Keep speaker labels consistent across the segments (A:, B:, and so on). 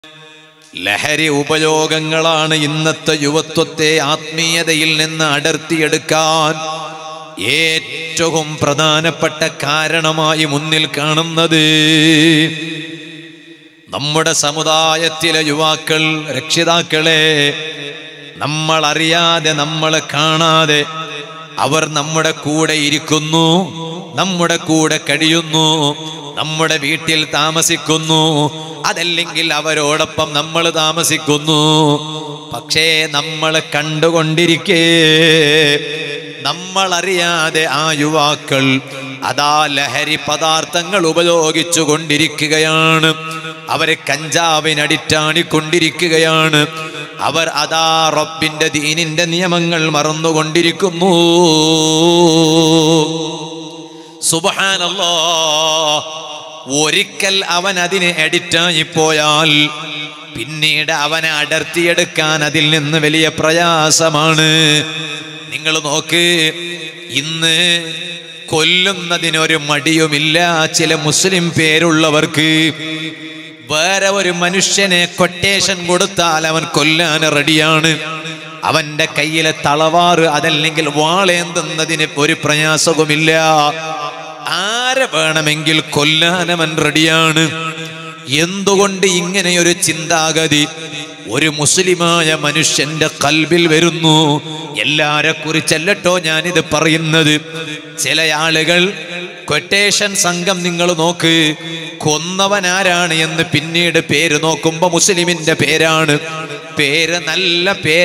A: ലഹരി ഉപയോഗങ്ങളാണ് ഇന്നത്തെ യുവത്വത്തെ ആത്മീയതയിൽ നിന്ന് അടർത്തിയെടുക്കാൻ ഏറ്റവും പ്രധാനപ്പെട്ട കാരണമായി മുന്നിൽ കാണുന്നത് നമ്മുടെ സമുദായത്തിലെ യുവാക്കൾ രക്ഷിതാക്കളെ നമ്മൾ അറിയാതെ നമ്മൾ കാണാതെ അവർ നമ്മുടെ കൂടെ ഇരിക്കുന്നു നമ്മുടെ കൂടെ കഴിയുന്നു നമ്മുടെ വീട്ടിൽ താമസിക്കുന്നു അതല്ലെങ്കിൽ അവരോടൊപ്പം നമ്മൾ താമസിക്കുന്നു പക്ഷേ നമ്മൾ കണ്ടുകൊണ്ടിരിക്കേ നമ്മൾ അറിയാതെ ആ യുവാക്കൾ അതാ ലഹരി പദാർത്ഥങ്ങൾ ഉപയോഗിച്ചു കൊണ്ടിരിക്കുകയാണ് അവരെ കഞ്ചാവിനടിറ്റാണിക്കൊണ്ടിരിക്കുകയാണ് അവർ അതാ റബ്ബിന്റെ ദീനിന്റെ നിയമങ്ങൾ മറന്നുകൊണ്ടിരിക്കുന്നു സുബഹാനല്ലോ ഒരിക്കൽ അവൻ അതിന് എഡിറ്റായി പോയാൽ പിന്നീട് അവനെ അടർത്തിയെടുക്കാൻ അതിൽ നിന്ന് വലിയ പ്രയാസമാണ് നിങ്ങൾ നോക്ക് ഇന്ന് കൊല്ലുന്നതിനൊരു മടിയുമില്ല ചില മുസ്ലിം പേരുള്ളവർക്ക് വേറെ ഒരു മനുഷ്യനെ കൊട്ടേഷൻ കൊടുത്താൽ അവൻ കൊല്ലാൻ റെഡിയാണ് അവന്റെ കയ്യിലെ തളവാറ് അതല്ലെങ്കിൽ വാളേന്തുന്നതിന് ഒരു പ്രയാസവുമില്ല ആരെ വേണമെങ്കിൽ കൊല്ലാൻ അവൻ റെഡിയാണ് എന്തുകൊണ്ട് ഇങ്ങനെയൊരു ചിന്താഗതി ഒരു മുസ്ലിമായ മനുഷ്യന്റെ കൽബിൽ വരുന്നു എല്ലാരെ കുറിച്ചല്ലട്ടോ ഞാനിത് പറയുന്നത് ചില ആളുകൾ കൊട്ടേഷൻ സംഘം നിങ്ങൾ നോക്ക് കൊന്നവൻ ആരാണ് എന്ന് പിന്നീട് പേര് നോക്കുമ്പോ മുസ്ലിമിന്റെ പേരാണ് പേര് നല്ല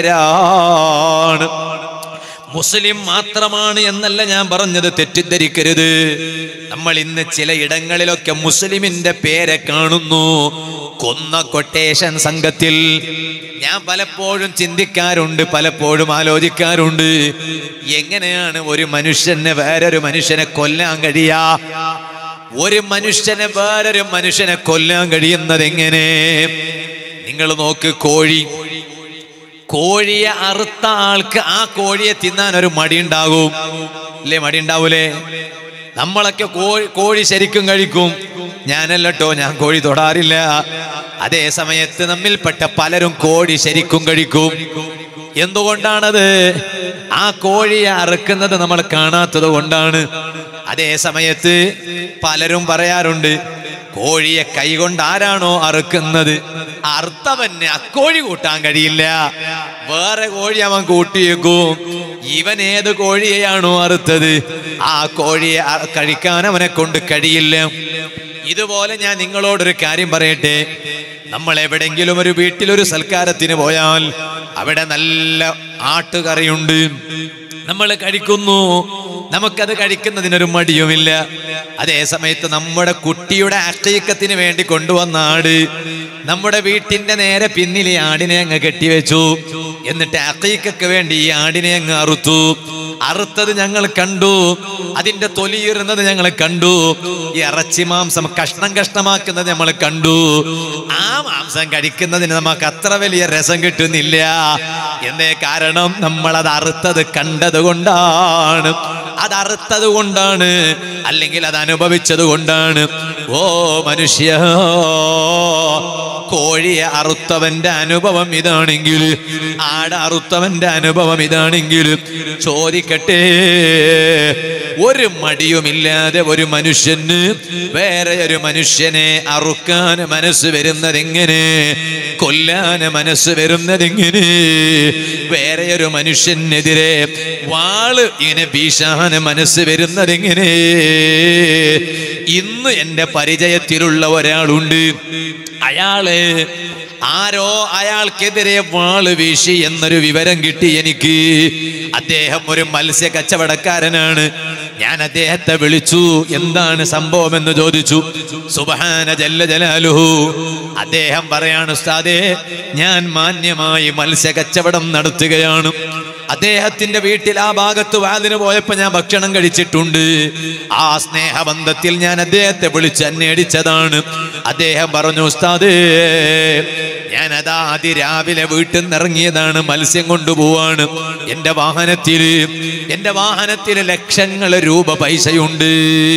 A: പേരാണ് മുസ്ലിം മാത്രമാണ് എന്നല്ല ഞാൻ പറഞ്ഞത് തെറ്റിദ്ധരിക്കരുത് നമ്മൾ ഇന്ന് ചില ഇടങ്ങളിലൊക്കെ മുസ്ലിമിന്റെ പേരെ കാണുന്നു കൊന്ന കൊട്ടേഷൻ സംഘത്തിൽ ഞാൻ പലപ്പോഴും ചിന്തിക്കാറുണ്ട് പലപ്പോഴും ആലോചിക്കാറുണ്ട് എങ്ങനെയാണ് ഒരു മനുഷ്യനെ വേറൊരു മനുഷ്യനെ കൊല്ലാൻ കഴിയാ ഒരു മനുഷ്യനെ വേറൊരു മനുഷ്യനെ കൊല്ലാൻ കഴിയുന്നത് എങ്ങനെ നിങ്ങൾ നോക്ക് കോഴി കോഴിയെ അറുത്ത ആൾക്ക് ആ കോഴിയെ തിന്നാൻ ഒരു മടി ഉണ്ടാകും അല്ലേ മടി ഉണ്ടാവൂലേ നമ്മളൊക്കെ കോഴി കോഴി ശരിക്കും കഴിക്കും ഞാനല്ലട്ടോ ഞാൻ കോഴി തൊടാറില്ല അതേ സമയത്ത് നമ്മിൽപ്പെട്ട പലരും കോഴി ശരിക്കും കഴിക്കും എന്തുകൊണ്ടാണത് ആ കോഴിയെ അറുക്കുന്നത് നമ്മൾ കാണാത്തത് കൊണ്ടാണ് അതേ സമയത്ത് പലരും പറയാറുണ്ട് കോഴിയെ കൈകൊണ്ട് ആരാണോ അറുക്കുന്നത് അർത്ഥവന് അക്കോഴി കൂട്ടാൻ കഴിയില്ല വേറെ കോഴി അവൻ കൂട്ടിയേക്കും ഇവൻ ഏത് കോഴിയെയാണോ അറുത്തത് ആ കോഴിയെ അ- കഴിക്കാൻ അവനെ കൊണ്ട് കഴിയില്ല ഇതുപോലെ ഞാൻ നിങ്ങളോടൊരു കാര്യം പറയട്ടെ നമ്മൾ എവിടെങ്കിലും ഒരു വീട്ടിലൊരു സൽക്കാരത്തിന് പോയാൽ അവിടെ നല്ല ആട്ടുകറിയുണ്ട് നമ്മൾ കഴിക്കുന്നു നമുക്കത് കഴിക്കുന്നതിനൊരു മടിയുമില്ല അതേ സമയത്ത് നമ്മുടെ കുട്ടിയുടെ അക്കീക്കത്തിന് വേണ്ടി കൊണ്ടുവന്ന ആട് നമ്മുടെ വീട്ടിന്റെ നേരെ പിന്നിൽ ഈ ആടിനെ അങ്ങ് കെട്ടിവെച്ചു എന്നിട്ട് അക്കീക്കക്ക് വേണ്ടി ഈ ആടിനെ അങ്ങ് അറുത്തു അറുത്തത് ഞങ്ങൾ കണ്ടു അതിന്റെ തൊലിയിരുന്നത് ഞങ്ങൾ കണ്ടു ഈ ഇറച്ചി മാംസം കഷ്ണം കഷ്ണമാക്കുന്നത് നമ്മൾ കണ്ടു ആ മാംസം കഴിക്കുന്നതിന് നമുക്ക് അത്ര വലിയ രസം കിട്ടുന്നില്ല എന്തേ കാരണം നമ്മൾ അത് അറുത്തത് കണ്ടത് കൊണ്ടാണ് അത് അറുത്തത് കൊണ്ടാണ് അല്ലെങ്കിൽ അത് അനുഭവിച്ചത് കൊണ്ടാണ് ഓ മനുഷ്യ കോഴിയെ അറുത്തവന്റെ അനുഭവം ഇതാണെങ്കിൽ ആട് അറുത്തവന്റെ അനുഭവം ഇതാണെങ്കിൽ ചോദിക്കട്ടെ ഒരു മടിയുമില്ലാതെ ഒരു മനുഷ്യന് വേറെ ഒരു മനുഷ്യനെ അറുക്കാൻ മനസ്സ് വരുന്നത് എങ്ങനെ കൊല്ലാൻ മനസ്സ് വരുന്നത് എങ്ങനെ വേറെ ഒരു മനുഷ്യനെതിരെ വാള് ഇങ്ങനെ വീശാൻ മനസ്സ് വരുന്നത് എങ്ങനെ ഇന്ന് എന്റെ പരിചയത്തിലുള്ള ഒരാളുണ്ട് അയാള് ആരോ അയാൾക്കെതിരെ വാള് വീശി എന്നൊരു വിവരം കിട്ടി എനിക്ക് അദ്ദേഹം ഒരു മത്സ്യ കച്ചവടക്കാരനാണ് ഞാൻ അദ്ദേഹത്തെ വിളിച്ചു എന്താണ് സംഭവം എന്ന് ചോദിച്ചു സുബഹാന ജല്ല ജലാലുഹു അദ്ദേഹം പറയാണ് ഉസ്താദേ ഞാൻ മാന്യമായി മത്സ്യ കച്ചവടം നടത്തുകയാണ് അദ്ദേഹത്തിന്റെ വീട്ടിൽ ആ ഭാഗത്ത് വാതിന് പോയപ്പോ ഞാൻ ഭക്ഷണം കഴിച്ചിട്ടുണ്ട് ആ സ്നേഹബന്ധത്തിൽ ഞാൻ അദ്ദേഹത്തെ വിളിച്ച് അന്വേഷിച്ചതാണ് അദ്ദേഹം പറഞ്ഞു ഉസ്താദേ ഞാൻ ഞാനതാ അതിരാവിലെ വീട്ടിൽ നിന്ന് ഇറങ്ങിയതാണ് മത്സ്യം കൊണ്ടുപോവാണ് എന്റെ വാഹനത്തില് എന്റെ വാഹനത്തില് ലക്ഷങ്ങൾ രൂപ പൈസയുണ്ട്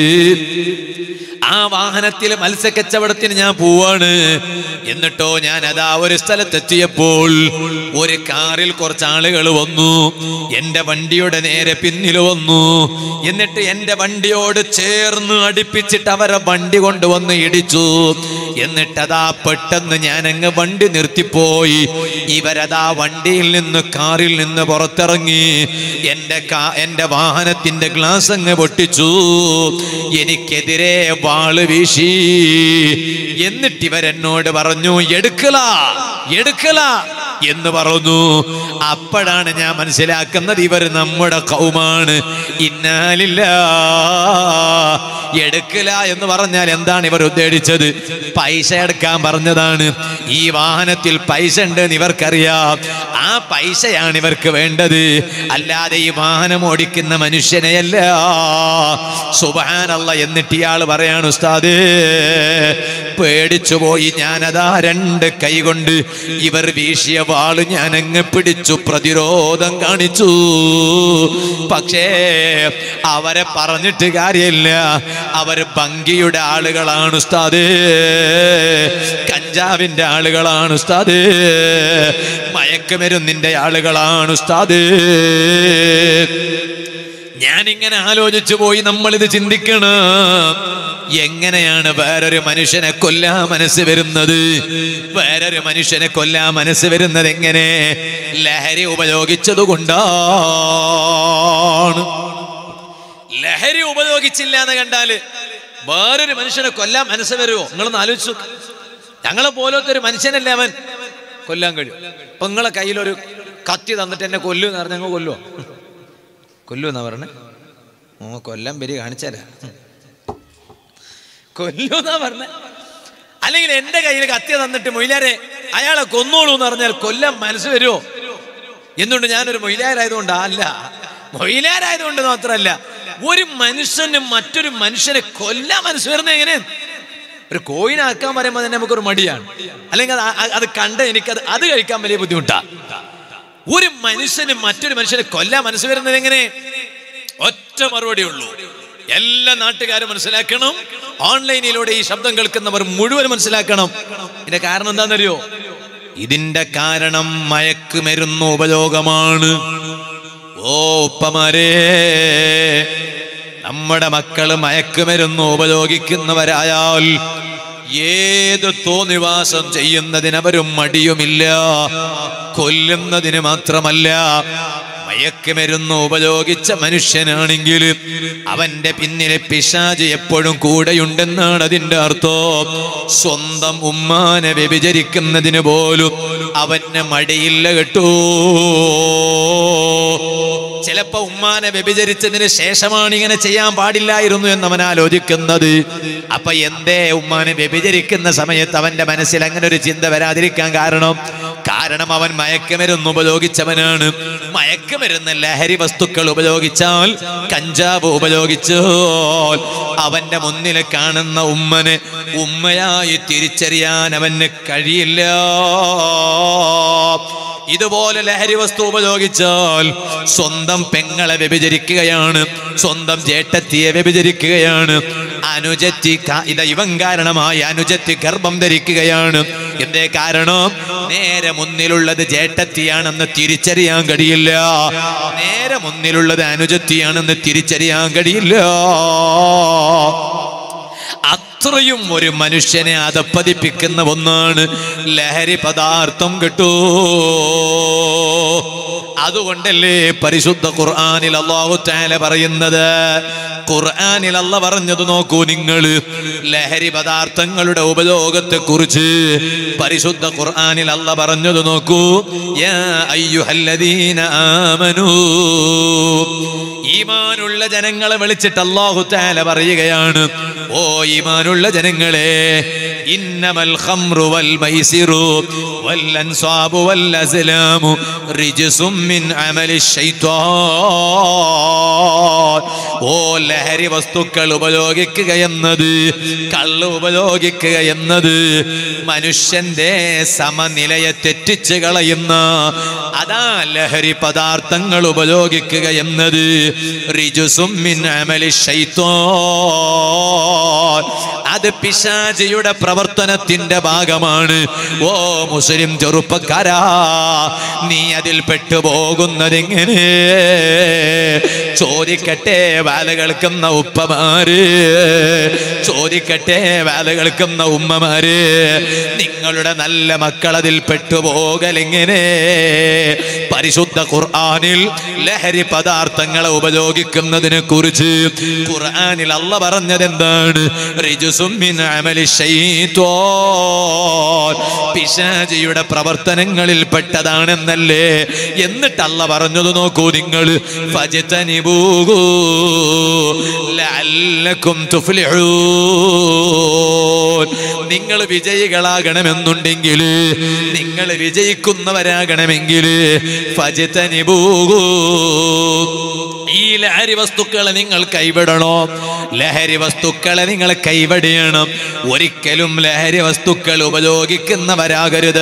A: ആ വാഹനത്തിൽ മത്സ്യക്കച്ചവടത്തിന് ഞാൻ പോവാണ് എന്നിട്ടോ ഞാൻ അതാ ഒരു സ്ഥലത്തെത്തിയപ്പോൾ ഒരു കാറിൽ കുറച്ച് ആളുകൾ വന്നു എന്റെ വണ്ടിയുടെ നേരെ പിന്നിൽ വന്നു എന്നിട്ട് എന്റെ വണ്ടിയോട് ചേർന്ന് അടുപ്പിച്ചിട്ട് അവരെ വണ്ടി കൊണ്ടുവന്ന് ഇടിച്ചു എന്നിട്ടതാ പെട്ടെന്ന് ഞാൻ അങ്ങ് വണ്ടി നിർത്തിപ്പോയി ഇവരതാ വണ്ടിയിൽ നിന്ന് കാറിൽ നിന്ന് പുറത്തിറങ്ങി എന്റെ കാ- എന്റെ വാഹനത്തിന്റെ ഗ്ലാസ് അങ്ങ് പൊട്ടിച്ചു എനിക്കെതിരെ വാള് വീശി എന്നിട്ട് ഇവരെന്നോട് പറഞ്ഞു എടുക്കല എടുക്കല എന്ന് പറഞ്ഞു അപ്പോഴാണ് ഞാൻ മനസ്സിലാക്കുന്നത് ഇവർ നമ്മുടെ കൗമാണ് ഇന്നാലില്ല എടുക്കില്ല എന്ന് പറഞ്ഞാൽ എന്താണ് ഇവർ ഉദ്ദേശിച്ചത് പൈസ എടുക്കാൻ പറഞ്ഞതാണ് ഈ വാഹനത്തിൽ പൈസ ഉണ്ട് എന്ന് ഇവർക്കറിയാം ആ പൈസയാണ് ഇവർക്ക് വേണ്ടത് അല്ലാതെ ഈ വാഹനം ഓടിക്കുന്ന മനുഷ്യനെയല്ല സുബാനല്ല എന്നിട്ട് ഇയാൾ പറയാണ് ഉസ്താദേ പേടിച്ചു പോയി ഞാനതാ രണ്ട് കൈ കൊണ്ട് ഇവർ വീശിയ വാള് ഞാൻ അങ്ങ് പിടിച്ചു പ്രതിരോധം കാണിച്ചു പക്ഷേ അവരെ പറഞ്ഞിട്ട് കാര്യമില്ല അവര് ഭംഗിയുടെ ആളുകളാണ് ഉസ്താദേ കഞ്ചാവിന്റെ ആളുകളാണ് ഉസ്താദേ മയക്കുമരുന്നിന്റെ ആളുകളാണ് ഉസ്താദേ ഞാനിങ്ങനെ ആലോചിച്ചു പോയി നമ്മൾ ഇത് ചിന്തിക്കണം എങ്ങനെയാണ് വേറൊരു മനുഷ്യനെ കൊല്ലാ മനസ്സ് വരുന്നത് വേറൊരു മനുഷ്യനെ കൊല്ലാ മനസ്സ് വരുന്നത് എങ്ങനെ ലഹരി ഉപയോഗിച്ചത് കൊണ്ടാണ് ലഹരി ഉപയോഗിച്ചില്ല എന്ന് കണ്ടാല് വേറൊരു മനുഷ്യനെ കൊല്ലാൻ മനസ്സ് വരുമോ നിങ്ങളൊന്ന് ആലോചിച്ചു നോക്ക്. ഞങ്ങളെ പോലത്തെ ഒരു മനുഷ്യനല്ലേ അവൻ കൊല്ലാൻ കഴിയും അപ്പൊ നിങ്ങളെ കയ്യിലൊരു കത്തി തന്നിട്ട് എന്നെ കൊല്ലു എന്ന് പറഞ്ഞാൽ ഞങ്ങൾ കൊല്ലുവോ കൊല്ലുമെന്നാ പറഞ്ഞേ ഓ കൊല്ലം പെരി കാണിച്ചാരാ കൊല്ലുമെന്നാ പറഞ്ഞേ അല്ലെങ്കിൽ എന്റെ കയ്യിൽ കത്തി തന്നിട്ട് മൊയിലാരെ അയാളെ കൊന്നോളൂ എന്ന് പറഞ്ഞാൽ കൊല്ലം മനസ്സ് വരുമോ എന്തുകൊണ്ട് ഞാനൊരു മൊയിലാരായതുകൊണ്ട് അല്ല മൊയിലാരായതുകൊണ്ട് മാത്രമല്ല ഒരു മനുഷ്യന് മറ്റൊരു മനുഷ്യനെ കൊല്ലാൻ മനസ്സ് വരുന്നത് എങ്ങനെ ഒരു കോയിനാക്കാൻ പറയുമ്പോൾ തന്നെ നമുക്കൊരു മടിയാണ് അല്ലെങ്കിൽ അത് ആ- അത് കണ്ട് എനിക്കത് അത് കഴിക്കാൻ വലിയ ബുദ്ധിമുട്ടാണ് ഒരു മനുഷ്യന് മറ്റൊരു മനുഷ്യനെ കൊല്ലാൻ മനസ്സ് വരുന്നത് എങ്ങനെ ഒറ്റ മറുപടി ഉള്ളൂ എല്ലാ നാട്ടുകാരും മനസ്സിലാക്കണം ഓൺലൈനിലൂടെ ഈ ശബ്ദം കേൾക്കുന്നവർ മുഴുവൻ മനസ്സിലാക്കണം ഇതിന്റെ കാരണം എന്താണെന്നറിയോ ഇതിന്റെ കാരണം മയക്കുമരുന്ന് ഉപയോഗമാണ് ഓ ഉപ്പമാരേ നമ്മുടെ മക്കള് മയക്കുമരുന്ന് ഉപയോഗിക്കുന്നവരായാൽ ഏത് തോന്നിവാസം ചെയ്യുന്നതിനവരും മടിയുമില്ല കൊല്ലുന്നതിന് മാത്രമല്ല മയക്കുമരുന്ന് ഉപയോഗിച്ച മനുഷ്യനാണെങ്കിൽ അവന്റെ പിന്നിലെ പിശാജ് എപ്പോഴും കൂടെയുണ്ടെന്നാണ് അതിന്റെ അർത്ഥം സ്വന്തം ഉമ്മാനെ വ്യഭിചരിക്കുന്നതിന് പോലും അവന് മടിയില്ല കേട്ടോ ചിലപ്പോ ഉമ്മാനെ വ്യഭിചരിച്ചതിന് ശേഷമാണ് ഇങ്ങനെ ചെയ്യാൻ പാടില്ലായിരുന്നു എന്ന് അവൻ ആലോചിക്കുന്നത് അപ്പൊ എന്തേ ഉമ്മാനെ വ്യഭിചരിക്കുന്ന സമയത്ത് അവന്റെ മനസ്സിൽ അങ്ങനെ ഒരു ചിന്ത വരാതിരിക്കാൻ കാരണം കാരണം അവൻ മയക്കുമരുന്ന് ഉപയോഗിച്ചവനാണ് മയക്കുമരുന്ന് ലഹരി വസ്തുക്കൾ ഉപയോഗിച്ചാൽ കഞ്ചാവ് ഉപയോഗിച്ചാൽ അവന്റെ മുന്നിൽ കാണുന്ന ഉമ്മനെ ഉമ്മയായി തിരിച്ചറിയാൻ അവന് കഴിയില്ല ഇതുപോലെ ലഹരി വസ്തു ഉപയോഗിച്ചാൽ സ്വന്തം പെങ്ങളെ വ്യഭിചരിക്കുകയാണ് സ്വന്തം ജേട്ടത്തിയെ വ്യഭിചരിക്കുകയാണ് അനുജത്തി ക- ഇത് ഇവൻ കാരണമായി അനുജത്തി ഗർഭം ധരിക്കുകയാണ് എന്തേ കാരണം നേരെ മുന്നിലുള്ളത് ജേട്ടത്തിയാണെന്ന് തിരിച്ചറിയാൻ കഴിയില്ല നേരെ മുന്നിലുള്ളത് അനുജത്തിയാണെന്ന് തിരിച്ചറിയാൻ കഴിയില്ല അത്രയും ഒരു മനുഷ്യനെ അതപ്പതിപ്പിക്കുന്ന ഒന്നാണ് ലഹരി പദാർത്ഥം കിട്ടൂ അതുകൊണ്ടല്ലേ പരിശുദ്ധ ഖുർആനിൽ അള്ളാഹു താല പറയുന്നത് ഖുർആനിൽ അല്ല പറഞ്ഞത് നോക്കൂ നിങ്ങൾ ലഹരി പദാർത്ഥങ്ങളുടെ ഉപയോഗത്തെ കുറിച്ച് പരിശുദ്ധ ഖുർആനിൽ അല്ല പറഞ്ഞത് നോക്കൂ യാ അയ്യുഹല്ലദീന ആമനൂ ഈമാനുള്ള ജനങ്ങളെ വിളിച്ചിട്ട് അള്ളാഹു താല പറയുകയാണ് ഓ ഈമാനുള്ള ജനങ്ങളെ ഇന്നമൽ ഖംറു വൽ മൈസിറു വൽ അൻസാബു വൽ അസ്ലാമു റിജ്സും മിൻ അമലി ശൈത്വാൻ ഓ ലഹരി വസ്തുക്കൾ ഉപയോഗിക്കുക എന്നത് കള്ള് ഉപയോഗിക്കുക എന്നത് മനുഷ്യന്റെ സമനിലയെ തെറ്റിച്ച് കളയുന്ന അതാ ലഹരി പദാർത്ഥങ്ങൾ ഉപയോഗിക്കുക എന്നത് റിജുസും മിൻ അമലി ശൈത്വാൻ അത് പിശാചിയുടെ പ്രവർത്തനത്തിന്റെ ഭാഗമാണ് ഓ മുസ്ലിം ചെറുപ്പക്കാരാ നീ അതിൽ പെട്ടുപോകുന്നതെങ്ങനെ ചോദിക്കട്ടെ വേല കേൾക്കുന്ന ഉപ്പമാര് ചോദിക്കട്ടെ വേല കേൾക്കുന്ന ഉമ്മമാര് നിങ്ങളുടെ നല്ല മക്കൾ അതിൽ പെട്ടുപോകലെങ്ങനെ പരിശുദ്ധ ഖുർആനിൽ ലഹരി പദാർത്ഥങ്ങളെ ഉപയോഗിക്കുന്നതിനെ കുറിച്ച് ഖുർആനിൽ അല്ല പറഞ്ഞത് എന്താണ് റിജുസും മിൻ അമലി ശൈത്വാൻ പിശാചിയുടെ പ്രവർത്തനങ്ങളിൽ പെട്ടതാണെന്നല്ലേ എന്നിട്ട് അല്ല പറഞ്ഞത് നോക്കൂ നിങ്ങൾ ഫജ്തനിബൂഹു ലഅല്ലക്കും തുഫ്ലിഹൂൻ നിങ്ങൾ വിജയികളാകണമെന്നുണ്ടെങ്കിൽ നിങ്ങൾ വിജയിക്കുന്നവരാകണമെങ്കിൽ ഫജ്തനിബൂഹു ഈ ലഹരി വസ്തുക്കളെ നിങ്ങൾ കൈവിടണോ ലഹരി വസ്തുക്കളെ നിങ്ങൾ കൈവടിയണം ഒരിക്കലും ലഹരി വസ്തുക്കൾ ഉപയോഗിക്കുന്നവരാകരുത്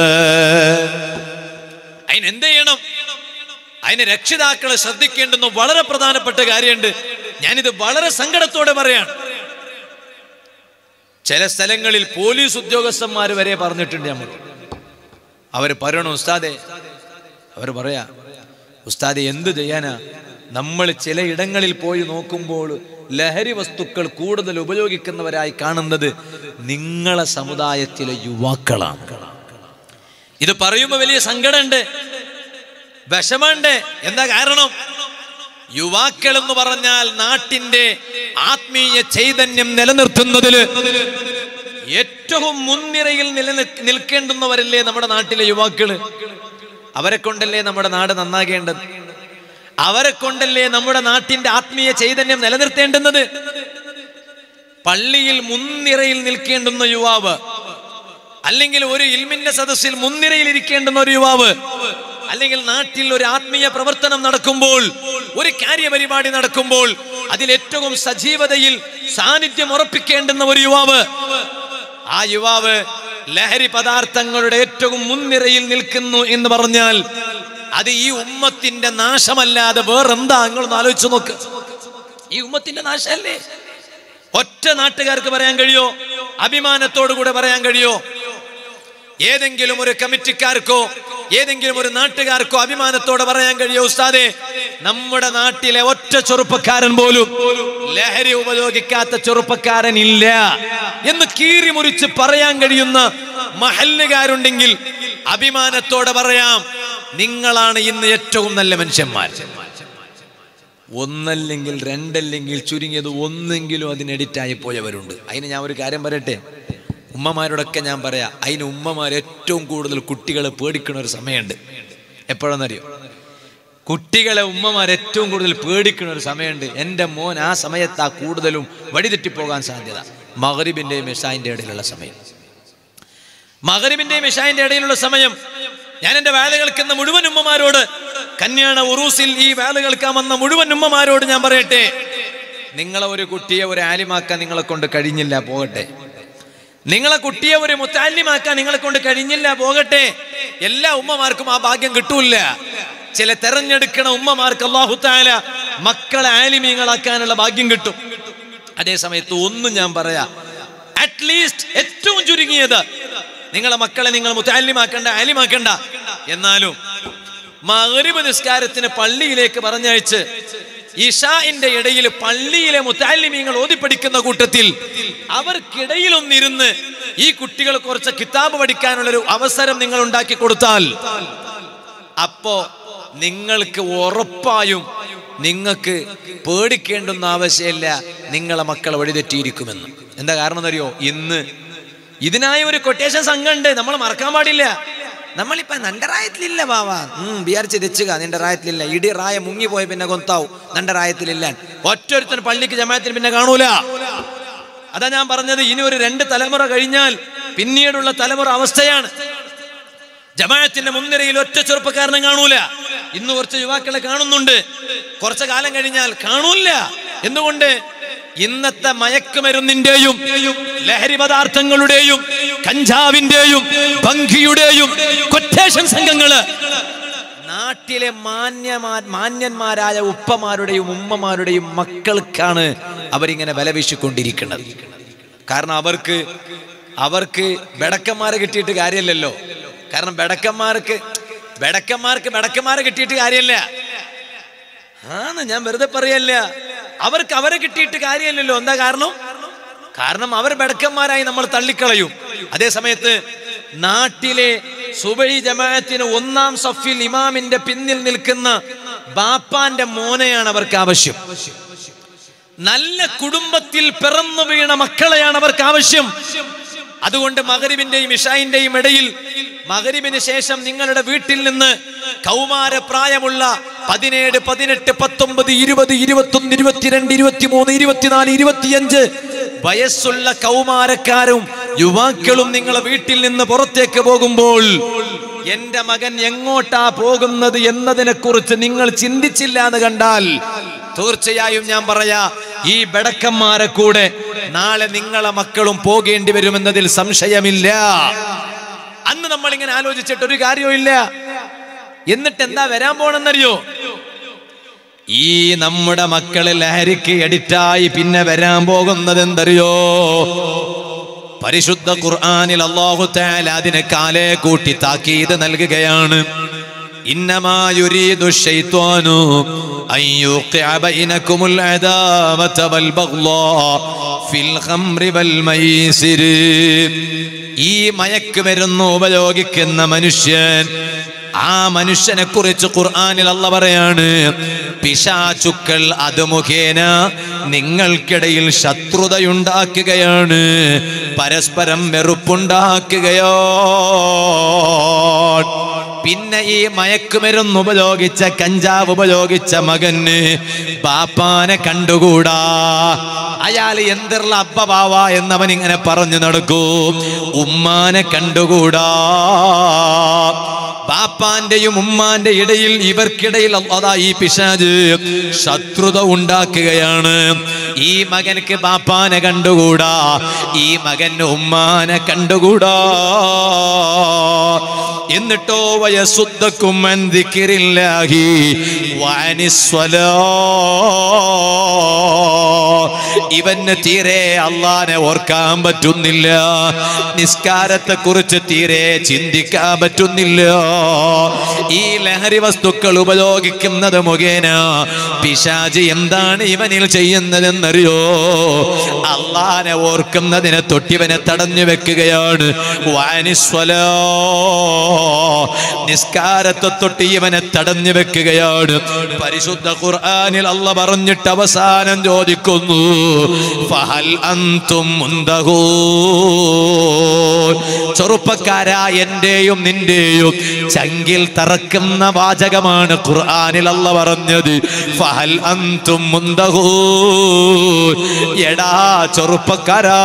A: അതിന് എന്ത് ചെയ്യണം അതിന് രക്ഷിതാക്കളെ ശ്രദ്ധിക്കേണ്ടുന്ന വളരെ പ്രധാനപ്പെട്ട കാര്യമുണ്ട് ഞാനിത് വളരെ സങ്കടത്തോടെ പറയാണ് ചില സ്ഥലങ്ങളിൽ പോലീസ് ഉദ്യോഗസ്ഥന്മാർ വരെ പറഞ്ഞിട്ടുണ്ട് നമ്മൾ അവർ പറയണു ഉസ്താദെ അവർ പറയാ ഉസ്താദെ എന്ത് ചെയ്യാനാ നമ്മൾ ചില ഇടങ്ങളിൽ പോയി നോക്കുമ്പോൾ ലഹരി വസ്തുക്കൾ കൂടുതൽ ഉപയോഗിക്കുന്നവരായി കാണുന്നത് നിങ്ങളെ സമുദായത്തിലെ യുവാക്കളാണ് ഇത് പറയുമ്പോൾ വലിയ സങ്കടമുണ്ട് വിഷമുണ്ട് എന്താ കാരണം യുവാക്കൾ എന്ന് പറഞ്ഞാൽ നാട്ടിന്റെ ആത്മീയ ചൈതന്യം നിലനിർത്തുന്നതില് ഏറ്റവും മുൻനിരയിൽ നിലനി നിൽക്കേണ്ടുന്നവരല്ലേ നമ്മുടെ നാട്ടിലെ യുവാക്കള് അവരെ കൊണ്ടല്ലേ നമ്മുടെ നാട് നന്നാകേണ്ടത് അവരെ കൊണ്ടല്ലേ നമ്മുടെ നാട്ടിന്റെ ആത്മീയ ചൈതന്യം നിലനിർത്തേണ്ടുന്നത് പള്ളിയിൽ മുൻനിരയിൽ നിൽക്കേണ്ടുന്ന യുവാവ് അല്ലെങ്കിൽ ഒരു ഇൽമിന്റെ സദസ്സിൽ മുൻനിരയിൽ ഇരിക്കേണ്ടുന്ന ഒരു യുവാവ് അല്ലെങ്കിൽ നാട്ടിൽ ഒരു ആത്മീയ പ്രവർത്തനം നടക്കുമ്പോൾ ഒരു കാര്യപരിപാടി നടക്കുമ്പോൾ അതിൽ ഏറ്റവും സജീവതയിൽ സാന്നിധ്യം ഉറപ്പിക്കേണ്ടുന്ന ഒരു യുവാവ് ആ യുവാവ് ലഹരി പദാർത്ഥങ്ങളുടെ ഏറ്റവും മുൻനിരയിൽ നിൽക്കുന്നു എന്ന് പറഞ്ഞാൽ അത് ഈ ഉമ്മത്തിന്റെ നാശമല്ലാതെ വേറെന്താ നിങ്ങളൊന്ന് ആലോചിച്ച് നോക്ക് ഈ ഉമ്മത്തിന്റെ നാശമല്ലേ ഒറ്റ നാട്ടുകാർക്ക് പറയാൻ കഴിയോ അഭിമാനത്തോടു കൂടെ പറയാൻ കഴിയോ ഏതെങ്കിലും ഒരു കമ്മിറ്റിക്കാർക്കോ ഏതെങ്കിലും ഒരു നാട്ടുകാർക്കോ അഭിമാനത്തോടെ പറയാൻ കഴിയോ ഉസ്താദെ നമ്മുടെ നാട്ടിലെ ഒറ്റ ചെറുപ്പക്കാരൻ പോലും ലഹരി ഉപയോഗിക്കാത്ത ചെറുപ്പക്കാരൻ ഇല്ല എന്ന് കീറി മുറിച്ച് പറയാൻ കഴിയുന്ന മഹല്ലുകാരുണ്ടെങ്കിൽ അഭിമാനത്തോടെ പറയാം നിങ്ങളാണ് ഇന്ന് ഏറ്റവും നല്ല മനുഷ്യന്മാർ ഒന്നല്ലെങ്കിൽ രണ്ടല്ലെങ്കിൽ ചുരുങ്ങിയത് ഒന്നെങ്കിലും അതിന് എഡിറ്റായി പോയവരുണ്ട് അതിന് ഞാൻ ഒരു കാര്യം പറയട്ടെ ഉമ്മമാരോടൊക്കെ ഞാൻ പറയാം അതിന് ഉമ്മമാർ ഏറ്റവും കൂടുതൽ കുട്ടികളെ പേടിക്കുന്ന ഒരു സമയമുണ്ട് എപ്പോഴെന്നറിയോ കുട്ടികളെ ഉമ്മമാർ ഏറ്റവും കൂടുതൽ പേടിക്കുന്ന ഒരു സമയമുണ്ട് എൻ്റെ മോൻ ആ സമയത്താ കൂടുതലും വഴിതെറ്റിപ്പോകാൻ സാധ്യത മകരിബിൻ്റെയും മിഷായിൻ്റെ ഇടയിലുള്ള സമയം മകരിബിൻ്റെയും മിഷായിൻ്റെ ഇടയിലുള്ള സമയം ഞാൻ എൻ്റെ വേല കേൾക്കുന്ന മുഴുവൻ ഉമ്മമാരോട് കല്യാണ ഉറൂസിൽ ഈ വേല കേൾക്കാൻ വന്ന മുഴുവൻ ഉമ്മമാരോട് ഞാൻ പറയട്ടെ നിങ്ങളെ ഒരു കുട്ടിയെ ഒരു ആലിമാക്കാൻ നിങ്ങളെ കൊണ്ട് കഴിഞ്ഞില്ല പോകട്ടെ നിങ്ങളെ കുട്ടിയെ ഒരു മുത്താലിമാക്കാൻ നിങ്ങളെ കൊണ്ട് കഴിഞ്ഞില്ല പോകട്ടെ എല്ലാ ഉമ്മമാർക്കും ആ ഭാഗ്യം കിട്ടൂല ചില തെരഞ്ഞെടുക്കണ ഉമ്മമാർക്ക് അള്ളാഹു താല മക്കളെ ആലിമീങ്ങളാക്കാനുള്ള ഭാഗ്യം കിട്ടും അതേ സമയത്ത് ഒന്നും ഞാൻ പറയാ അറ്റ്ലീസ്റ്റ് ഏറ്റവും ചുരുങ്ങിയത് നിങ്ങളെ മക്കളെ നിങ്ങൾ മുത്താലിമാക്കണ്ട ആലിമാക്കണ്ട എന്നാലും മകരിബ് നിസ്കാരത്തിന് പള്ളിയിലേക്ക് പറഞ്ഞയച്ച് ഇഷാന്റെ ഇടയിൽ പള്ളിയിലെ മുത്താലിമീങ്ങൾ ഓതിപ്പടിക്കുന്ന കൂട്ടത്തിൽ അവർക്കിടയിലൊന്നിരുന്ന് ഈ കുട്ടികൾ കുറച്ച് കിതാബ് പഠിക്കാനുള്ളൊരു അവസരം നിങ്ങൾ ഉണ്ടാക്കി കൊടുത്താൽ അപ്പോ നിങ്ങൾക്ക് ഉറപ്പായും നിങ്ങൾക്ക് പേടിക്കേണ്ടുന്ന ആവശ്യമില്ല നിങ്ങളെ മക്കളെ വഴിതെറ്റിയിരിക്കുമെന്ന് എന്താ കാരണം എന്നറിയോ ഇന്ന് ഇതിനായി ഒരു കൊട്ടേഷൻ സംഘമുണ്ട് നമ്മൾ മറക്കാൻ പാടില്ല നമ്മളിപ്പോ നിന്റെ റായത്തിലില്ല ബാവ ഉം വിചാരിച്ച് തെച്ചുക നിന്റെ റായത്തിലില്ല ഇടി റായ മുങ്ങിപ്പോയി പിന്നെ കൊന്താവും നിന്റെ റായത്തിലില്ല ഒറ്റൊരുത്തൻ പള്ളിക്ക് ജമാത്തിന് പിന്നെ കാണൂല അതാ ഞാൻ പറഞ്ഞത് ഇനി ഒരു രണ്ട് തലമുറ കഴിഞ്ഞാൽ പിന്നീടുള്ള തലമുറ അവസ്ഥയാണ് ജമാഅത്തിന്റെ മുൻനിരയിൽ ഒറ്റ ചെറുപ്പക്കാരനെ കാണൂല ഇന്ന് കുറച്ച് യുവാക്കളെ കാണുന്നുണ്ട് കുറച്ചു കാലം കഴിഞ്ഞാൽ കാണൂല എന്തുകൊണ്ട് ഇന്നത്തെ മയക്കുമരുന്നിന്റെയും ലഹരി പദാർത്ഥങ്ങളുടെയും കഞ്ചാവിന്റെയും ഭംഗിയുടെയും കൊറ്റേഷൻ സംഘങ്ങള് നാട്ടിലെ മാന്യമാ മാന്യന്മാരായ ഉപ്പമാരുടെയും ഉമ്മമാരുടെയും മക്കൾക്കാണ് അവരിങ്ങനെ വിലവീശിക്കൊണ്ടിരിക്കുന്നത് കാരണം അവർക്ക് അവർക്ക് ബെടക്കന്മാരെ കിട്ടിയിട്ട് കാര്യമില്ലല്ലോ കാരണം ബെടക്കന്മാർക്ക് ബെടക്കന്മാർക്ക് ബെടക്കന്മാരെ കിട്ടിയിട്ട് കാര്യമില്ല ആണ് ഞാൻ വെറുതെ പറയല്ല അവർക്ക് അവരെ കിട്ടിയിട്ട് കാര്യമില്ലല്ലോ എന്താ കാരണം കാരണം അവർ ബെടക്കന്മാരായി നമ്മൾ തള്ളിക്കളയും അതേ സമയത്ത് നാട്ടിലെ സുബൈ ജമാഅത്തിന് ഒന്നാം സഫിൽ ഇമാമിന്റെ പിന്നിൽ നിൽക്കുന്ന ബാപ്പാന്റെ മോനെയാണ് അവർക്ക് ആവശ്യം നല്ല കുടുംബത്തിൽ പിറന്നു വീണ മക്കളെയാണ് അവർക്ക് ആവശ്യം അതുകൊണ്ട് മകരിബിന്റെയും ഇഷായിന്റെയും ഇടയിൽ മകരിബിന് ശേഷം നിങ്ങളുടെ വീട്ടിൽ നിന്ന് കൗമാരപ്രായമുള്ള പതിനേഴ് പതിനെട്ട് പത്തൊമ്പത് ഇരുപത് ഇരുപത്തൊന്ന് ഇരുപത്തിരണ്ട് ഇരുപത്തിമൂന്ന് ഇരുപത്തിനാല് ഇരുപത്തിയഞ്ച് വയസ്സുള്ള കൗമാരക്കാരും യുവാക്കളും നിങ്ങളെ വീട്ടിൽ നിന്ന് പുറത്തേക്ക് പോകുമ്പോൾ എന്റെ മകൻ എങ്ങോട്ടാ പോകുന്നത് എന്നതിനെ കുറിച്ച് നിങ്ങൾ ചിന്തിച്ചില്ല എന്ന് കണ്ടാൽ തീർച്ചയായും ഞാൻ പറയാ ഈ ബെടക്കന്മാരെ കൂടെ നാളെ നിങ്ങളെ മക്കളും പോകേണ്ടി വരുമെന്നതിൽ സംശയമില്ല അന്ന് നമ്മൾ ഇങ്ങനെ ആലോചിച്ചിട്ട് ഒരു കാര്യവും ഇല്ല എന്നിട്ട് എന്താ വരാൻ പോണെന്നറിയോ ഈ നമ്മുടെ മക്കള് ലഹരിക്ക് എഡിറ്റായി പിന്നെ വരാൻ പോകുന്നത് എന്തറിയോ പരിശുദ്ധ ഖുർആനിൽ അല്ലാഹു തആല അതിനെ കാലേ കൂട്ടി താക്കീത് നൽകുകയാണ് إنما يريد الشيطان أن يوقع بينكم العداوة والبغضاء في الخمر والميسر ഈ മയക്കുമരുന്ന് ഉപയോഗിക്കുന്ന മനുഷ്യൻ ആ മനുഷ്യനെ കുറിച്ച് ഖുർആനിൽ അല്ല പറയാണ് പിശാചുക്കൾ അത് മുഖേന നിങ്ങൾക്കിടയിൽ ശത്രുതയുണ്ടാക്കുകയാണ് പരസ്പരം വെറുപ്പുണ്ടാക്കുകയോ പിന്നെ ഈ മയക്കുമരുന്ന് ഉപയോഗിച്ച കഞ്ചാവ് ഉപയോഗിച്ച മകന് ബാപ്പാനെ കണ്ടുകൂടാ അയാൾ എന്തിറുള്ള അബ്ബബാവ എന്നവൻ ഇങ്ങനെ പറഞ്ഞു നടക്കും ഉമ്മാനെ കണ്ടുകൂടാ ബാപ്പാന്റെയും ഉമ്മാന്റെ ഇടയിൽ ഇവർക്കിടയിൽ അതാ ഈ പിശാജ് ശത്രുത ഉണ്ടാക്കുകയാണ് ഈ മകനക്ക് ബാപ്പാനെ കണ്ടുകൂടാ ഈ മകന് ഉമ്മാനെ കണ്ടുകൂടാ എന്നിട്ടോ വയസുദ്ധക്കും എന്തിക്കിരില്ലാഹി വാനിസ്വലോ ഇവന് തീരെ അള്ളാനെ ഓർക്കാൻ പറ്റുന്നില്ല നിസ്കാരത്തെ കുറിച്ച് തീരെ ചിന്തിക്കാൻ പറ്റുന്നില്ല ഈ ലഹരി വസ്തുക്കൾ ഉപയോഗിക്കുന്നത് മുഖേന പിശാജി എന്താണ് ഇവനിൽ ചെയ്യുന്നതെന്നറിയോ അള്ളാനെ ഓർക്കുന്നതിനെ തൊട്ടിവനെ തടഞ്ഞു വെക്കുകയാണ് വാനിസ്വലോ നിസ്കാരത്തെ തൊട്ട് ഇവനെ തടഞ്ഞു വെക്കുകയാണ് പരിശുദ്ധ ഖുർആനിൽ അല്ല പറഞ്ഞിട്ട് അവസാനം ചോദിക്കുന്നു ഫഹൽ അന്തും മുന്തഹൂ ചെറുപ്പക്കാരാ എന്റെയും നിന്റെയും ചങ്കിൽ തറക്കുന്ന വാചകമാണ് ഖുർആനിൽ അല്ല പറഞ്ഞത് ഫഹൽ അന്തും മുന്തഹൂ എടാ ചെറുപ്പക്കാരാ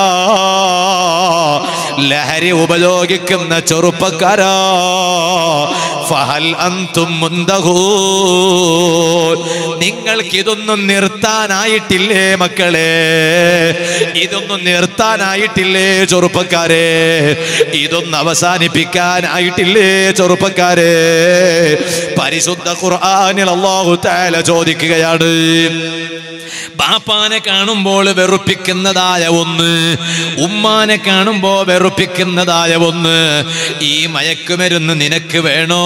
A: ലഹരി ഉപയോഗിക്കുന്ന ചെറുപ്പക്കാരാ ഫഹൽ അന്തും മുന്തഹൂ നിങ്ങൾക്ക് ഇതൊന്നും നിർത്താനായിട്ടില്ലേ മക്കളെ ഇതൊന്നും നിർത്താനായിട്ടില്ലേ ചെറുപ്പക്കാരെ ഇതൊന്നും അവസാനിപ്പിക്കാനായിട്ടില്ലേ ചെറുപ്പക്കാരെ പരിശുദ്ധ ഖുർആനിൽ അല്ലാഹു തആല ചോദിക്കുകയാണ് ബാപ്പാനെ കാണുമ്പോൾ വെറുപ്പിക്കുന്നതായ ഒന്ന് ഉമ്മാനെ കാണുമ്പോൾ വെറുപ്പിക്കുന്നതായ ഒന്ന് ഈ മയക്കുമരുന്ന് നിനക്ക് വേണോ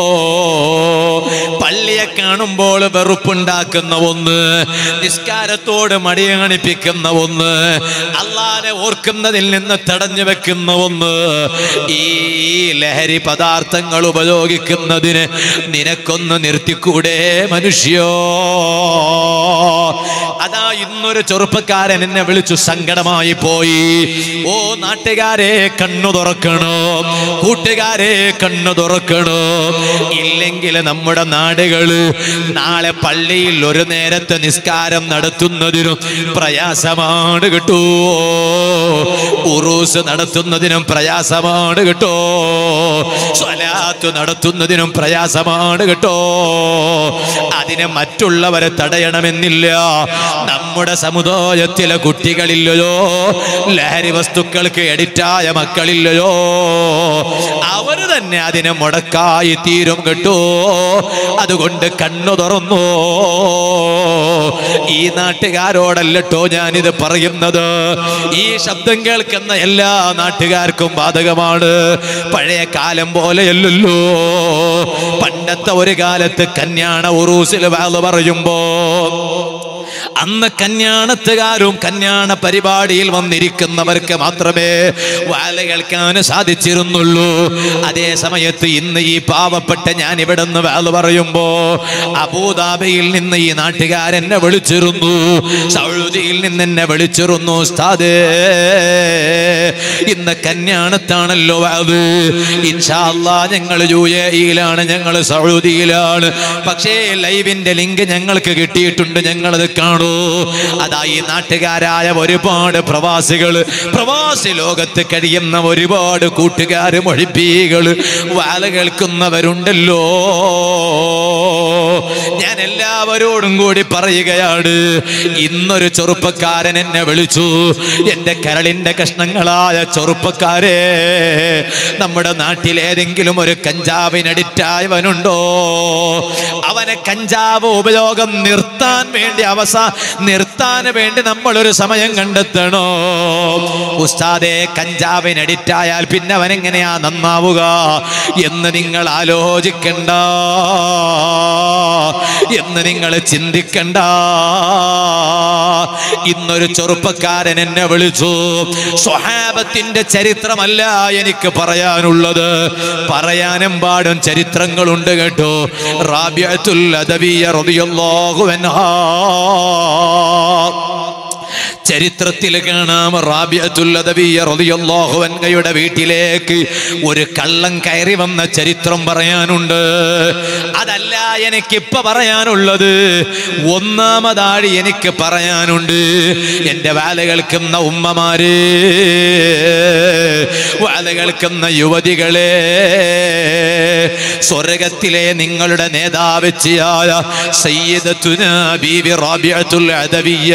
A: പള്ളിയെ കാണുമ്പോൾ വെറുപ്പുണ്ടാക്കുന്ന ഒന്ന് നിസ്കാരത്തോട് മടി കാണിപ്പിക്കുന്ന ഒന്ന് അള്ളാനെ ഓർക്കുന്നതിൽ നിന്ന് തടഞ്ഞു വെക്കുന്ന ഒന്ന് ഈ ലഹരി പദാർത്ഥങ്ങൾ ഉപയോഗിക്കുന്നതിന് നിനക്കൊന്ന് നിർത്തിക്കൂടെ മനുഷ്യോ അതാ ഇന്നൊരു ചെറുപ്പക്കാരൻ എന്നെ വിളിച്ചു സങ്കടമായി പോയി ഓ നാട്ടുകാരെ കണ്ണു തുറക്കണോ കൂട്ടുകാരെ കണ്ണു തുറക്കണോ നടത്തണോ ഇല്ലെങ്കിൽ നമ്മുടെ നാടുകള് നാളെ പള്ളിയിൽ ഒരു നേരത്തെ നിസ്കാരം നടത്തുന്നതിനും പ്രയാസമാണ് കിട്ടൂ ഉറൂസ് നടത്തുന്നതിനും പ്രയാസമാണ് കിട്ടോ സ്വലാത്ത് നടത്തുന്നതിനും പ്രയാസമാണ് കേട്ടോ അതിനെ മറ്റുള്ളവരെ തടയണമെന്നില്ല നമ്മുടെ സമുദായത്തിലെ കുട്ടികളില്ലയോ ലഹരി വസ്തുക്കൾക്ക് എഡിറ്റായ മക്കളില്ലയോ അവര് തന്നെ അതിനെ മുടക്കായി തീരും കേട്ടോ അതുകൊണ്ട് കണ്ണു തുറന്നു ഈ നാട്ടുകാരോടല്ലട്ടോ ഞാനിത് പറയുന്നത് ഈ ശബ്ദം കേൾക്കുന്ന എല്ലാ നാട്ടുകാർക്കും ബാധകമാണ് പഴയ കാലം പോലെയല്ലല്ലോ പണ്ടത്തെ ഒരു കാലത്ത് കല്യാണ ഉറൂസിൽ വാള് പറയുമ്പോ അന്ന് കല്യാണത്തുകാരും കല്യാണ പരിപാടിയിൽ വന്നിരിക്കുന്നവർക്ക് മാത്രമേ വാല കേൾക്കാൻ സാധിച്ചിരുന്നുള്ളൂ അതേ സമയത്ത് ഇന്ന് ഈ പാവപ്പെട്ട ഞാൻ ഇവിടെ നിന്ന് വാല പറയുമ്പോ അബൂദാബിയിൽ നിന്ന് ഈ നാട്ടുകാരെന്നെ വിളിച്ചിരുന്നു സൗദിയിൽ നിന്ന് എന്നെ വിളിച്ചിരുന്നു ഉസ്താദേ ഇന്ന് കല്യാണത്താണല്ലോ അത് ഇൻഷാല്ലാ ഞങ്ങൾ യു എ ഇയിലാണ് ഞങ്ങൾ സൗദിയിലാണ് പക്ഷേ ലൈവിന്റെ ലിങ്ക് ഞങ്ങൾക്ക് കിട്ടിയിട്ടുണ്ട് ഞങ്ങളത് കാണൂ അതാ ഈ നാട്ടുകാരായ ഒരുപാട് പ്രവാസികൾ പ്രവാസി ലോകത്ത് കഴിയുന്ന ഒരുപാട് കൂട്ടുകാർ മൊഴിപ്പീകൾ വാല കേൾക്കുന്നവരുണ്ടല്ലോ ഞാൻ എല്ലാവരോടും കൂടി പറയുകയാണ് ഇന്നൊരു ചെറുപ്പക്കാരൻ എന്നെ വിളിച്ചു എന്റെ കരളിന്റെ കഷ്ണങ്ങളായ ചെറുപ്പക്കാരെ നമ്മുടെ നാട്ടിൽ ഏതെങ്കിലും ഒരു കഞ്ചാവിനടിറ്റായവനുണ്ടോ അവനെ കഞ്ചാവ് ഉപയോഗം നിർത്താൻ വേണ്ടി അവസാ നിർത്താൻ വേണ്ടി നമ്മൾ ഒരു സമയം കണ്ടെത്തണോ ഉസ്താദെ കഞ്ചാവിനടിറ്റായാൽ പിന്നെ അവൻ എങ്ങനെയാ നന്നാവുക എന്ന് നിങ്ങൾ ആലോചിക്കണ്ട എന്ന് നിങ്ങൾ ചിന്തിക്കണ്ട ഇന്നൊരു ചെറുപ്പക്കാരൻ എന്നെ വിളിച്ചു സ്വഹാബത്തിന്റെ ചരിത്രമല്ല എനിക്ക് പറയാനുള്ളത് പറയാനെമ്പാടും ചരിത്രങ്ങളുണ്ട് കേട്ടോ റാബിയത്തുൽ അദവിയ റളിയല്ലാഹു അൻഹാ ചരിത്രത്തിൽ കാണാം റാബിയത്തുല്ലതവിയുടെ വീട്ടിലേക്ക് ഒരു കള്ളം കയറി വന്ന ചരിത്രം പറയാനുണ്ട് അതല്ല എനിക്കിപ്പ പറയാനുള്ളത് ഒന്നാമതാഴി എനിക്ക് പറയാനുണ്ട് എന്റെ വാല കേൾക്കുന്ന ഉമ്മമാര് വാല കേൾക്കുന്ന യുവതികളെ സ്വർഗത്തിലെ നിങ്ങളുടെ നേതാവ് ചെയ്യായ സയ്യിദത്തുന ബീവി റാബിയത്തുൽ അദവിയ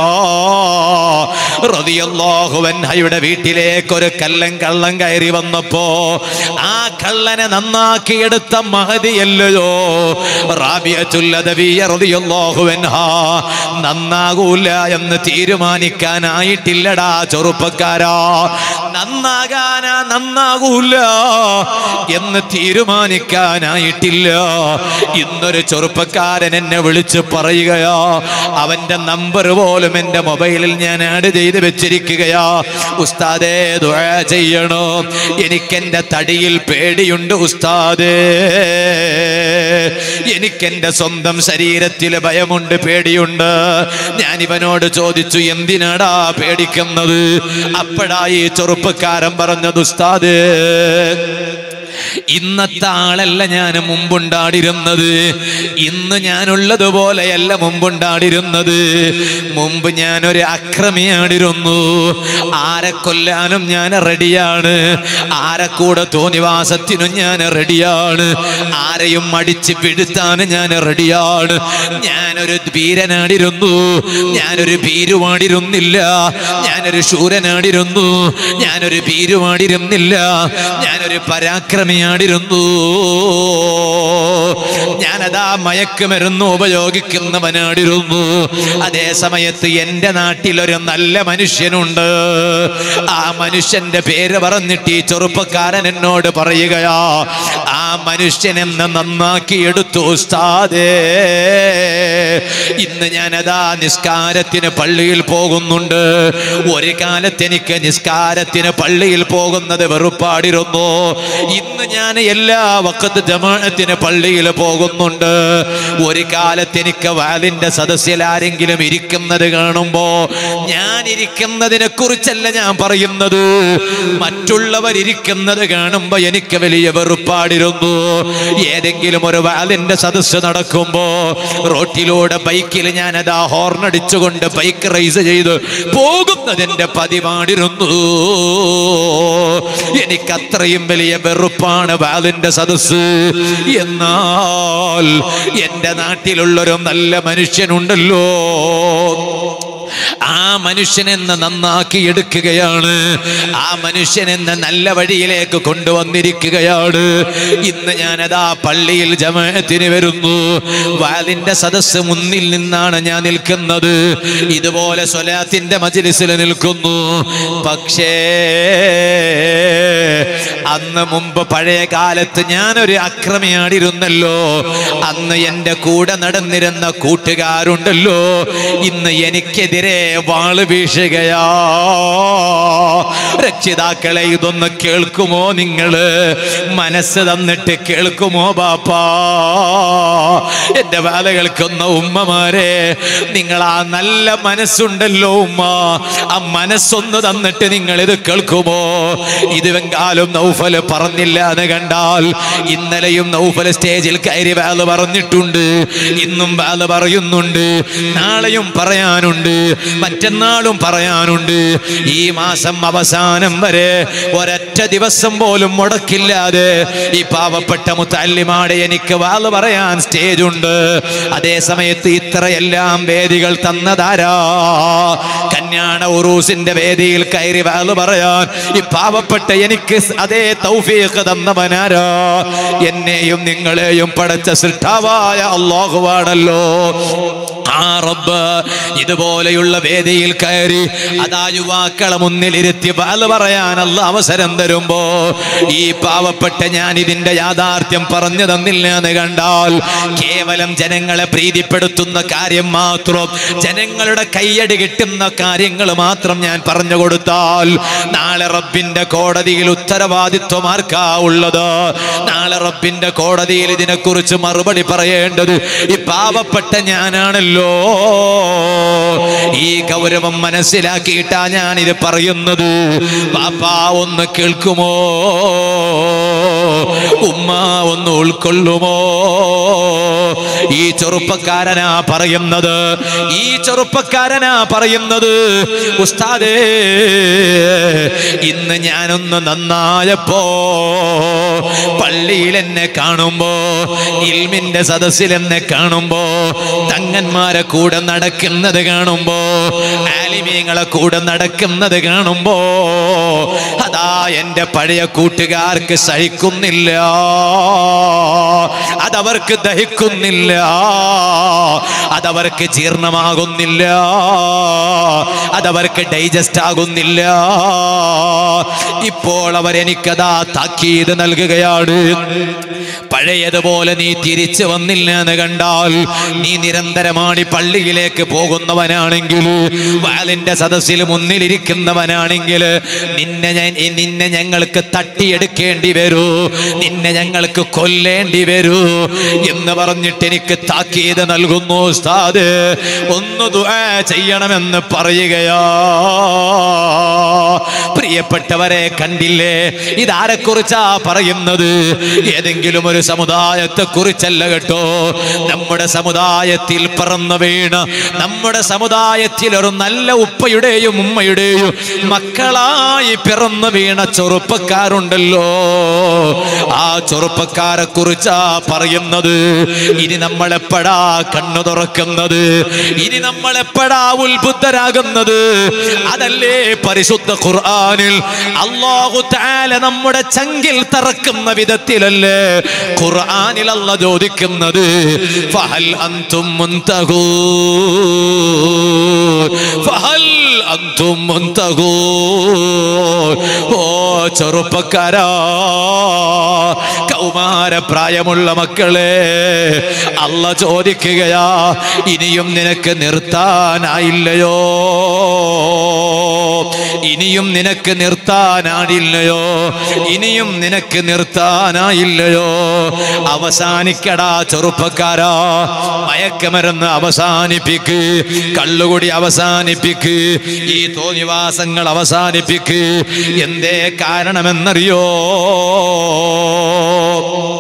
A: റളിയല്ലാഹു അൻഹയുടെ വീട്ടിലേക്ക് ഒരു കല്ലൻ കള്ളൻ കയറി വന്നപ്പോ ആ കള്ളനെ നന്നാക്കിയെടുത്ത മഹതിയല്ലയോ റാബിയത്തുൽ അദവിയ റളിയല്ലാഹു അൻഹ നന്നാകൂല എന്ന് തീരുമാനിക്കാനായിട്ടില്ലടാ ചെറുപ്പക്കാരാ നന്നാകാനാ നന്നാകൂല എന്ന് തീരുമാനിക്കാനായിട്ടില്ല ഇന്നൊരു ചെറുപ്പക്കാരൻ എന്നെ വിളിച്ച് പറയുകയാ അവന്റെ നമ്പർ പോലും എന്റെ മൊബൈലിൽ ഞാൻ ആഡ് ചെയ്ത് വെച്ചിരിക്കുകയാ ഉസ്താദേ ദുആ ചെയ്യണോ എനിക്കെന്റെ തടിയിൽ പേടിയുണ്ട് ഉസ്താദേ എനിക്കെന്റെ സ്വന്തം ശരീരത്തിൽ ഭയമുണ്ട് പേടിയുണ്ട് ഞാൻ ഇവനോട് ചോദിച്ചു എന്തിനാടാ പേടിക്കുന്നത് അപ്പോഴാ ഈ ചെറുപ്പക്കാരൻ പറഞ്ഞത് ഉസ്താദേ ഇന്നത്തെ ആളല്ല ഞാൻ മുമ്പുണ്ടാടിരുന്നത് ഇന്ന് ഞാനുള്ളതുപോലെയല്ല മുമ്പുണ്ടാടിരുന്നത് മുമ്പ് ഞാനൊരു അക്രമിയാടിരുന്നു ആരെ കൊല്ലാനും ഞാൻ റെഡിയാണ് ആരെ കൂടെ തോന്നിവാസത്തിനും ഞാൻ റെഡിയാണ് ആരെയും അടിച്ച് പിടുത്താനും ഞാൻ റെഡിയാണ് ഞാനൊരു വീരനാടിരുന്നു ഞാനൊരു ഭീരുവാടിരുന്നില്ല ഞാനൊരു ശൂരനാടിരുന്നു ഞാനൊരു ഭീരുവാടിരുന്നില്ല ഞാനൊരു പരാക്രമിയാടിരുന്നു ഞാനതാ മയക്കുമരുന്ന് ഉപയോഗിക്കുന്നവനാടിരുന്നു അതേ സമയത്ത് എൻ്റെ നാട്ടിലൊരു നല്ല മനുഷ്യനുണ്ട് ആ മനുഷ്യന്റെ പേര് പറഞ്ഞിട്ട് ഈ ചെറുപ്പക്കാരൻ എന്നോട് പറയുകയാ ആ മനുഷ്യൻ എന്നെ നന്നാക്കി എടുത്തു ഉസ്താദേ ഇന്ന് ഞാനതാ നിസ്കാരത്തിന് പള്ളിയിൽ പോകുന്നുണ്ട് ഒരു കാലത്ത് എനിക്ക് നിസ്കാരത്തിന് പള്ളിയിൽ പോകുന്നത് വെറുപ്പാടിരുന്നു ഇന്ന് ഞാൻ എല്ലാ വക്കത്ത് ജമാഅത്തിന് പള്ളിയിൽ പോകുന്നുണ്ട് ഒരു കാലത്ത് എനിക്ക് വാലിന്റെ സദസ്സിൽ ആരെങ്കിലും ഇരിക്കുന്നത് കാണുമ്പോ ഞാൻ ഇരിക്കുന്നതിനെ കുറിച്ചല്ല ഞാൻ പറയുന്നത് മറ്റുള്ളവർ ഇരിക്കുന്നത് കാണുമ്പോ എനിക്ക് വലിയ വെറുപ്പാടി പതിവാണിരുന്നു ഏതെങ്കിലും ഒരു വാലിന്റെ സദസ്സ് നടക്കുമ്പോ റോട്ടിലൂടെ ബൈക്കിൽ ഞാനതാ ഹോർൺ അടിച്ചുകൊണ്ട് ബൈക്ക് റൈസ് ചെയ്ത് പോകുന്നതിന്റെ പതിവാണിരുന്നു എനിക്ക് അത്രയും വലിയ വെറുപ്പാണ് വാലിന്റെ സദസ്സ് എന്നാൽ എന്റെ നാട്ടിലുള്ളൊരു നല്ല മനുഷ്യനുണ്ടല്ലോ ആ മനുഷ്യനെന്ന് നന്നാക്കി എടുക്കുകയാണ് ആ മനുഷ്യനെന്ന് നല്ല വഴിയിലേക്ക് കൊണ്ടുവന്നിരിക്കുകയാണ് ഇന്ന് ഞാനതാ പള്ളിയിൽ ജമാഅത്തിന് വരുന്നു വാലിന്റെ സദസ്സ് മുന്നിൽ നിന്നാണ് ഞാൻ നിൽക്കുന്നത് ഇതുപോലെ സ്വലാത്തിന്റെ മജിലിസിൽ നിൽക്കുന്നു പക്ഷേ അന്ന് മുമ്പ് പഴയ കാലത്ത് ഞാനൊരു അക്രമിയാണിരുന്നല്ലോ അന്ന് എൻ്റെ കൂടെ നടന്നിരുന്ന കൂട്ടുകാരുണ്ടല്ലോ ഇന്ന് എനിക്കെതിരെ വാള് വീശുകയാ രക്ഷിതാക്കളെ ഇതൊന്ന് കേൾക്കുമോ നിങ്ങള് മനസ്സ് തന്നിട്ട് കേൾക്കുമോ ബാപ്പാ എന്റെ വേല കേൾക്കുന്ന ഉമ്മമാരെ നിങ്ങൾ ആ നല്ല മനസ്സുണ്ടല്ലോ ഉമ്മ ആ മനസ്സൊന്ന് തന്നിട്ട് നിങ്ങൾ ഇത് കേൾക്കുമോ ഇത് വെങ്കാലും നൗഫല് പറഞ്ഞില്ല എന്ന് കണ്ടാൽ ഇന്നലെയും നൗഫല് സ്റ്റേജിൽ കയറി വേല പറഞ്ഞിട്ടുണ്ട് ഇന്നും വേല പറയുന്നുണ്ട് നാളെയും പറയാനുണ്ട് മറ്റന്നാളും പറയാനുണ്ട് ഈ മാസം അവസാനം വരെ ഒരൊറ്റ ദിവസം പോലും മുടക്കില്ലാതെ ഈ പാവപ്പെട്ട മുത്തല്ലിമാടെ എനിക്ക് വാല് പറയാൻ സ്റ്റേജ് ഉണ്ട് അതേ സമയത്ത് ഇത്രയെല്ലാം വേദികൾ തന്നതാരാ കല്യാണ ഉറൂസിന്റെ വേദിയിൽ കയറി വാല് പറയാൻ ഈ പാവപ്പെട്ട എനിക്ക് അതേ തൗഫീഖ് തന്നവനാരാ എന്നെയും നിങ്ങളെയും പടച്ച സൃഷ്ടാവായ അള്ളാഹുവാണല്ലോ ആ റബ്ബ് ഇതുപോലെയുള്ള വേദിയിൽ കയറി അതാ യുവാക്കളെ മുന്നിലിരുത്തി വാല് പറയാനുള്ള അവസരം തരുമ്പോ ഈ പാവപ്പെട്ട ഞാൻ ഇതിന്റെ യാഥാർത്ഥ്യം പറഞ്ഞു തന്നില്ല എന്ന് കണ്ടാൽ കേവലം ജനങ്ങളെ പ്രീതിപ്പെടുത്തുന്ന കാര്യം മാത്രം ജനങ്ങളുടെ കയ്യടി കിട്ടുന്ന കാര്യങ്ങൾ മാത്രം ഞാൻ പറഞ്ഞു കൊടുത്താൽ നാളെ റബ്ബിന്റെ കോടതിയിൽ ഉത്തരവാദിത്വം ആർക്കാ ഉള്ളത് നാളെ റബ്ബിന്റെ കോടതിയിൽ ഇതിനെക്കുറിച്ച് മറുപടി പറയേണ്ടത് ഈ പാവപ്പെട്ട ഞാനാണല്ലോ ഈ ഗൗരവം മനസ്സിലാക്കിയിട്ടാ ഞാൻ ഇത് പറയുന്നത് പാപ്പാ ഒന്ന് കേൾക്കുമോ ഉമ്മ ഒന്ന് ഉൾക്കൊള്ളുമോ ഈ ചെറുപ്പക്കാരനാ പറയുന്നത് ഈ ചെറുപ്പക്കാരനാ പറയുന്നത് ഉസ്താദേ ഇന്ന് ഞാനൊന്ന് നന്നായപ്പോ പള്ളിയിൽ എന്നെ കാണുമ്പോ ഇൽമിന്റെ സദസ്സിൽ എന്നെ കാണുമ്പോ തങ്ങന്മാരെ കൂടെ നടക്കുന്നത് കാണുമ്പോ ആലിമീങ്ങളെ കൂടെ നടക്കുന്നത് കാണുമ്പോ അതാ എന്റെ പഴയ കൂട്ടുകാർക്ക് സഹിക്കുന്നില്ല അതവർക്ക് ദഹിക്കുന്നില്ല അതവർക്ക് ജീർണമാകുന്നില്ല അതവർക്ക് ഡൈജസ്റ്റ് ആകുന്നില്ല ഇപ്പോൾ അവരെനിക്കതാ താക്കീത് നൽകുകയാണ് പഴയതുപോലെ നീ തിരിച്ചു വന്നില്ല എന്ന് കണ്ടാൽ നീ നിരന്തരമാണ് ഈ പള്ളിയിലേക്ക് പോകുന്നവനാണെങ്കിൽ വാലിന്റെ സദസ്സിൽ മുന്നിലിരിക്കുന്നവനാണെങ്കിൽ നിന്നെ ഞാൻ നിന്നെ ഞങ്ങൾക്ക് തട്ടിയെടുക്കേണ്ടി വരൂ നിന്നെ ഞങ്ങൾക്ക് കൊല്ലേണ്ടി വരൂ എന്ന് പറഞ്ഞിട്ട് എനിക്ക് താക്കീത് നൽകുന്നു ഉസ്താദ് ഒന്ന് ദുആ ചെയ്യണമെന്ന് പറയുകയാ പ്രിയപ്പെട്ടവരെ കണ്ടില്ലേ ഇതാരെ കുറിച്ചാ പറയുന്നത് ഏതെങ്കിലും ഒരു സമുദായത്തെ കുറിച്ചല്ല കേട്ടോ നമ്മുടെ സമുദായത്തിൽ പറന്നു വീണ നമ്മുടെ സമുദായത്തിൽ ഒരു നല്ല ഉപ്പയുടെയും ഉമ്മയുടെയും മക്കളായി പിറന്നു വീണ ചെറുപ്പക്കാരുണ്ടല്ലോ ആ ചെറുപ്പക്കാരെ കുറിച്ചാ പറയുന്നത് ഇനി നമ്മൾ എപ്പോഴാ കണ്ണു തുറക്കുന്നത് ഇനി നമ്മൾ എപ്പോഴാ ഉത്ബുദ്ധരാകുന്നത് അതല്ലേ പരിശുദ്ധ ഖുർആനിൽ അള്ളാഹു തആല നമ്മുടെ ചങ്കിൽ തറക്കുന്ന വിധത്തിലല്ലേ ഖുർആനിൽ അല്ല ചോദിക്കുന്നത് ഫഹൽ അൻതും മുൻതഹൂ ഫഹൽ അൻതും മുൻതഹൂ ഓ ചെറുപ്പക്കാരാ കൗമാര പ്രായമുള്ള മക്കളെ അല്ല ചോദിക്കുകയാ ഇനിയും നിനക്ക് നിർത്താനായില്ലയോ ഇനിയും നിനക്ക് നിർത്താനായില്ലയോ ഇനിയും നിനക്ക് നിർത്താനായില്ലയോ അവസാനിക്കടാ ചെറുപ്പക്കാരാ മയക്കമരുന്ന് അവസാനിപ്പിക്ക് കള്ളുകുടി അവസാനിപ്പിക്ക് ഈ തോന്നിവാസങ്ങൾ അവസാനിപ്പിക്ക് എന്തേ കാരണമെന്നറിയോ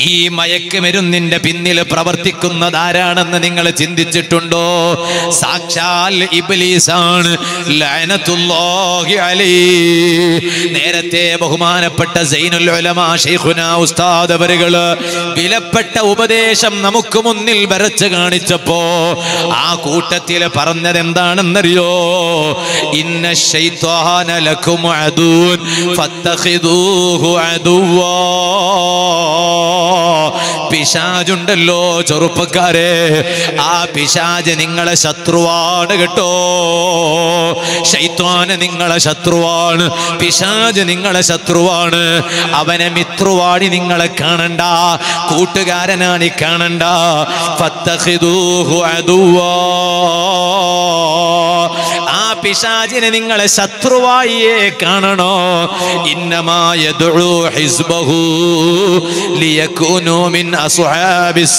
A: ഈ മയക്കുമരുന്നിന്റെ പിന്നിൽ പ്രവർത്തിക്കുന്നത് ആരാണെന്ന് നിങ്ങൾ ചിന്തിച്ചിട്ടുണ്ടോ സാക്ഷാൽ ഇബ്ലീസാണ് ലഅനത്തുല്ലാഹി അലൈഹി നേരത്തെ ബഹുമാനപ്പെട്ട സൈനുൽ ഉലമാ ശൈഖുന ഉസ്താദ് അവരുകള് വിലപ്പെട്ട ഉപദേശം നമുക്ക് മുന്നിൽ വരച്ച് കാണിച്ചപ്പോ ആ കൂട്ടത്തിൽ പറഞ്ഞത് എന്താണെന്നറിയോ ഇന്ന ശൈത്വാന ലക്കും അദൂൻ ഫത്തഖിദൂഹു അദുവാ പിശാജുണ്ടല്ലോ ചെറുപ്പക്കാരെ ആ പിശാജ് നിങ്ങളെ ശത്രുവാണ് കേട്ടോ ശൈത്വാന് നിങ്ങളെ ശത്രുവാണ് പിശാജ് നിങ്ങളെ ശത്രുവാണ് അവനെ മിത്രുവാണി നിങ്ങളെ കാണണ്ട കൂട്ടുകാരനാണി കാണണ്ട ഫത്തഖിദൂഹു അദുവാ ആ പിശാചിനെ നിങ്ങളെ ശത്രുവായിയെ കാണണോ ഇന്നമായ ഹിസ്ബഹു ലിയകൂനു മിൻ അസ്ഹാബിസ്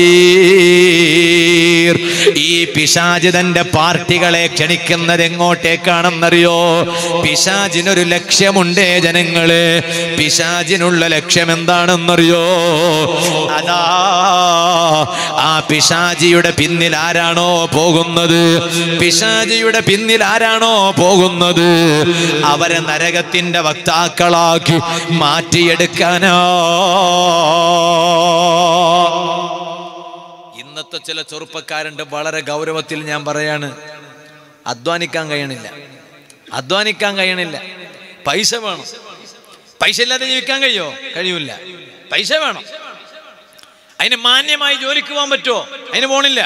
A: സഈർ ഈ പിശാച് തന്റെ പാർട്ടികളെ ക്ഷണിക്കുന്നത് എങ്ങോട്ടേക്കാണെന്നറിയോ പിശാചിനൊരു ലക്ഷ്യമുണ്ടേ ജനങ്ങളെ പിശാചിനുള്ള ലക്ഷ്യം എന്താണെന്നറിയോ അതാ ആ പിശാചിയുടെ പിന്നിൽ ആരാണോ പോകുന്നത് പിശാചിയുടെ പിന്നിൽ ആരാണോ പോകുന്നത് അവരെ നരകത്തിന്റെ വക്താക്കളാക്കി മാറ്റിയെടുക്കാനോ ഇന്നത്തെ ചില ചെറുപ്പക്കാരുണ്ട് വളരെ ഗൗരവത്തിൽ ഞാൻ പറയാണ് അധ്വാനിക്കാൻ കഴിയണില്ല അധ്വാനിക്കാൻ കഴിയണില്ല പൈസ വേണം പൈസ ഇല്ലാതെ ജീവിക്കാൻ കഴിയോ കഴിയൂല പൈസ വേണം അതിന് മാന്യമായി ജോലിക്ക് പോകാൻ പറ്റുമോ അതിന് പോണില്ല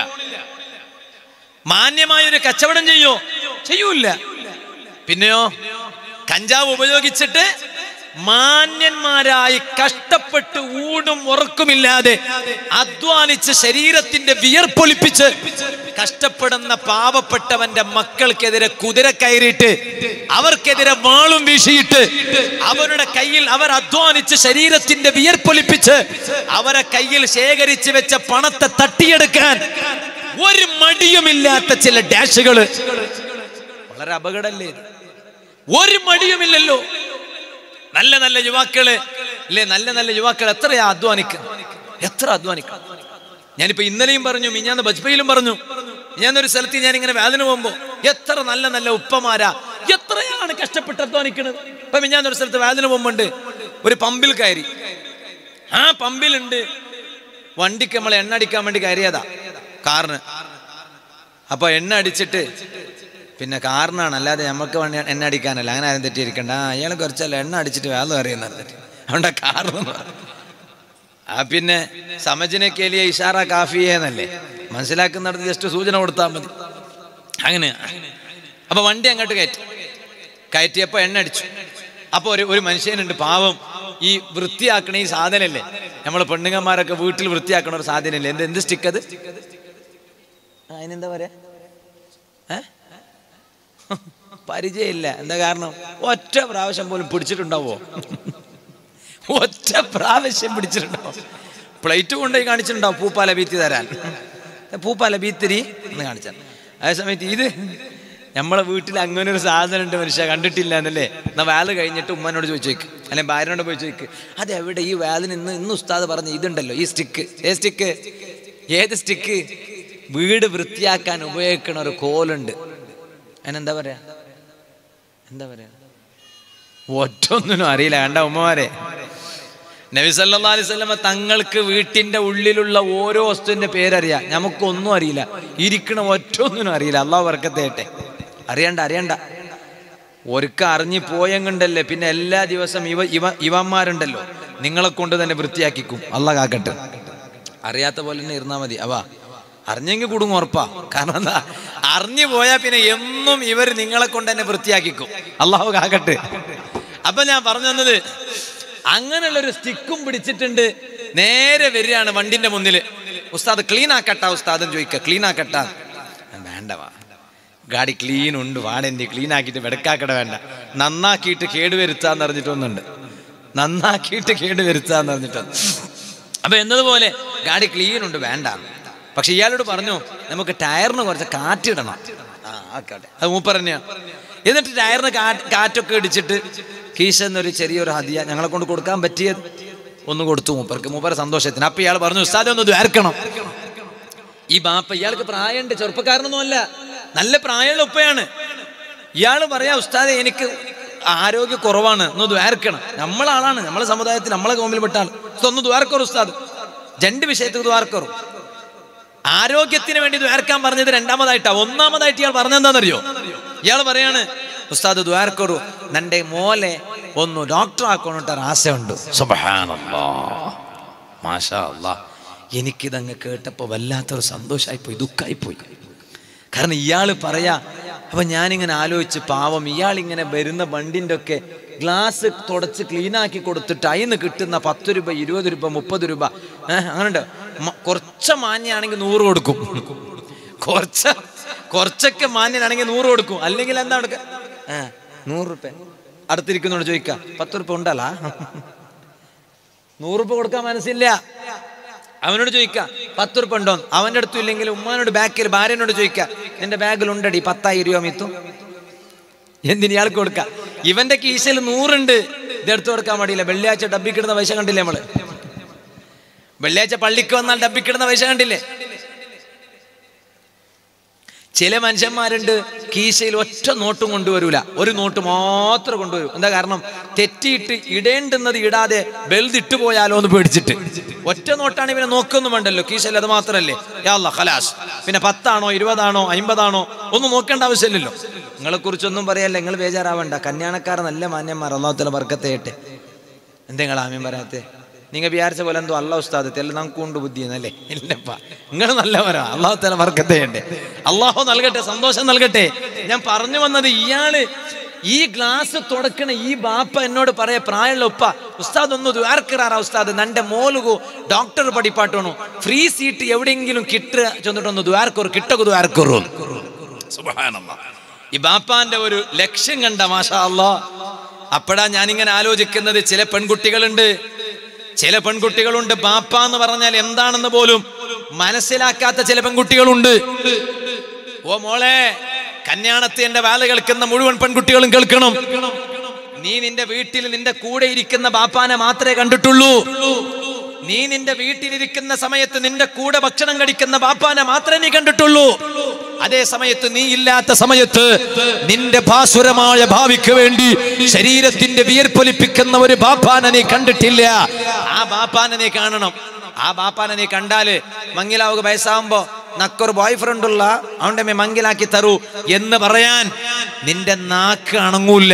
A: മാന്യമായ ഒരു കച്ചവടം ചെയ്യോ ചെയ്യൂല പിന്നെയോ കഞ്ചാവ് ഉപയോഗിച്ചിട്ട് മാന്യന്മാരായി കഷ്ടപ്പെട്ട് ഊണും ഉറക്കുമില്ലാതെ അധ്വാനിച്ച് ശരീരത്തിന്റെ വിയർപ്പൊലിപ്പിച്ച് കഷ്ടപ്പെടുന്ന പാവപ്പെട്ടവന്റെ മക്കൾക്കെതിരെ കുതിര കയറിയിട്ട് അവർക്കെതിരെ വാളും വീശിയിട്ട് അവരുടെ കയ്യിൽ അവർ അധ്വാനിച്ച് ശരീരത്തിന്റെ വിയർപ്പൊലിപ്പിച്ച് അവരെ കയ്യിൽ ശേഖരിച്ച് വെച്ച പണത്തെ തട്ടിയെടുക്കാൻ ഒരു മടിയുമില്ലാത്ത ചില ഡാഷുകള് വളരെ അപകടല്ലേ ഇത്? ഒരു മടിയുമില്ലല്ലോ നല്ല നല്ല യുവാക്കള് അല്ലേ നല്ല നല്ല യുവാക്കൾ എത്രയാ അധ്വാനിക്കുന്നത് എത്ര അധ്വാനിക്കണം ഞാനിപ്പോ ഇന്നലെയും പറഞ്ഞു മിഞ്ഞാന്ന് ബജ്പയിലും പറഞ്ഞു ഞാനൊരു സ്ഥലത്ത് ഞാൻ ഇങ്ങനെ വേദന പോകുമ്പോ എത്ര നല്ല നല്ല ഉപ്പമാരാ എത്രയാണ് കഷ്ടപ്പെട്ട് അധ്വാനിക്കുന്നത് ഇപ്പൊ മിഞ്ഞാന്നൊരു സ്ഥലത്ത് വേദന പോകുമ്പോണ്ട് ഒരു പമ്പിൽ കയറി ആ പമ്പിലുണ്ട് വണ്ടിക്ക് നമ്മൾ എണ്ണ അടിക്കാൻ വേണ്ടി കയറിയതാ കാറിന് അപ്പൊ എണ്ണ അടിച്ചിട്ട് പിന്നെ കാറിനാണ് അല്ലാതെ നമുക്ക് വേണ്ടി എണ്ണ അടിക്കാനല്ല അങ്ങനെ ആരും തെറ്റിയിരിക്കണ്ട ആ അയാൾ കുറച്ചല്ല എണ്ണ അടിച്ചിട്ട് വേദം അറിയുന്നത് അതുകൊണ്ട് കാറിന് ആ പിന്നെ സമജിനെ കേലിയ ഇഷാറ കാഫിയെ എന്നല്ലേ മനസ്സിലാക്കുന്നിടത്ത് ജസ്റ്റ് സൂചന കൊടുത്താൽ മതി അങ്ങനെ അപ്പൊ വണ്ടി അങ്ങോട്ട് കയറ്റി കയറ്റിയപ്പോ എണ്ണ അടിച്ചു അപ്പൊ ഒരു ഒരു മനുഷ്യനുണ്ട് പാവം ഈ വൃത്തിയാക്കണ ഈ സാധനല്ലേ നമ്മളെ പെണ്ണുങ്ങന്മാരൊക്കെ വീട്ടിൽ വൃത്തിയാക്കണ ഒരു സാധനല്ലേ എന്ത് എന്ത് സ്റ്റിക്ക് അത് ആ, അതിനെന്താ പറയാ ഏ പരിചയമില്ല എന്താ കാരണം ഒറ്റ പ്രാവശ്യം പോലും പിടിച്ചിട്ടുണ്ടാവോ ഒറ്റ പ്രാവശ്യം പിടിച്ചിട്ടുണ്ടാവും പ്ലേറ്റ് കൊണ്ടുപോയി കാണിച്ചിട്ടുണ്ടാവും പൂപ്പാല ബീത്തി തരാൻ പൂപ്പാല ബീത്തിരി എന്ന് കാണിച്ചാൽ അതേ സമയത്ത് ഇത് നമ്മളെ വീട്ടിൽ അങ്ങനെ ഒരു സാധനം ഉണ്ട് മനുഷ്യ കണ്ടിട്ടില്ല എന്നല്ലേ എന്നാ വാല് കഴിഞ്ഞിട്ട് ഉമ്മനോട് ചോദിച്ചേക്ക് അല്ലെങ്കിൽ ഭാര്യനോട് പോയി ചോദിക്ക് അതെവിടെ ഈ വാലിന് ഇന്ന് ഇന്ന് ഉസ്താദ് പറഞ്ഞ ഇതുണ്ടല്ലോ ഈ സ്റ്റിക്ക് ഏ സ്റ്റിക്ക് ഏത് സ്റ്റിക്ക് വീട് വൃത്തിയാക്കാൻ ഉപയോഗിക്കണ ഒരു കോലുണ്ട് അതിനെന്താ പറയാ എന്താ പറയാ ഒറ്റൊന്നിനും അറിയില്ല കണ്ട ഉമ്മമാരെ നബി സല്ലല്ലാഹു അലൈഹി വസല്ലമ തങ്ങൾക്ക് വീട്ടിന്റെ ഉള്ളിലുള്ള ഓരോ വസ്തുവിന്റെ പേരറിയാം നമുക്കൊന്നും അറിയില്ല ഇരിക്കണ ഒറ്റൊന്നിനും അറിയില്ല അള്ളാഹു വർക്കത്തേട്ടെ അറിയണ്ട അറിയണ്ട ഒരുക്ക അറിഞ്ഞു പോയെങ്കിണ്ടല്ലേ പിന്നെ എല്ലാ ദിവസം ഇവ ഇവ ഇവന്മാരുണ്ടല്ലോ നിങ്ങളെ കൊണ്ട് തന്നെ വൃത്തിയാക്കിക്കും അല്ല കാക്കട്ടെ അറിയാത്ത പോലെ തന്നെ ഇരുന്നാ മതി അവ അറിഞ്ഞെങ്കിൽ കുടുങ്ങും ഉറപ്പാ കാരണം എന്താ അറിഞ്ഞു പോയാൽ പിന്നെ എന്നും ഇവർ നിങ്ങളെ കൊണ്ട് തന്നെ വൃത്തിയാക്കിക്കും അള്ളാഹു കാക്കട്ടെ അപ്പൊ ഞാൻ പറഞ്ഞു തന്നത് അങ്ങനെയുള്ള ഒരു സ്റ്റിക്കും പിടിച്ചിട്ടുണ്ട് നേരെ വരികയാണ് വണ്ടിന്റെ മുന്നിൽ ഉസ്താദ് ക്ലീൻ ആക്കട്ടാ ഉസ്താദും ചോദിക്ക ക്ലീൻ ആക്കട്ടാ വേണ്ട വാ ഗാഡി ക്ലീൻ ഉണ്ട് വാടന്റെ ക്ലീൻ ആക്കിയിട്ട് വെടക്കാക്കട വേണ്ട നന്നാക്കിയിട്ട് കേടുവരുത്താന്ന് അറിഞ്ഞിട്ടൊന്നുണ്ട് നന്നാക്കിയിട്ട് കേടുവരുത്താന്ന് അറിഞ്ഞിട്ടൊന്ന് അപ്പൊ എന്നതുപോലെ ഗാഡി ക്ലീൻ ഉണ്ട് വേണ്ട പക്ഷെ ഇയാളോട് പറഞ്ഞു നമുക്ക് ടയറിന് കുറച്ച് കാറ്റിടണം ആ ആക്കട്ടെ അത് മൂപ്പർ തന്നെയാണ് എന്നിട്ട് ടയറിന് കാറ്റ് കാറ്റൊക്കെ ഇടിച്ചിട്ട് കീശ എന്നൊരു ചെറിയൊരു ഹതിയ ഞങ്ങളെ കൊണ്ട് കൊടുക്കാൻ പറ്റിയത് ഒന്ന് കൊടുത്തു മൂപ്പർക്ക് മൂപ്പര സന്തോഷത്തിന് അപ്പൊ ഇയാൾ പറഞ്ഞു ഉസ്താദെ ഒന്ന് ദ്വാർക്കണം ഈ ബാപ്പ ഇയാൾക്ക് പ്രായമുണ്ട് ചെറുപ്പക്കാരനൊന്നും അല്ല നല്ല പ്രായമുള്ള ഉപ്പയാണ് ഇയാൾ പറയാ ഉസ്താദെ എനിക്ക് ആരോഗ്യ കുറവാണ് ഒന്ന് ദ്വാർക്കണം നമ്മളാളാണ് നമ്മളെ സമുദായത്തിൽ നമ്മളെ കോമ്പിൽ പെട്ടാൽ ഒന്ന് ദ്വാർക്കറു ഉസ്താദ് രണ്ട് വിഷയത്തിൽ ദ്വാർക്കറു ആരോഗ്യത്തിന് വേണ്ടി ദ്വാരക്കാൻ പറഞ്ഞത് രണ്ടാമതായിട്ടാ ഒന്നാമതായിട്ട് ഇയാൾ പറഞ്ഞെന്താണെന്നറിയോ ഇയാൾ പറയാണ് ഉസ്താദ് ദ്വാരക്കൊരു നന്റെ മോലെ ഒന്ന് ഡോക്ടർ ആക്കണോട്ട് ആശയുണ്ട് സുബ്ഹാനല്ലാ മാഷാ അല്ലാ എനിക്കിതങ്ങ് കേട്ടപ്പോൾ വല്ലാത്തൊരു സന്തോഷമായിപ്പോയി ദുഃഖമായിപ്പോയി കാരണം ഇയാൾ പറയാ അപ്പൊ ഞാനിങ്ങനെ ആലോചിച്ച് പാവം ഇയാൾ ഇങ്ങനെ വരുന്ന വണ്ടിൻ്റെ ഒക്കെ ഗ്ലാസ് തുടച്ച് ക്ലീനാക്കി കൊടുത്തിട്ട് അതിന് കിട്ടുന്ന പത്ത് രൂപ ഇരുപത് രൂപ മുപ്പത് രൂപ ഏഹ് അങ്ങനെയുണ്ട് മ- കുറച്ച് മാന്യാണെങ്കിൽ നൂറ് കൊടുക്കും കുറച്ച് കുറച്ചൊക്കെ മാന്യനാണെങ്കിൽ നൂറ് കൊടുക്കും അല്ലെങ്കിൽ എന്താ കൊടുക്ക ഏ നൂറ് റുപ്യ അടുത്തിരിക്കുന്നോട് ചോദിക്കാം പത്ത് റുപ്യ ഉണ്ടല്ല നൂറ് റുപ്യ കൊടുക്കാൻ മനസ്സില്ല അവനോട് ചോദിക്കാം പത്ത് ഉറുപ്പ് ഉണ്ടോ അവൻ്റെ അടുത്തും ഇല്ലെങ്കിൽ ഉമ്മാനോട് ബാക്കിൽ ഭാര്യനോട് ചോദിക്കാം നിന്റെ ബാഗിൽ ഉണ്ടടി പത്തായിരം രൂപ മിത്തു എന്തിന് ഇയാൾക്ക് കൊടുക്കാം ഇവന്റെ കീശയിൽ നൂറുണ്ട് ഇതെടുത്ത് കൊടുക്കാൻ പാടില്ല വെള്ളിയാഴ്ച ഡബിക്കിടുന്ന പൈസ കണ്ടില്ലേ നമ്മള് വെള്ളിയാഴ്ച പള്ളിക്ക് വന്നാൽ ഡബിക്കിടുന്ന പൈസ കണ്ടില്ലേ ചില മനുഷ്യന്മാരുണ്ട് കീശയിൽ ഒറ്റ നോട്ടും കൊണ്ടുവരൂല ഒരു നോട്ട് മാത്രം കൊണ്ടുവരും എന്താ കാരണം തെറ്റിയിട്ട് ഇടേണ്ടുന്നത് ഇടാതെ ബെൽത് ഇട്ടു പോയാലോ എന്ന് പേടിച്ചിട്ട് ഒറ്റ നോട്ടാണ് ഇവനെ നോക്കൊന്നും വേണ്ടല്ലോ കീശയിൽ അത് മാത്രല്ലേ യാ ഖലാസ് പിന്നെ പത്താണോ ഇരുപതാണോ അമ്പതാണോ ഒന്നും നോക്കേണ്ട ആവശ്യമില്ലല്ലോ നിങ്ങളെ കുറിച്ചൊന്നും പറയല്ല നിങ്ങൾ ബേജാറാവണ്ട കല്യാണക്കാർ നല്ല മാന്യന്മാർ അള്ളാഹുത്തല വർക്കത്തേട്ടെ എന്തെങ്ങൾ ആമ്യം പറയാത്തെ നിങ്ങൾ വിചാരിച്ച പോലെ എന്തോ അല്ല ഉസ്താദ് തെല്ല നമുക്ക് കൊണ്ട് ബുദ്ധി എന്നല്ലേ ഇല്ലപ്പാ നിങ്ങൾ നല്ലവരാ അള്ളാഹു തല വർക്കത്തേണ്ടേ അള്ളാഹു നൽകട്ടെ സന്തോഷം നൽകട്ടെ ഞാൻ പറഞ്ഞു വന്നത് ഇയാള് ഈ ഗ്ലാസ് തുടക്കണ ഈ ബാപ്പ എന്നോട് പറയാ പ്രായമുള്ള ഉപ്പ ഉസ്താദ് ഒന്ന് ദ്വാർക്കറാറാ ഉസ്താദ് നന്റെ മോലുകു ഡോക്ടർ പഠിപ്പാട്ടോണു ഫ്രീ സീറ്റ് എവിടെയെങ്കിലും കിട്ടുക ചെന്നിട്ടൊന്ന് ദ്വാർക്കൊരു കിട്ടൊക്കെ ദ്വാർക്കൊരു ഈ ബാപ്പാന്റെ ഒരു ലക്ഷ്യം കണ്ട മാഷാ അല്ലാ അപ്പോഴാ ഞാനിങ്ങനെ ആലോചിക്കുന്നത് ചില പെൺകുട്ടികളുണ്ട് ചില പെൺകുട്ടികളുണ്ട് ബാപ്പ എന്ന് പറഞ്ഞാൽ എന്താണെന്ന് പോലും മനസ്സിലാക്കാത്ത ചില പെൺകുട്ടികളുണ്ട് ഓ മോളെ കല്യാണത്തെ എന്റെ വേല കേൾക്കുന്ന മുഴുവൻ പെൺകുട്ടികളും കേൾക്കണം നീ നിന്റെ വീട്ടിൽ നിന്റെ കൂടെ ഇരിക്കുന്ന ബാപ്പാനെ മാത്രമേ കണ്ടിട്ടുള്ളൂ നീ നിന്റെ വീട്ടിലിരിക്കുന്ന സമയത്ത് നിന്റെ കൂടെ ഭക്ഷണം കഴിക്കുന്ന ബാപ്പാനെ മാത്രമേ നീ കണ്ടിട്ടുള്ളൂ അതേ സമയത്ത് നീ ഇല്ലാത്ത സമയത്ത് നിന്റെ ഭാസുരമായ ഭാവിക്ക് വേണ്ടി ശരീരത്തിന്റെ വിയർപ്പൊലിപ്പിക്കുന്ന ഒരു ബാപ്പാനെ നീ കണ്ടിട്ടില്ല ആ ബാപ്പാനെ നീ കാണണം ആ ബാപ്പാനെ നീ കണ്ടാല് മങ്ങിലാവുക വയസ്സാവുമ്പോ നക്കൊരു ബോയ് ഫ്രണ്ട് ഉള്ള അവന്റെ മേ മങ്കിലാക്കി തരൂ എന്ന് പറയാൻ നിന്റെ നാക്ക് അണങ്ങൂല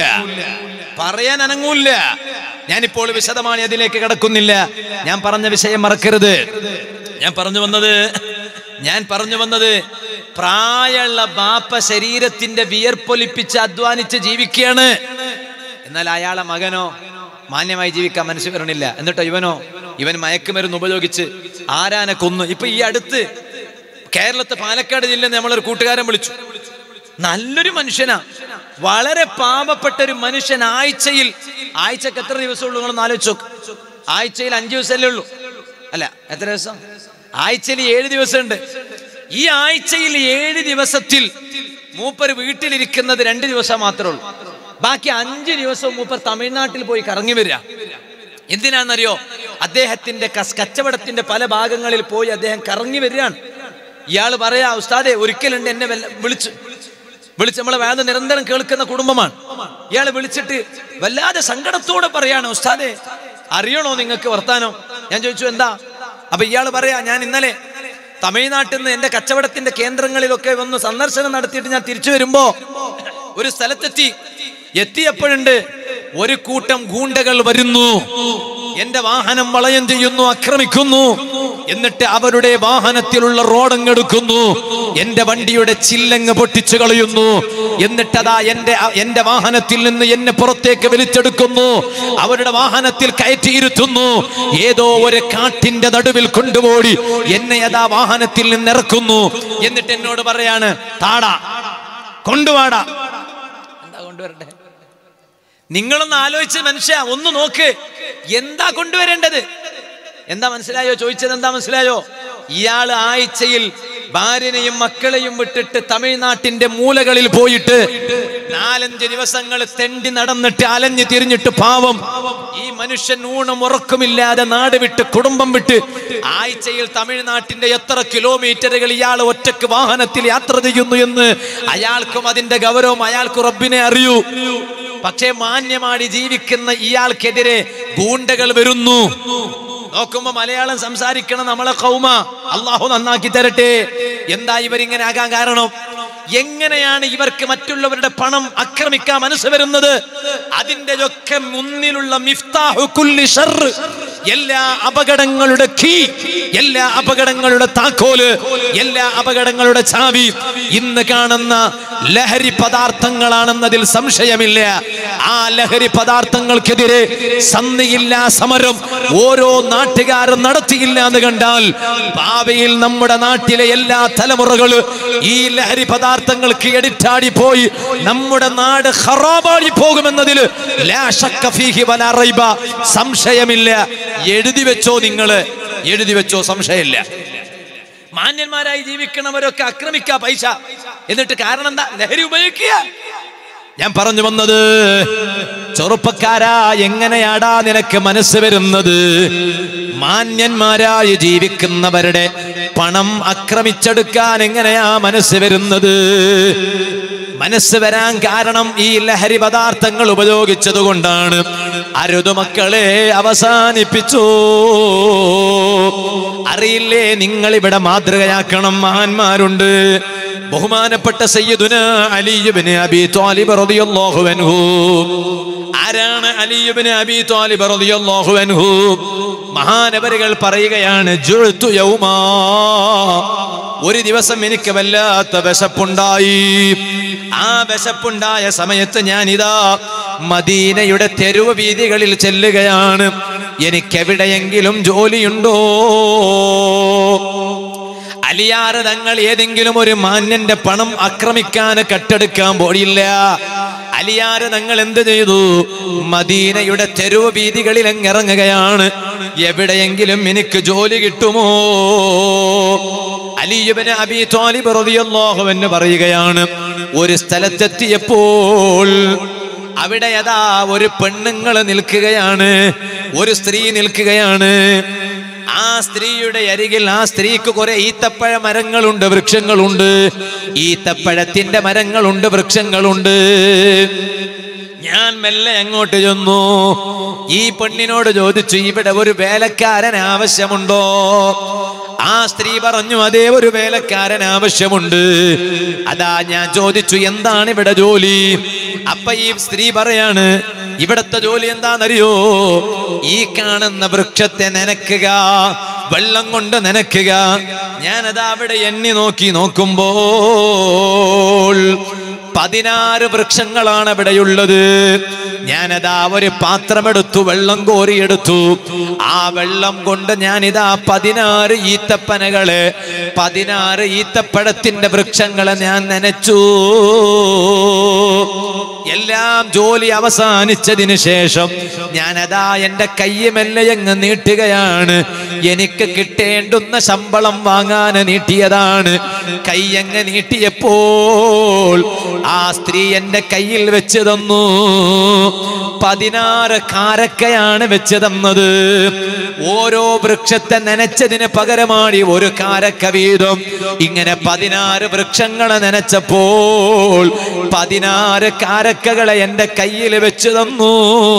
A: പറയാൻ അനങ്ങൂല്ല ഞാനിപ്പോൾ വിശദമായി അതിലേക്ക് കിടക്കുന്നില്ല ഞാൻ പറഞ്ഞ വിഷയം മറക്കരുത് ഞാൻ പറഞ്ഞു വന്നത് ഞാൻ പറഞ്ഞു വന്നത് പ്രായമുള്ള ബാപ്പ ശരീരത്തിന്റെ വിയർപ്പൊലിപ്പിച്ച് അധ്വാനിച്ച് ജീവിക്കുകയാണ് എന്നാൽ അയാളെ മകനോ മാന്യമായി ജീവിക്കാൻ മനസ്സ് വരണില്ല എന്നിട്ടോ ഇവനോ ഇവൻ മയക്കുമരുന്ന് ഉപയോഗിച്ച് ആരാനെ കൊന്നു ഇപ്പൊ ഈ അടുത്ത് കേരളത്തെ പാലക്കാട് ജില്ലയിൽ നമ്മളൊരു കൂട്ടുകാരൻ വിളിച്ചു നല്ലൊരു മനുഷ്യനാ വളരെ പാവപ്പെട്ട ഒരു മനുഷ്യൻ ആഴ്ചയിൽ ആഴ്ചക്ക് എത്ര ദിവസമുള്ളൂ നിങ്ങളൊന്ന് ആലോചിച്ച് നോക്ക് ആഴ്ചയിൽ അഞ്ചു ദിവസമല്ലേ ഉള്ളൂ അല്ല എത്ര ദിവസം ആഴ്ചയിൽ ഏഴ് ദിവസമുണ്ട് ഈ ആഴ്ചയിൽ ഏഴ് ദിവസത്തിൽ മൂപ്പർ വീട്ടിലിരിക്കുന്നത് രണ്ട് ദിവസം മാത്രമേ ഉള്ളൂ ബാക്കി അഞ്ച് ദിവസവും മൂപ്പർ തമിഴ്നാട്ടിൽ പോയി കറങ്ങി വരിക എന്തിനാണെന്നറിയോ അദ്ദേഹത്തിന്റെ കസ് കച്ചവടത്തിന്റെ പല ഭാഗങ്ങളിൽ പോയി അദ്ദേഹം കറങ്ങി വരികയാണ് ഇയാൾ പറയാ ഉസ്താദെ ഒരിക്കലുണ്ട് എന്നെ വല്ല- വിളിച്ചു വിളിച്ച് നമ്മളെ വേദന നിരന്തരം കേൾക്കുന്ന കുടുംബമാണ് ഇയാൾ വിളിച്ചിട്ട് വല്ലാതെ സങ്കടത്തോടെ പറയാണ് ഉസ്താദെ അറിയണോ നിങ്ങൾക്ക് വർത്താനം ഞാൻ ചോദിച്ചു എന്താ അപ്പൊ ഇയാൾ പറയാ ഞാൻ ഇന്നലെ തമിഴ്നാട്ടിൽ നിന്ന് എന്റെ കച്ചവടത്തിന്റെ കേന്ദ്രങ്ങളിലൊക്കെ വന്ന് സന്ദർശനം നടത്തിയിട്ട് ഞാൻ തിരിച്ചു വരുമ്പോ ഒരു സ്ഥലത്തെത്തി എത്തിയപ്പോഴുണ്ട് ഒരു കൂട്ടം ഗൂണ്ടകൾ വരുന്നു എന്റെ വാഹനം വളയം ചെയ്യുന്നു ആക്രമിക്കുന്നു എന്നിട്ട് അവരുടെ വാഹനത്തിലുള്ള റോഡങ്ങെടുക്കുന്നു എന്റെ വണ്ടിയുടെ ചില്ലങ്ങ് പൊട്ടിച്ചു കളയുന്നു എന്നിട്ടതാ എന്റെ എന്റെ വാഹനത്തിൽ നിന്ന് എന്നെ പുറത്തേക്ക് വലിച്ചെടുക്കുന്നു അവരുടെ വാഹനത്തിൽ കയറ്റിയിരുത്തുന്നു ഏതോ ഒരു കാട്ടിന്റെ നടുവിൽ കൊണ്ടുപോയി എന്നെ അതാ വാഹനത്തിൽ നിന്ന് ഇറക്കുന്നു എന്നിട്ട് എന്നോട് പറയാണ് താടാ കൊണ്ടുവാടാ എന്താ കൊണ്ടുവരണ്ടേ നിങ്ങളൊന്ന് ആലോചിച്ച് മനുഷ്യ ഒന്ന് നോക്ക് എന്താ കൊണ്ടുവരേണ്ടത് എന്താ മനസ്സിലായോ ചോദിച്ചത് എന്താ മനസ്സിലായോ ഇയാൾ ആഴ്ചയിൽ ഭാര്യനെയും മക്കളെയും വിട്ടിട്ട് തമിഴ്നാട്ടിന്റെ മൂലകളിൽ പോയിട്ട് നാലഞ്ച് ദിവസങ്ങൾ തെണ്ടി നടന്നിട്ട് അലഞ്ഞു തിരിഞ്ഞിട്ട് പാവം ഈ മനുഷ്യൻ ഊണം ഉറക്കുമില്ലാതെ നാട് വിട്ട് കുടുംബം വിട്ട് ആഴ്ചയിൽ തമിഴ്നാട്ടിന്റെ എത്ര കിലോമീറ്ററുകൾ ഇയാൾ ഒറ്റക്ക് വാഹനത്തിൽ യാത്ര ചെയ്യുന്നു എന്ന് അയാൾക്കും അതിന്റെ ഗൗരവം അയാൾക്ക് റബ്ബിനെ അറിയൂ പക്ഷേ മാന്യമാടി ജീവിക്കുന്ന ഇയാൾക്കെതിരെ ഗൂണ്ടകൾ വരുന്നു നോക്കുമ്പോ മലയാളം സംസാരിക്കണം നമ്മളെ കൗമ അള്ളാഹു നന്നാക്കി തരട്ടെ എന്താ ഇവരിങ്ങനെ ആകാൻ കാരണം എങ്ങനെയാണ് ഇവർക്ക് മറ്റുള്ളവരുടെ പണം ആക്രമിക്കാൻ മനസ്സ് വരുന്നത് അതിന്റെ ഒക്കെ മുന്നിലുള്ള മിഫ്താഹു കുല്ലി ഷർറ് എല്ലാ അപകടങ്ങളുടെ കീ എല്ലാ അപകടങ്ങളുടെ താക്കോല് എല്ലാ അപകടങ്ങളുടെ ചാവി ഇന്ന് കാണുന്ന ലഹരി പദാർത്ഥങ്ങളാണെന്നതിൽ സംശയമില്ല ആ ലഹരി പദാർത്ഥങ്ങൾക്കെതിരെ സന്ധിയില്ല സമരം ഓരോ നാട്ടുകാരും നടത്തിയില്ല എന്ന് കണ്ടാൽ ഭാവിയിൽ നമ്മുടെ നാട്ടിലെ എല്ലാ തലമുറകളും ഈ ലഹരി പദാർത്ഥങ്ങൾക്ക് എഡിറ്റാടി പോയി നമ്മുടെ നാട് ഹറാബാടി പോകുമെന്നതിൽ ലാ ശക്ക ഫീഹി വലാ റൈബ. സംശയമില്ല എഴുതി വെച്ചോ നിങ്ങള് എഴുതി വെച്ചോ സംശയമില്ല മാന്യന്മാരായി ജീവിക്കണവരൊക്കെ ആക്രമിക്കുക പൈസ എന്നിട്ട് കാരണം എന്താ ലഹരി ഉപയോഗിക്കുക ഞാൻ പറഞ്ഞു വന്നത് ചെറുപ്പക്കാരാ എങ്ങനെയാടാ നിനക്ക് മനസ്സ് വരുന്നത് മാന്യന്മാരായി ജീവിക്കുന്നവരുടെ പണം ആക്രമിച്ചെടുക്കാൻ എങ്ങനെയാ മനസ്സ് വരുന്നത് മനസ്സ് വരാൻ കാരണം ഈ ലഹരി പദാർത്ഥങ്ങൾ ഉപയോഗിച്ചത് കൊണ്ടാണ് അരുത് മക്കളെ അവസാനിപ്പിച്ചു അറിയില്ലേ നിങ്ങൾ ഇവിടെ മാതൃകയാക്കണം മഹാന്മാരുണ്ട് ബഹുമാനപ്പെട്ട സയ്യിദുന അലിയുബിന് അബി ത്വാലിബ് റളിയല്ലാഹു അൻഹു ആരാണ് അലിയുബിന് അബി ത്വാലിബ് റളിയല്ലാഹു അൻഹു മഹാനവരുകൾ പറയുകയാണ് ജുഅ്തു യൗമാ ഒരു ദിവസം എനിക്ക് വല്ലാത്ത വിശപ്പുണ്ടായി ആ വിശപ്പുണ്ടായ സമയത്ത് ഞാനിതാ മദീനയുടെ തെരുവ് വീതികളിൽ ചെല്ലുകയാണ് എനിക്കെവിടെയെങ്കിലും ജോലിയുണ്ടോ അലിയാറ് തങ്ങൾ ഏതെങ്കിലും ഒരു മാന്യന്റെ പണം ആക്രമിക്കാൻ കട്ടെടുക്കാൻ പോയില്ല അലിയാറ് തങ്ങൾ എന്ത് ചെയ്തു മദീനയുടെ തെരുവ് വീതികളിൽ അങ്ങിറങ്ങുകയാണ് എവിടെയെങ്കിലും എനിക്ക് ജോലി കിട്ടുമോ അലിയുബന് അബി തോലിബ് റളിയല്ലാഹു എന്ന് പറയുകയാണ് ഒരു സ്ഥലത്തെത്തിയപ്പോൾ അവിടെ അതാ ഒരു പെണ്ണുങ്ങൾ നിൽക്കുകയാണ് ഒരു സ്ത്രീ നിൽക്കുകയാണ് ആ സ്ത്രീയുടെ അരികിൽ ആ സ്ത്രീക്ക് കുറെ ഈത്തപ്പഴ മരങ്ങളുണ്ട് വൃക്ഷങ്ങളുണ്ട് ഈത്തപ്പഴത്തിന്റെ മരങ്ങളുണ്ട് വൃക്ഷങ്ങളുണ്ട് ഞാൻ മെല്ലെ അങ്ങോട്ട് ചെന്നു ഈ പെണ്ണിനോട് ചോദിച്ചു ഇവിടെ ഒരു വേലക്കാരൻ ആവശ്യമുണ്ടോ ആ സ്ത്രീ പറഞ്ഞു അതേ ഒരു വേലക്കാരൻ ആവശ്യമുണ്ട് അതാ ഞാൻ ചോദിച്ചു എന്താണ് ഇവിടെ ജോലി അപ്പൊ ഈ സ്ത്രീ പറയാണ് ഇവിടത്തെ ജോലി എന്താണെന്നറിയോ ഈ കാണുന്ന വൃക്ഷത്തെ നനയ്ക്കുക വെള്ളം കൊണ്ട് നനയ്ക്കുക ഞാനതാ അവിടെ എണ്ണി നോക്കി നോക്കുമ്പോൾ പതിനാറ് വൃക്ഷങ്ങളാണ് അവിടെയുള്ളത് ഞാനതാ ഒരു പാത്രമെടുത്തു വെള്ളം കോരിയെടുത്തു ആ വെള്ളം കൊണ്ട് ഞാനിതാ പതിനാറ് ഈത്തപ്പനകള് പതിനാറ് ഈത്തപ്പഴത്തിന്റെ വൃക്ഷങ്ങളെ ഞാൻ നനച്ചു എല്ലാം ജോലി അവസാനിച്ചതിന് ശേഷം ഞാനതാ എന്റെ കയ്യുമെല്ലെ അങ്ങ് നീട്ടുകയാണ് എനിക്ക് കിട്ടേണ്ടുന്ന ശമ്പളം വാങ്ങാൻ നീട്ടിയതാണ് കൈ അങ്ങ് നീട്ടിയപ്പോൾ ആ സ്ത്രീ എന്റെ കയ്യിൽ വെച്ച് തന്നു പതിനാറ് കാരക്കയാണ് വെച്ച് തന്നത് ഓരോ വൃക്ഷത്തെ നനച്ചതിന് പകരമായി ഒരു കാരക്ക വീതം ഇങ്ങനെ പതിനാറ് വൃക്ഷങ്ങളെ നനച്ചപ്പോൾ പതിനാറ് കാരക്കകളെ എന്റെ കയ്യിൽ വെച്ച് തന്നു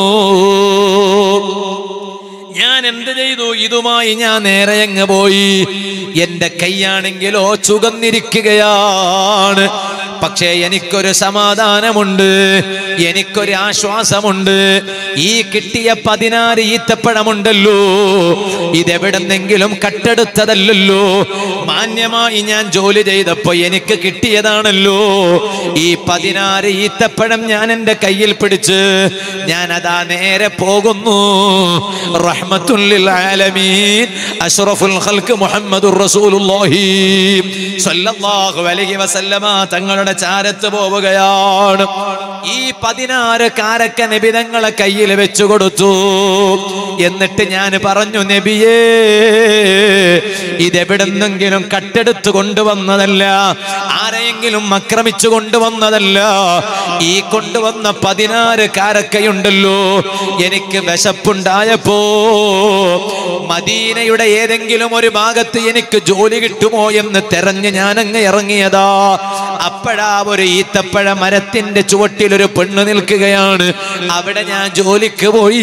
A: ഞാൻ എന്ത് ചെയ്തു ഇതുമായി ഞാൻ നേരെ അങ്ങ് പോയി എന്റെ കൈയാണെങ്കിലോ ചുകന്നിരിക്കുകയാണ് പക്ഷേ എനിക്കൊരു സമാധാനമുണ്ട് എനിക്കൊരു ആശ്വാസമുണ്ട് ഈ കിട്ടിയ പതിനാറ് ഈത്തപ്പഴമുണ്ടല്ലോ ഇതെവിടെന്നെങ്കിലും കട്ടെടുത്തതല്ലല്ലോ മാന്യമായി ഞാൻ ജോലി ചെയ്തപ്പോ എനിക്ക് കിട്ടിയതാണല്ലോ ഈ പതിനാറ് ഈത്തപ്പഴം ഞാൻ എൻ്റെ കയ്യിൽ പിടിച്ച് ഞാൻ അതാ നേരെ പോകുന്നു റഹ്മത്തുല്ലിൽ ആലമീൻ അഷ്റഫുൽ ഖൽക്ക് മുഹമ്മദുർ റസൂലുള്ളാഹി സ്വല്ലല്ലാഹു അലൈഹി വസല്ലമ തങ്ങളുടെ തങ്ങളുടെ ചാരത്ത് പോവുകയാണ് ഈ പതിനാറ് കാരക്ക നബിതങ്ങളെ കയ്യിൽ വെച്ചു കൊടുത്തു എന്നിട്ട് ഞാൻ പറഞ്ഞു നബിയേ ഇതെവിടുന്നെങ്കിലും കട്ടെടുത്ത് കൊണ്ടുവന്നതല്ല ആരെയെങ്കിലും ആക്രമിച്ചു കൊണ്ടുവന്നതല്ല ഈ കൊണ്ടുവന്ന പതിനാറ് കാരക്കയുണ്ടല്ലോ എനിക്ക് വിശപ്പുണ്ടായപ്പോ മദീനയുടെ ഏതെങ്കിലും ഒരു ഭാഗത്ത് എനിക്ക് ജോലി കിട്ടുമോ എന്ന് തെരഞ്ഞ് ഞാനങ്ങ് ഇറങ്ങിയതാ അപ്പോഴാ ഒരു ഈത്തപ്പഴ മരത്തിന്റെ ചുവട്ടിൽ ഒരു പെണ്ണ് നിൽക്കുകയാണ് അവിടെ ഞാൻ ജോലിക്ക് പോയി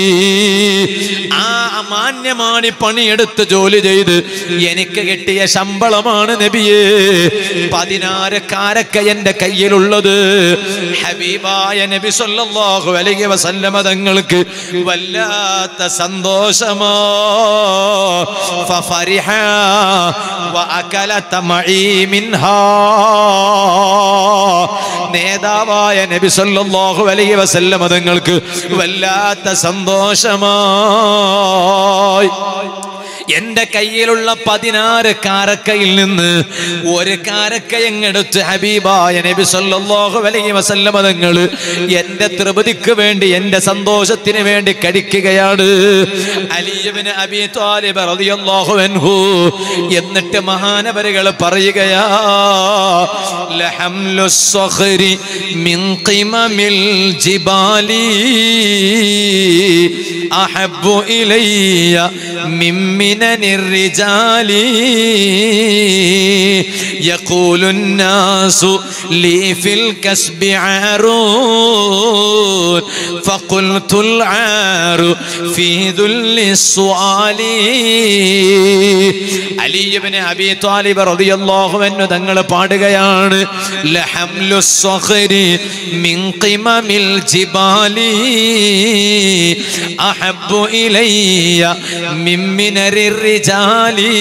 A: ആ മാന്യമാണി പണിയെടുത്ത് ജോലി ചെയ്ത് എനിക്ക് കിട്ടിയ ശമ്പളമാണ് നബിയേ പതിനാറ് കാരക്ക എന്റെ കയ്യിലുള്ളത് ഹബീബായ നബി സല്ലല്ലാഹു അലൈഹി വസല്ലമ തങ്ങൾക്ക് വല്ലാത്ത സന്തോഷമാ ഫഫരിഹ വഅകല തമഈ മിൻഹാ നേതാവായ നബി സല്ലല്ലാഹു അലൈഹി വസല്ലമ തങ്ങൾക്ക് വല്ലാത്ത സന്തോഷമായി എന്റെ കയ്യിലുള്ള പതിനാറ് കാരക്കയിൽ നിന്ന് ഒരു കാരക്ക എങ്ങെടുത്ത് ഹബീബായ നബി സല്ലല്ലാഹു അലൈഹി വസല്ലമ തങ്ങൾ എന്റെ തൃപ്തിക്ക് വേണ്ടി എന്റെ സന്തോഷത്തിന് വേണ്ടി കഴിക്കുകയാണ് അലിയബിന് അബി താലിബ് റളിയല്ലാഹു അൻഹു എന്നിട്ട് മഹാനവരുകൾ പറയുകയാ ലഹംലു സ്വഖരി മിൻ ഖിമമിൽ ജിബാലി അഹബ്ബു ഇലയ്യ മിൻ മിനനി الرجال يقول الناس لي في الكسب عارون فقلت العار في ذل السؤال അലിയബിന് അബി താലിബ് റളിയല്ലാഹു അൻഹു തങ്ങൾ പാടുകയാണ് ലഹംലു സ്വഖരി മിൻ ഖിമമിൽ ജിബാലി അഹബ്ബു ഇലയ്യ മിൻ മിനരിർ റിജാലി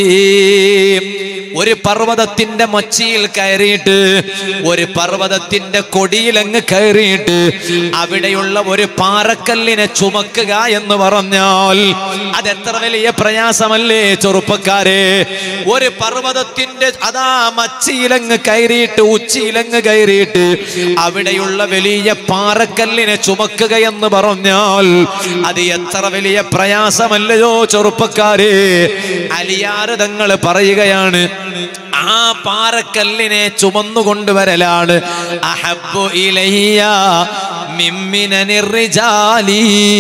A: ഒരു പർവ്വതത്തിന്റെ മൊച്ചയിൽ കയറിയിട്ട് ഒരു പർവ്വതത്തിന്റെ കൊടിയിലങ്ങ് കയറിയിട്ട് അവിടെയുള്ള ഒരു പാറക്കല്ലിനെ ചുമക്കുക എന്ന് പറഞ്ഞാൽ അതെത്ര വലിയ പ്രയാസമല്ലേ ചെറുപ്പക്കാരെ ഒരു പർവ്വതത്തിന്റെ അതാ മച്ചിയിലങ്ങ് കയറിയിട്ട് ഉച്ചിയിലങ്ങ് കയറിയിട്ട് അവിടെയുള്ള വലിയ പാറക്കല്ലിനെ ചുമക്കുക എന്ന് പറഞ്ഞാൽ അത് എത്ര വലിയ പ്രയാസമല്ലയോ ചെറുപ്പക്കാരെ അലിയാറ് തങ്ങൾ പറയുകയാണ് ആ പാറക്കല്ലിനെ ചുമന്നു കൊണ്ടുവരലാണ് അഹബ്ബു ഇലയ്യ മിമ്മിനനി റിജാലി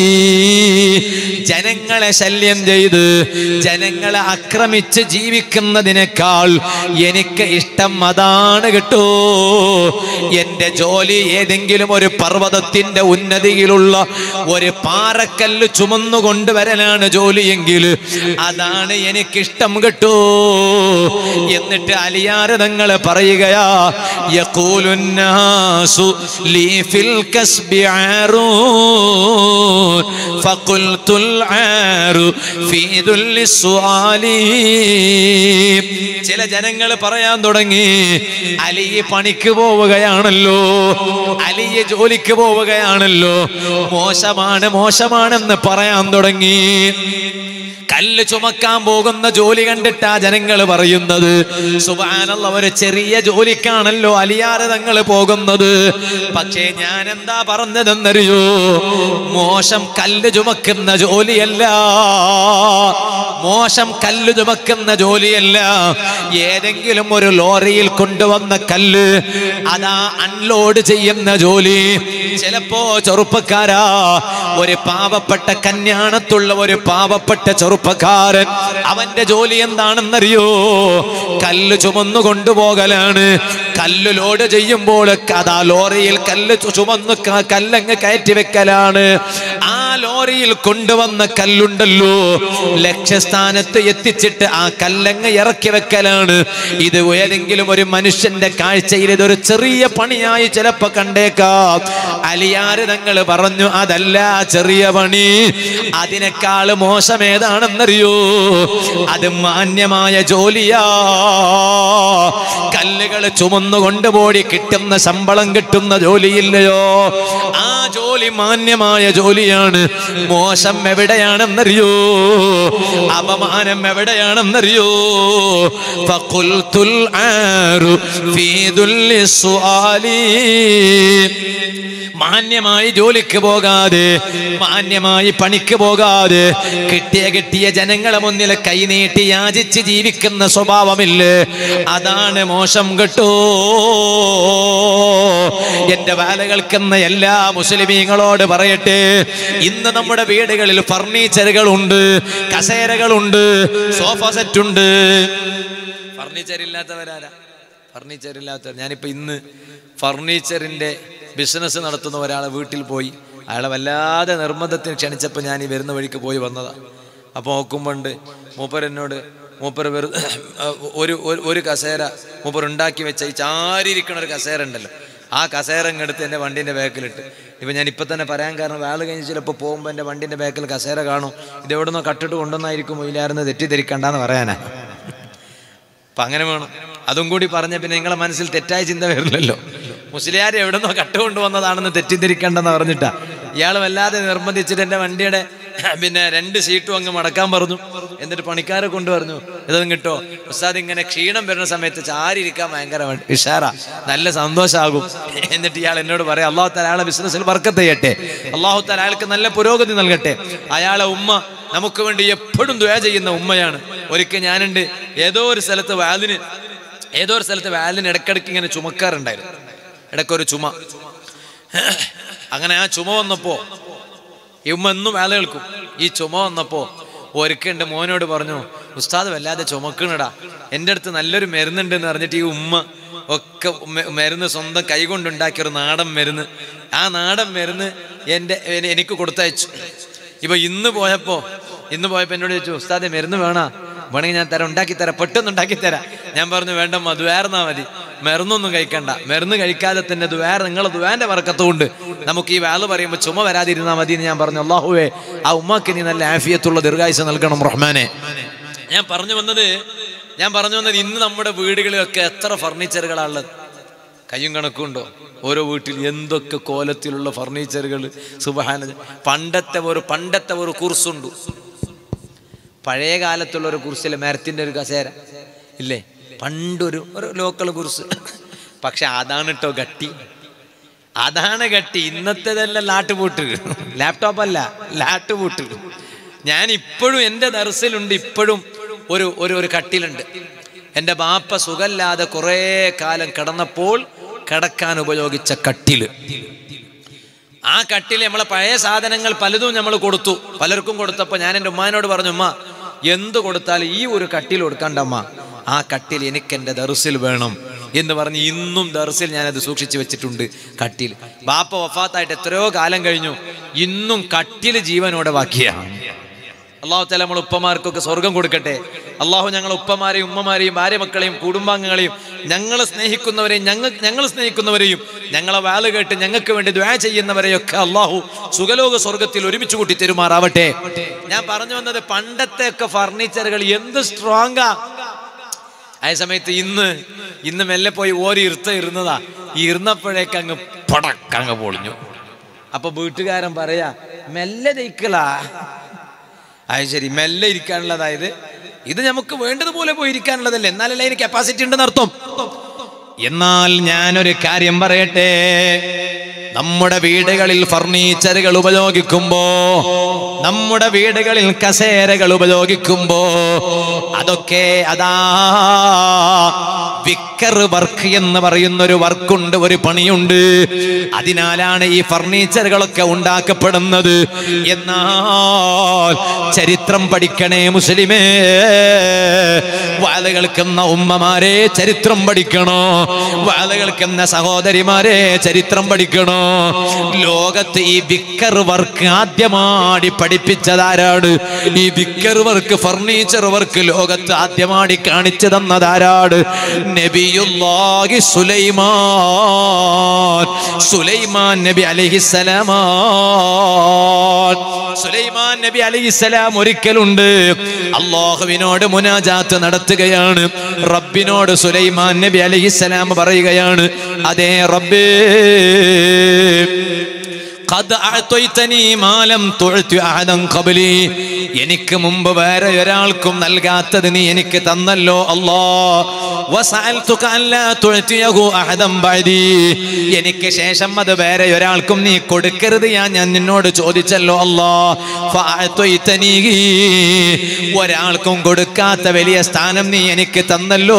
A: ജനങ്ങളെ ശല്യം ചെയ്ത് ജനങ്ങളെ ആക്രമിച്ച് ജീവിക്കുന്നതിനേക്കാൾ എനിക്ക് ഇഷ്ടം അതാണ് കേട്ടോ എന്റെ ജോലി ഏതെങ്കിലും ഒരു പർവ്വതത്തിന്റെ ഉന്നതിയിലുള്ള ഒരു പാറക്കല്ല് ചുമന്നു കൊണ്ടുവരലാണ് ജോലിയെങ്കിൽ അതാണ് എനിക്കിഷ്ടം കേട്ടോ എന്നിട്ട് അലിയാറ് തങ്ങൾ പറയുകയാ യഖൂലുന്നാസു ലീ ഫിൽ കസ്ബി ആറൂൻ ഫഖുൽതുൽ ആറു ഫീ ദുല്ലി സുആലി ചില ജനങ്ങൾ പറയാൻ തുടങ്ങി അലി പണിക്ക് പോവുകയാണല്ലോ അലി ജോലിക്ക് പോവുകയാണല്ലോ മോശമാണ് മോശമാണെന്ന് പറയാൻ തുടങ്ങി കല്ല് ചുമക്കാൻ പോകുന്ന ജോലി കണ്ടിട്ടാ ജനങ്ങൾ പറയുന്നത് സുബാനുള്ള ഒരു ചെറിയ ജോലിക്കാണല്ലോ അലിയാറ് തങ്ങൾ പോകുന്നത് പക്ഷേ ഞാൻ എന്താ പറഞ്ഞതെന്നറിയോ മോശം കല്ല് ചുമക്കുന്ന ജോലിയല്ല മോശം കല്ല് ചുമക്കുന്ന ജോലിയല്ല ഏതെങ്കിലും ഒരു ലോറിയിൽ കൊണ്ടുവന്ന കല്ല് അതാ അൺലോഡ് ചെയ്യുന്ന ജോലി ചിലപ്പോ ചെറുപ്പക്കാരാ ഒരു പാവപ്പെട്ട കല്യാണത്തുള്ള ഒരു പാവപ്പെട്ട ചെറുപ്പക്കാരൻ അവന്റെ ജോലി എന്താണെന്നറിയോ കല്ല് ചുമന്നു കൊണ്ടുപോകലാണ് കല്ല് ലോഡ് ചെയ്യുമ്പോൾ അതാ ലോറിയിൽ കല്ല് ചു- ചുമന്ന് ക- കല്ലങ്ങ് കയറ്റി വെക്കലാണ് ആ ലോറിയിൽ കൊണ്ടുവന്ന കല്ലുണ്ടല്ലോ ലക്ഷ്യസ്ഥാനത്ത് എത്തിച്ചിട്ട് ആ കല്ലങ്ങ് ഇറക്കി വെക്കലാണ് ഇത് ഏതെങ്കിലും ഒരു മനുഷ്യന്റെ കാഴ്ചയിൽ ഇതൊരു ചെറിയ പണിയായി ചിലപ്പോ കണ്ടേക്കാം അലിയാര് തങ്ങൾ പറഞ്ഞു അതല്ല ചെറിയ പണി അതിനേക്കാൾ മോശം ഏതാണെന്നറിയോ അത് മാന്യമായ ജോലിയാ കല്ലുകൾ ചുമന്നു കൊണ്ടുപോയി കിട്ടുന്ന ശമ്പളം കിട്ടുന്ന ജോലിയില്ലയോ ആ ജോലി മാന്യമായ ജോലിയാണ് മോശം എവിടെയാണെന്നറിയോ അപമാനം എവിടെയാണെന്നറിയോ ഫഖുൽതുൽ ആറു ഫീ ദുല്ലി സുആലി മാന്യമായി ജോലിക്ക് പോകാതെ മാന്യമായി പണിക്ക് പോകാതെ കിട്ടിയ കിട്ടിയ ജനങ്ങളെ മുന്നിൽ കൈനീട്ടി യാചിച്ച് ജീവിക്കുന്ന സ്വഭാവമില്ലേ അതാണ് മോശം കേട്ടോ എന്റെ വേല കേൾക്കുന്ന എല്ലാ മുസ്ലിമീങ്ങളോട് പറയട്ടെ ഇന്ന് നമ്മുടെ വീടുകളിൽ ഫർണിച്ചറുകളുണ്ട് കസേരകളുണ്ട് സോഫ സെറ്റ് ഉണ്ട് ഫർണിച്ചർ ഇല്ലാത്തവരാരാ ഫർണിച്ചർ ഇല്ലാത്തവർ ഞാനിപ്പോൾ ഇന്ന് ഫർണിച്ചറിൻ്റെ ബിസിനസ് നടത്തുന്ന ഒരാളെ വീട്ടിൽ പോയി അയാളെ വല്ലാതെ നിർബന്ധത്തിന് ക്ഷണിച്ചപ്പോൾ ഞാൻ ഈ വരുന്ന വഴിക്ക് പോയി വന്നതാണ് അപ്പോൾ നോക്കുമ്പോണ്ട് മൂപ്പർ എന്നോട് മൂപ്പർ വെറു ഒരു ഒരു- ഒരു കസേര മൂപ്പർ ഉണ്ടാക്കി വെച്ച ഈ ചാരിയിരിക്കണ ഒരു കസേര ഉണ്ടല്ലോ ആ കസേര ഇങ്ങെടുത്ത് എൻ്റെ വണ്ടീൻ്റെ ബാക്കിലിട്ട് ഇപ്പം ഞാൻ ഇപ്പം തന്നെ പറയാൻ കാരണം വേള് കഴിഞ്ഞ് ചിലപ്പോൾ പോകുമ്പോൾ എൻ്റെ വണ്ടീൻ്റെ ബാക്കിൽ കസേര കാണും ഇത് എവിടെ നിന്നോ കട്ടിട്ട് കൊണ്ടുവന്നായിരിക്കും ഇല്ലായിരുന്നു തെറ്റിദ്ധരിക്കണ്ടെന്ന് പറയാനാ അപ്പൊ അങ്ങനെ വേണം അതും കൂടി പറഞ്ഞ പിന്നെ നിങ്ങളെ മനസ്സിൽ തെറ്റായ ചിന്ത വരില്ലല്ലോ മുസ്ലിയാർ എവിടെന്നോ കട്ട് കൊണ്ടുവന്നതാണെന്ന് തെറ്റിദ്ധരിക്കണ്ടെന്ന് പറഞ്ഞിട്ടാ ഇയാൾ വല്ലാതെ നിർബന്ധിച്ചിട്ട് എൻ്റെ വണ്ടിയുടെ പിന്നെ രണ്ട് സീറ്റും അങ്ങ് മടക്കാൻ പറഞ്ഞു എന്നിട്ട് പണിക്കാരെ കൊണ്ട് പറഞ്ഞു ഇതൊന്നും കിട്ടോ ഉസ്താദ് ഇങ്ങനെ ക്ഷീണം വരുന്ന സമയത്ത് ചാരിയിരിക്കാൻ ഭയങ്കര വിഷാറ നല്ല സന്തോഷമാകും എന്നിട്ട് ഇയാൾ എന്നോട് പറയാം അള്ളാഹു താല അയാളെ ബിസിനസ്സിൽ വർക്കത്ത് ചെയ്യട്ടെ അള്ളാഹു താല അയാൾക്ക് നല്ല പുരോഗതി നൽകട്ടെ അയാളെ ഉമ്മ നമുക്ക് വേണ്ടി എപ്പോഴും ദുആ ചെയ്യുന്ന ഉമ്മയാണ് ഒരിക്കൽ ഞാനുണ്ട് ഏതോ ഒരു സ്ഥലത്ത് വാലിന് ഏതോ ഒരു സ്ഥലത്ത് വാലിന് ഇടയ്ക്കിടയ്ക്ക് ഇങ്ങനെ ചുമക്കാറുണ്ടായിരുന്നു ഇടയ്ക്കൊരു ചുമ അങ്ങനെ ആ ചുമ വന്നപ്പോ ഈ ഉമ്മ എന്നും വേല കേൾക്കും ഈ ചുമ വന്നപ്പോ ഒരിക്കൽ എൻ്റെ മോനോട് പറഞ്ഞു ഉസ്താദ് വല്ലാതെ ചുമക്കണടാ എൻ്റെ അടുത്ത് നല്ലൊരു മരുന്നുണ്ട് എന്ന് പറഞ്ഞിട്ട് ഈ ഉമ്മ ഒക്കെ മ- മരുന്ന് സ്വന്തം കൈകൊണ്ടുണ്ടാക്കിയ ഒരു നാടൻ മരുന്ന് ആ നാടൻ മരുന്ന് എൻ്റെ എനി- എനിക്ക് കൊടുത്തയച്ചു ഇപ്പൊ ഇന്ന് പോയപ്പോ ഇന്ന് പോയപ്പോ എന്നോട് ചോദിച്ചു ഉസ്താദെ മരുന്ന് വേണോ വേണമെങ്കിൽ ഞാൻ തരാം ഉണ്ടാക്കി തരാം പെട്ടെന്ന് ഉണ്ടാക്കി തരാം ഞാൻ പറഞ്ഞു വേണ്ട മധുവേർന്നാ മതി മരുന്നൊന്നും കഴിക്കണ്ട മരുന്ന് കഴിക്കാതെ തന്നെ ദുവേർ നിങ്ങളെ ദുവാന്റെ വർക്കത്തുകൊണ്ട് നമുക്ക് ഈ വേല പറയുമ്പോൾ ചുമ വരാതിരുന്നാൽ മതി എന്ന് ഞാൻ പറഞ്ഞു അള്ളാഹുവേ ആ ഉമ്മാക്ക് നീ നല്ല ആഫിയത്തുള്ള ദീർഘായുസ് നൽകണം റഹ്മാനെ ഞാൻ പറഞ്ഞു വന്നത് ഞാൻ പറഞ്ഞു വന്നത് ഇന്ന് നമ്മുടെ വീടുകളിലൊക്കെ എത്ര ഫർണിച്ചറുകളാണുള്ളത് കയ്യും കണക്കുണ്ടോ ഓരോ വീട്ടിൽ എന്തൊക്കെ കോലത്തിലുള്ള ഫർണിച്ചറുകൾ സുബഹാന പണ്ടത്തെ ഒരു പണ്ടത്തെ ഒരു കുർസുണ്ട് പഴയ കാലത്തുള്ള ഒരു കുർസിലെ മരത്തിൻ്റെ ഒരു കസേര ഇല്ലേ പണ്ടൊരു ഒരു ലോക്കൽ കുർസ് പക്ഷെ അതാണ് കേട്ടോ ഗട്ടി അതാണ് ഗട്ടി ഇന്നത്തേതല്ല ലാട്ടുപൂട്ട് ലാപ്ടോപ്പ് അല്ല ലാട്ടുപൂട്ട് ഞാൻ ഇപ്പോഴും എൻ്റെ ദർസിലുണ്ട് ഇപ്പോഴും ഒരു ഒരു ഒരു കട്ടിലുണ്ട് എൻ്റെ ബാപ്പ സുഖല്ലാതെ കുറേ കാലം കിടന്നപ്പോൾ കിടക്കാൻ ഉപയോഗിച്ച കട്ടില് ആ കട്ടിൽ നമ്മളെ പഴയ സാധനങ്ങൾ പലതും നമ്മൾ കൊടുത്തു പലർക്കും കൊടുത്തപ്പോൾ ഞാൻ എൻ്റെ ഉമ്മാനോട് പറഞ്ഞു ഉമ്മ എന്ത് കൊടുത്താലും ഈ ഒരു കട്ടിൽ കൊടുക്കണ്ടമ്മ ആ കട്ടിൽ എനിക്ക് എൻ്റെ ദർസിൽ വേണം എന്ന് പറഞ്ഞ് ഇന്നും ദർസിൽ ഞാനത് സൂക്ഷിച്ചു വെച്ചിട്ടുണ്ട് കട്ടിൽ ബാപ്പ വഫാത്തായിട്ട് എത്രയോ കാലം കഴിഞ്ഞു ഇന്നും കട്ടിൽ ജീവനോടെ ബാക്കിയാണ് അള്ളാഹു തല നമ്മൾ ഉപ്പമാർക്കൊക്കെ സ്വർഗം കൊടുക്കട്ടെ അള്ളാഹു ഞങ്ങൾ ഉപ്പമാരെയും ഉമ്മമാരെയും ഭാര്യ മക്കളെയും കുടുംബാംഗങ്ങളെയും ഞങ്ങൾ സ്നേഹിക്കുന്നവരെയും ഞങ്ങൾ ഞങ്ങൾ സ്നേഹിക്കുന്നവരെയും ഞങ്ങളെ വാല് കേട്ട് ഞങ്ങൾക്ക് വേണ്ടി ദ്വാ ചെയ്യുന്നവരെയൊക്കെ അള്ളാഹു സുഖലോക സ്വർഗത്തിൽ ഒരുമിച്ച് കൂട്ടി തെരുമാറാവട്ടെ ഞാൻ പറഞ്ഞു വന്നത് പണ്ടത്തെ ഒക്കെ ഫർണിച്ചറുകൾ എന്ത് സ്ട്രോങ്ങാ അതേ സമയത്ത് ഇന്ന് ഇന്ന് മെല്ലെ പോയി ഓരി ഇരുത്ത ഇരുന്നതാ ഈ ഇരുന്നപ്പോഴേക്ക് അങ്ങ് പടക്കങ്ങ് പൊളിഞ്ഞു അപ്പൊ വീട്ടുകാരൻ പറയാ മെല്ലെ തയ്ക്കലാ അത് ശരി മെല്ലെ ഇരിക്കാനുള്ള അതായത് ഇത് നമുക്ക് വേണ്ടതുപോലെ പോയി ഇരിക്കാനുള്ളതല്ലേ എന്നാലല്ലേ അതിന് കപ്പാസിറ്റി ഉണ്ടെന്ന് അർത്ഥം എന്നാൽ ഞാനൊരു കാര്യം പറയട്ടെ നമ്മുടെ വീടുകളിൽ ഫർണിച്ചറുകൾ ഉപയോഗിക്കുമ്പോ നമ്മുടെ വീടുകളിൽ കസേരകൾ ഉപയോഗിക്കുമ്പോ അതൊക്കെ അതാ വിക്കർ വർക്ക് എന്ന് പറയുന്ന ഒരു വർക്കുണ്ട് ഒരു പണിയുണ്ട് അതിനാലാണ് ഈ ഫർണിച്ചറുകളൊക്കെ ഉണ്ടാക്കപ്പെടുന്നത് എന്നാൽ ചരിത്രം പഠിക്കണേ മുസ്ലിമേ വാല കേൾക്കുന്ന ഉമ്മമാരെ ചരിത്രം പഠിക്കണോ വാല കേൾക്കുന്ന സഹോദരിമാരെ ചരിത്രം പഠിക്കണോ ലോകത്ത് ഈ വിക്കർ വർക്ക് ആദ്യമാടി പഠിപ്പിച്ചതാരാണ് ഈ വിക്കർ വർക്ക് ഫർണിച്ചർ വർക്ക് ലോകത്ത് ആദ്യമാടി കാണിച്ചു തന്നതാരാണ് നബിയുല്ലാഹി സുലൈമാൻ സുലൈമാൻ നബി അലൈഹിസ്സലാമാ സുലൈമാൻ നബി അലൈഹിസ്സലാം ഒരിക്കലുണ്ട് അള്ളാഹുവിനോട് മുനാജാത്ത് നടത്തുകയാണ് റബ്ബിനോട് സുലൈമാൻ നബി അലൈഹിസ്സലാം പറയുകയാണ് അതേ റബ്ബേ ഖദ് അഅ്തൈതനീ മാ ലം തുഅ്തി അഹദൻ ഖബ്ലി എനിക്ക് മുമ്പ് വേറെ ഒരാൾക്കും നൽകാത്തത് നീ എനിക്ക് തന്നല്ലോ അല്ലാ വസഅൽതുക അല്ലാ തുഅ്തിയഹു അഹദൻ ബഅദി എനിക്ക് ശേഷം അത് വേറെ ഒരാൾക്കും നീ കൊടുക്കരുത് ഞാൻ ഞാൻ നിന്നോട് ചോദിച്ചല്ലോ അല്ലാ ഫഅഅ്തൈതനീ ഒരാൾക്കും കൊടുക്കാത്ത വലിയ സ്ഥാനം നീ എനിക്ക് തന്നല്ലോ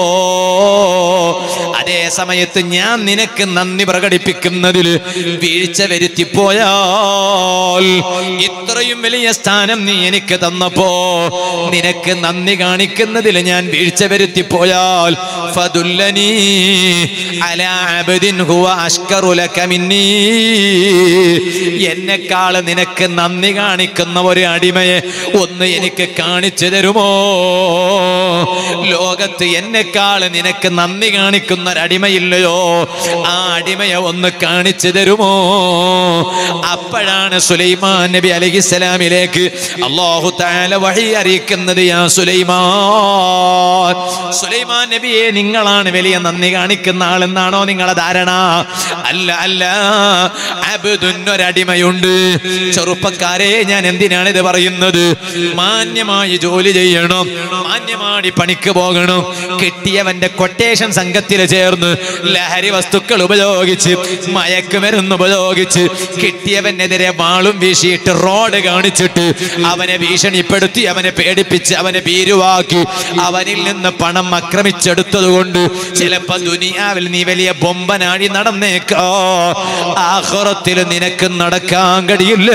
A: അതേ സമയത്ത് ഞാൻ നിനക്ക് നന്ദി പ്രകടിപ്പിക്കുന്നതിൽ വീഴ്ച വരുത്തിപ്പോയാൽ ഇത്രയും വലിയ സ്ഥാനം നീ എനിക്ക് തന്നപ്പോ നിനക്ക് നന്ദി കാണിക്കുന്നതിൽ ഞാൻ വീഴ്ച വരുത്തിപ്പോയാൽ ഫദുല്ലനീ അലാ അബ്ദിൻ ഹുവ അഷ്കറു ലക മിന്നീ എന്നെക്കാള് നിനക്ക് നന്ദി കാണിക്കുന്ന ഒരു അടിമയെ ഒന്ന് എനിക്ക് കാണിച്ചു തരുമോ ലോകത്ത് എന്നെക്കാള് നിനക്ക് നന്ദി കാണിക്കുന്ന ഒരു അടിമയില്ലയോ ആ അടിമയെ ഒന്ന് കാണിച്ചു തരുമോ അപ്പോഴാണ് സുലൈമാൻ നബി അലഹിസ്സലാമിലേക്ക് അള്ളാഹു താല വഴി അറിയിക്കുന്നത് യാ സുലൈമാൻ സുലൈമാൻ നബിയെ നിങ്ങളാണ് വലിയ നന്ദി കാണിക്കുന്ന ആളെന്നാണോ നിങ്ങളെ ധാരണ അല്ല അല്ല അബുദുന്നൊരടിമയുണ്ട് ചെറുപ്പക്കാരെ ഞാൻ എന്തിനാണ് ഇത് പറയുന്നത് മാന്യമായി ജോലി ചെയ്യണം മാന്യമായി പണിക്ക് പോകണം കിട്ടിയവന്റെ കൊട്ടേഷൻ സംഘത്തിൽ ചേർന്ന് ലഹരി വസ്തുക്കൾ ഉപയോഗിച്ച് മയക്കുമരുന്ന് ഉപയോഗിച്ച് കിട്ടിയവനെതിരെ വാളും വീശിയിട്ട് റോഡ് കാണിച്ചിട്ട് അവനെ ഭീഷണിപ്പെടുത്തി അവനെ പേടിപ്പിച്ച് അവനെ ഭീരുവാക്കി അവനിൽ നിന്ന് പണം ആക്രമിച്ചെടുത്തത് കൊണ്ട് ചിലപ്പോ ദുനിയാവിൽ നീ വലിയ ബൊമ്പനാടി നടന്നേക്കോ ആഹുറത്തിൽ നിനക്ക് നടക്കാൻ കഴിയില്ല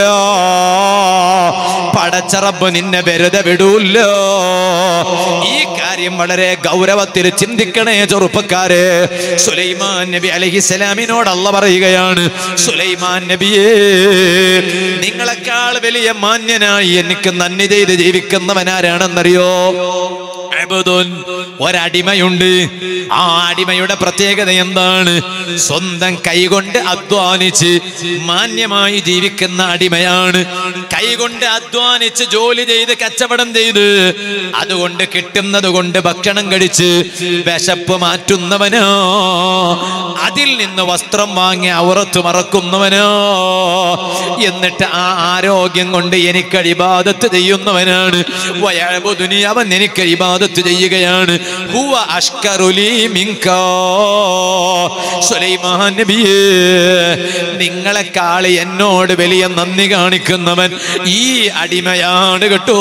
A: പടച്ചറബ് നിന്നെ വെറുതെ വിടൂല്ല ഈ കാര്യം വളരെ ഗൗരവത്തിൽ ചിന്തിക്കണേ ചെറുപ്പക്കാരെ സുലൈമാൻ നബി അലഹിസ്സലാമിനോട് അല്ല പറയുകയാണ് സുലൈമാൻ നബിയേ നിങ്ങളെക്കാൾ വലിയ മാന്യനായി എനിക്ക് നന്ദി ചെയ്ത് ജീവിക്കുന്നവനാരാണെന്നറിയോ അബ്ദുൻ, ഒരടിമയുണ്ട് ആ അടിമയുടെ പ്രത്യേകത എന്താണ് സ്വന്തം കൈകൊണ്ട് അധ്വാനിച്ച് മാന്യമായി ജീവിക്കുന്ന അടിമയാണ് കൈകൊണ്ട് അധ്വാനിച്ച് ജോലി ചെയ്ത് കച്ചവടം ചെയ്ത് അതുകൊണ്ട് കിട്ടുന്നത് കൊണ്ട് ഭക്ഷണം കഴിച്ച് വിശപ്പ് മാറ്റുന്നവനോ അതിൽ നിന്ന് വസ്ത്രം വാങ്ങി ഔറത്ത് മറക്കുന്നവനോ എന്നിട്ട് ആ ആരോഗ്യം കൊണ്ട് എനിക്ക് ഇബാദത്ത് ചെയ്യുന്നവനാണ് വയബുദുനി അവൻ എനിക്ക് ഇബാദത്ത് ചെയ്യുകയാണ് ഹുവ അഷ്കറുലി മിങ്കാ സുലൈമാൻ നബിയേ നിങ്ങളെക്കാൾ എന്നോട് വലിയ നന്ദി കാണിക്കുന്നവൻ ഈ അടിമയാണ് കേട്ടോ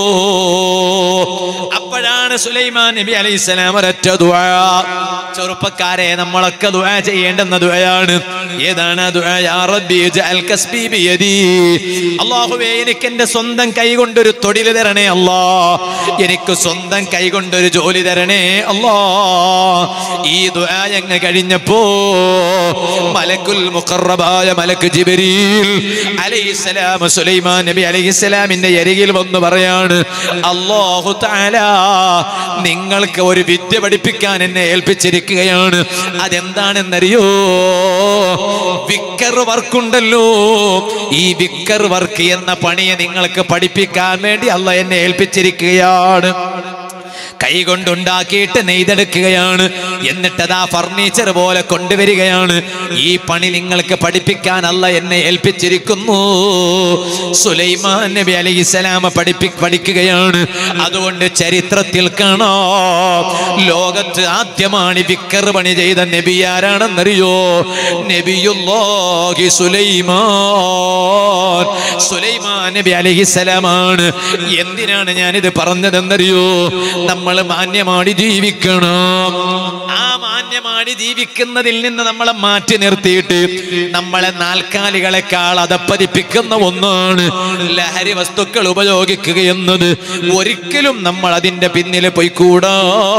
A: അപ്പോഴാണ് സുലൈമാൻ നബി അലൈഹിസ്സലാം ഒരൊറ്റ ദുആ ചെറുപ്പക്കാരെ നമ്മളൊക്കെ ദുആ ചെയ്യേണ്ടുന്ന ദുആയാണ് ഏതാണ് ആ ദുആ യാ റബ്ബി ജഅൽ കസ്ബി ബിയദി അല്ലാഹുവേ എനിക്ക് എൻ്റെ സ്വന്തം കൈ കൊണ്ടൊരു തൊഴിൽ തരണേ അല്ലാ എനിക്ക് സ്വന്തം കൈ കൊണ്ടൊരു ജോലി തരണേ അല്ലാ ഈ ദുആ അങ്ങ് കഴിഞ്ഞപ്പോ മലക്കുൽ മുഖറബായ മലക്ക് ജിബരീൽ അലൈഹിസ്സലാം സുലൈമാൻ നബി അലൈഹിസ്സലാമിന്റെ അരികിൽ വന്ന് പറയാണ് അല്ലാഹു തആല നിങ്ങൾക്ക് ഒരു വിദ്യ പഠിപ്പിക്കാൻ എന്നെ ഏൽപ്പിച്ചിരിക്കുകയാണ് അതെന്താണെന്നറിയോ വിക്കർ വർക്കുണ്ടല്ലോ ഈ വിക്കർ വർക്ക് എന്ന പണിയെ നിങ്ങൾക്ക് പഠിപ്പിക്കാൻ വേണ്ടി അല്ല എന്നെ ഏൽപ്പിച്ചിരിക്കുകയാണ് കൈകൊണ്ടുണ്ടാക്കിയിട്ട് നെയ്തെടുക്കുകയാണ് എന്നിട്ട് അതാ ഫർണിച്ചർ പോലെ കൊണ്ടുവരികയാണ് ഈ പണി നിങ്ങൾക്ക് പഠിപ്പിക്കാൻ അല്ല എന്നെ ഏൽപ്പിച്ചിരിക്കുന്നു സുലൈമാൻ നബി അലൈഹിസ്സലാമ പഠിപ്പി പഠിക്കുകയാണ് അതുകൊണ്ട് ചരിത്രത്തിൽ കാണാം ലോകത്ത് ആദ്യമാണ് വിക്കർ പണി ചെയ്ത നബി ആരാണെന്നറിയോ നബിയുല്ലാഹി സുലൈമാൻ സുലൈമാൻ നബി അലൈഹിസ്സലാമാണ് എന്തിനാണ് ഞാനിത് പറഞ്ഞതെന്നറിയോ നമ്മൾ മാന്യമാടി ജീവിക്കണം ആ മാന്യമാടി ജീവിക്കുന്നതിൽ നിന്ന് നമ്മളെ മാറ്റി നിർത്തിയിട്ട് നമ്മളെ നാൽക്കാലികളെക്കാൾ അതപ്പതിപ്പിക്കുന്ന ഒന്നാണ് ലഹരി വസ്തുക്കൾ ഉപയോഗിക്കുക എന്നത് ഒരിക്കലും നമ്മൾ അതിന്റെ പിന്നിൽ പോയിക്കൂടാ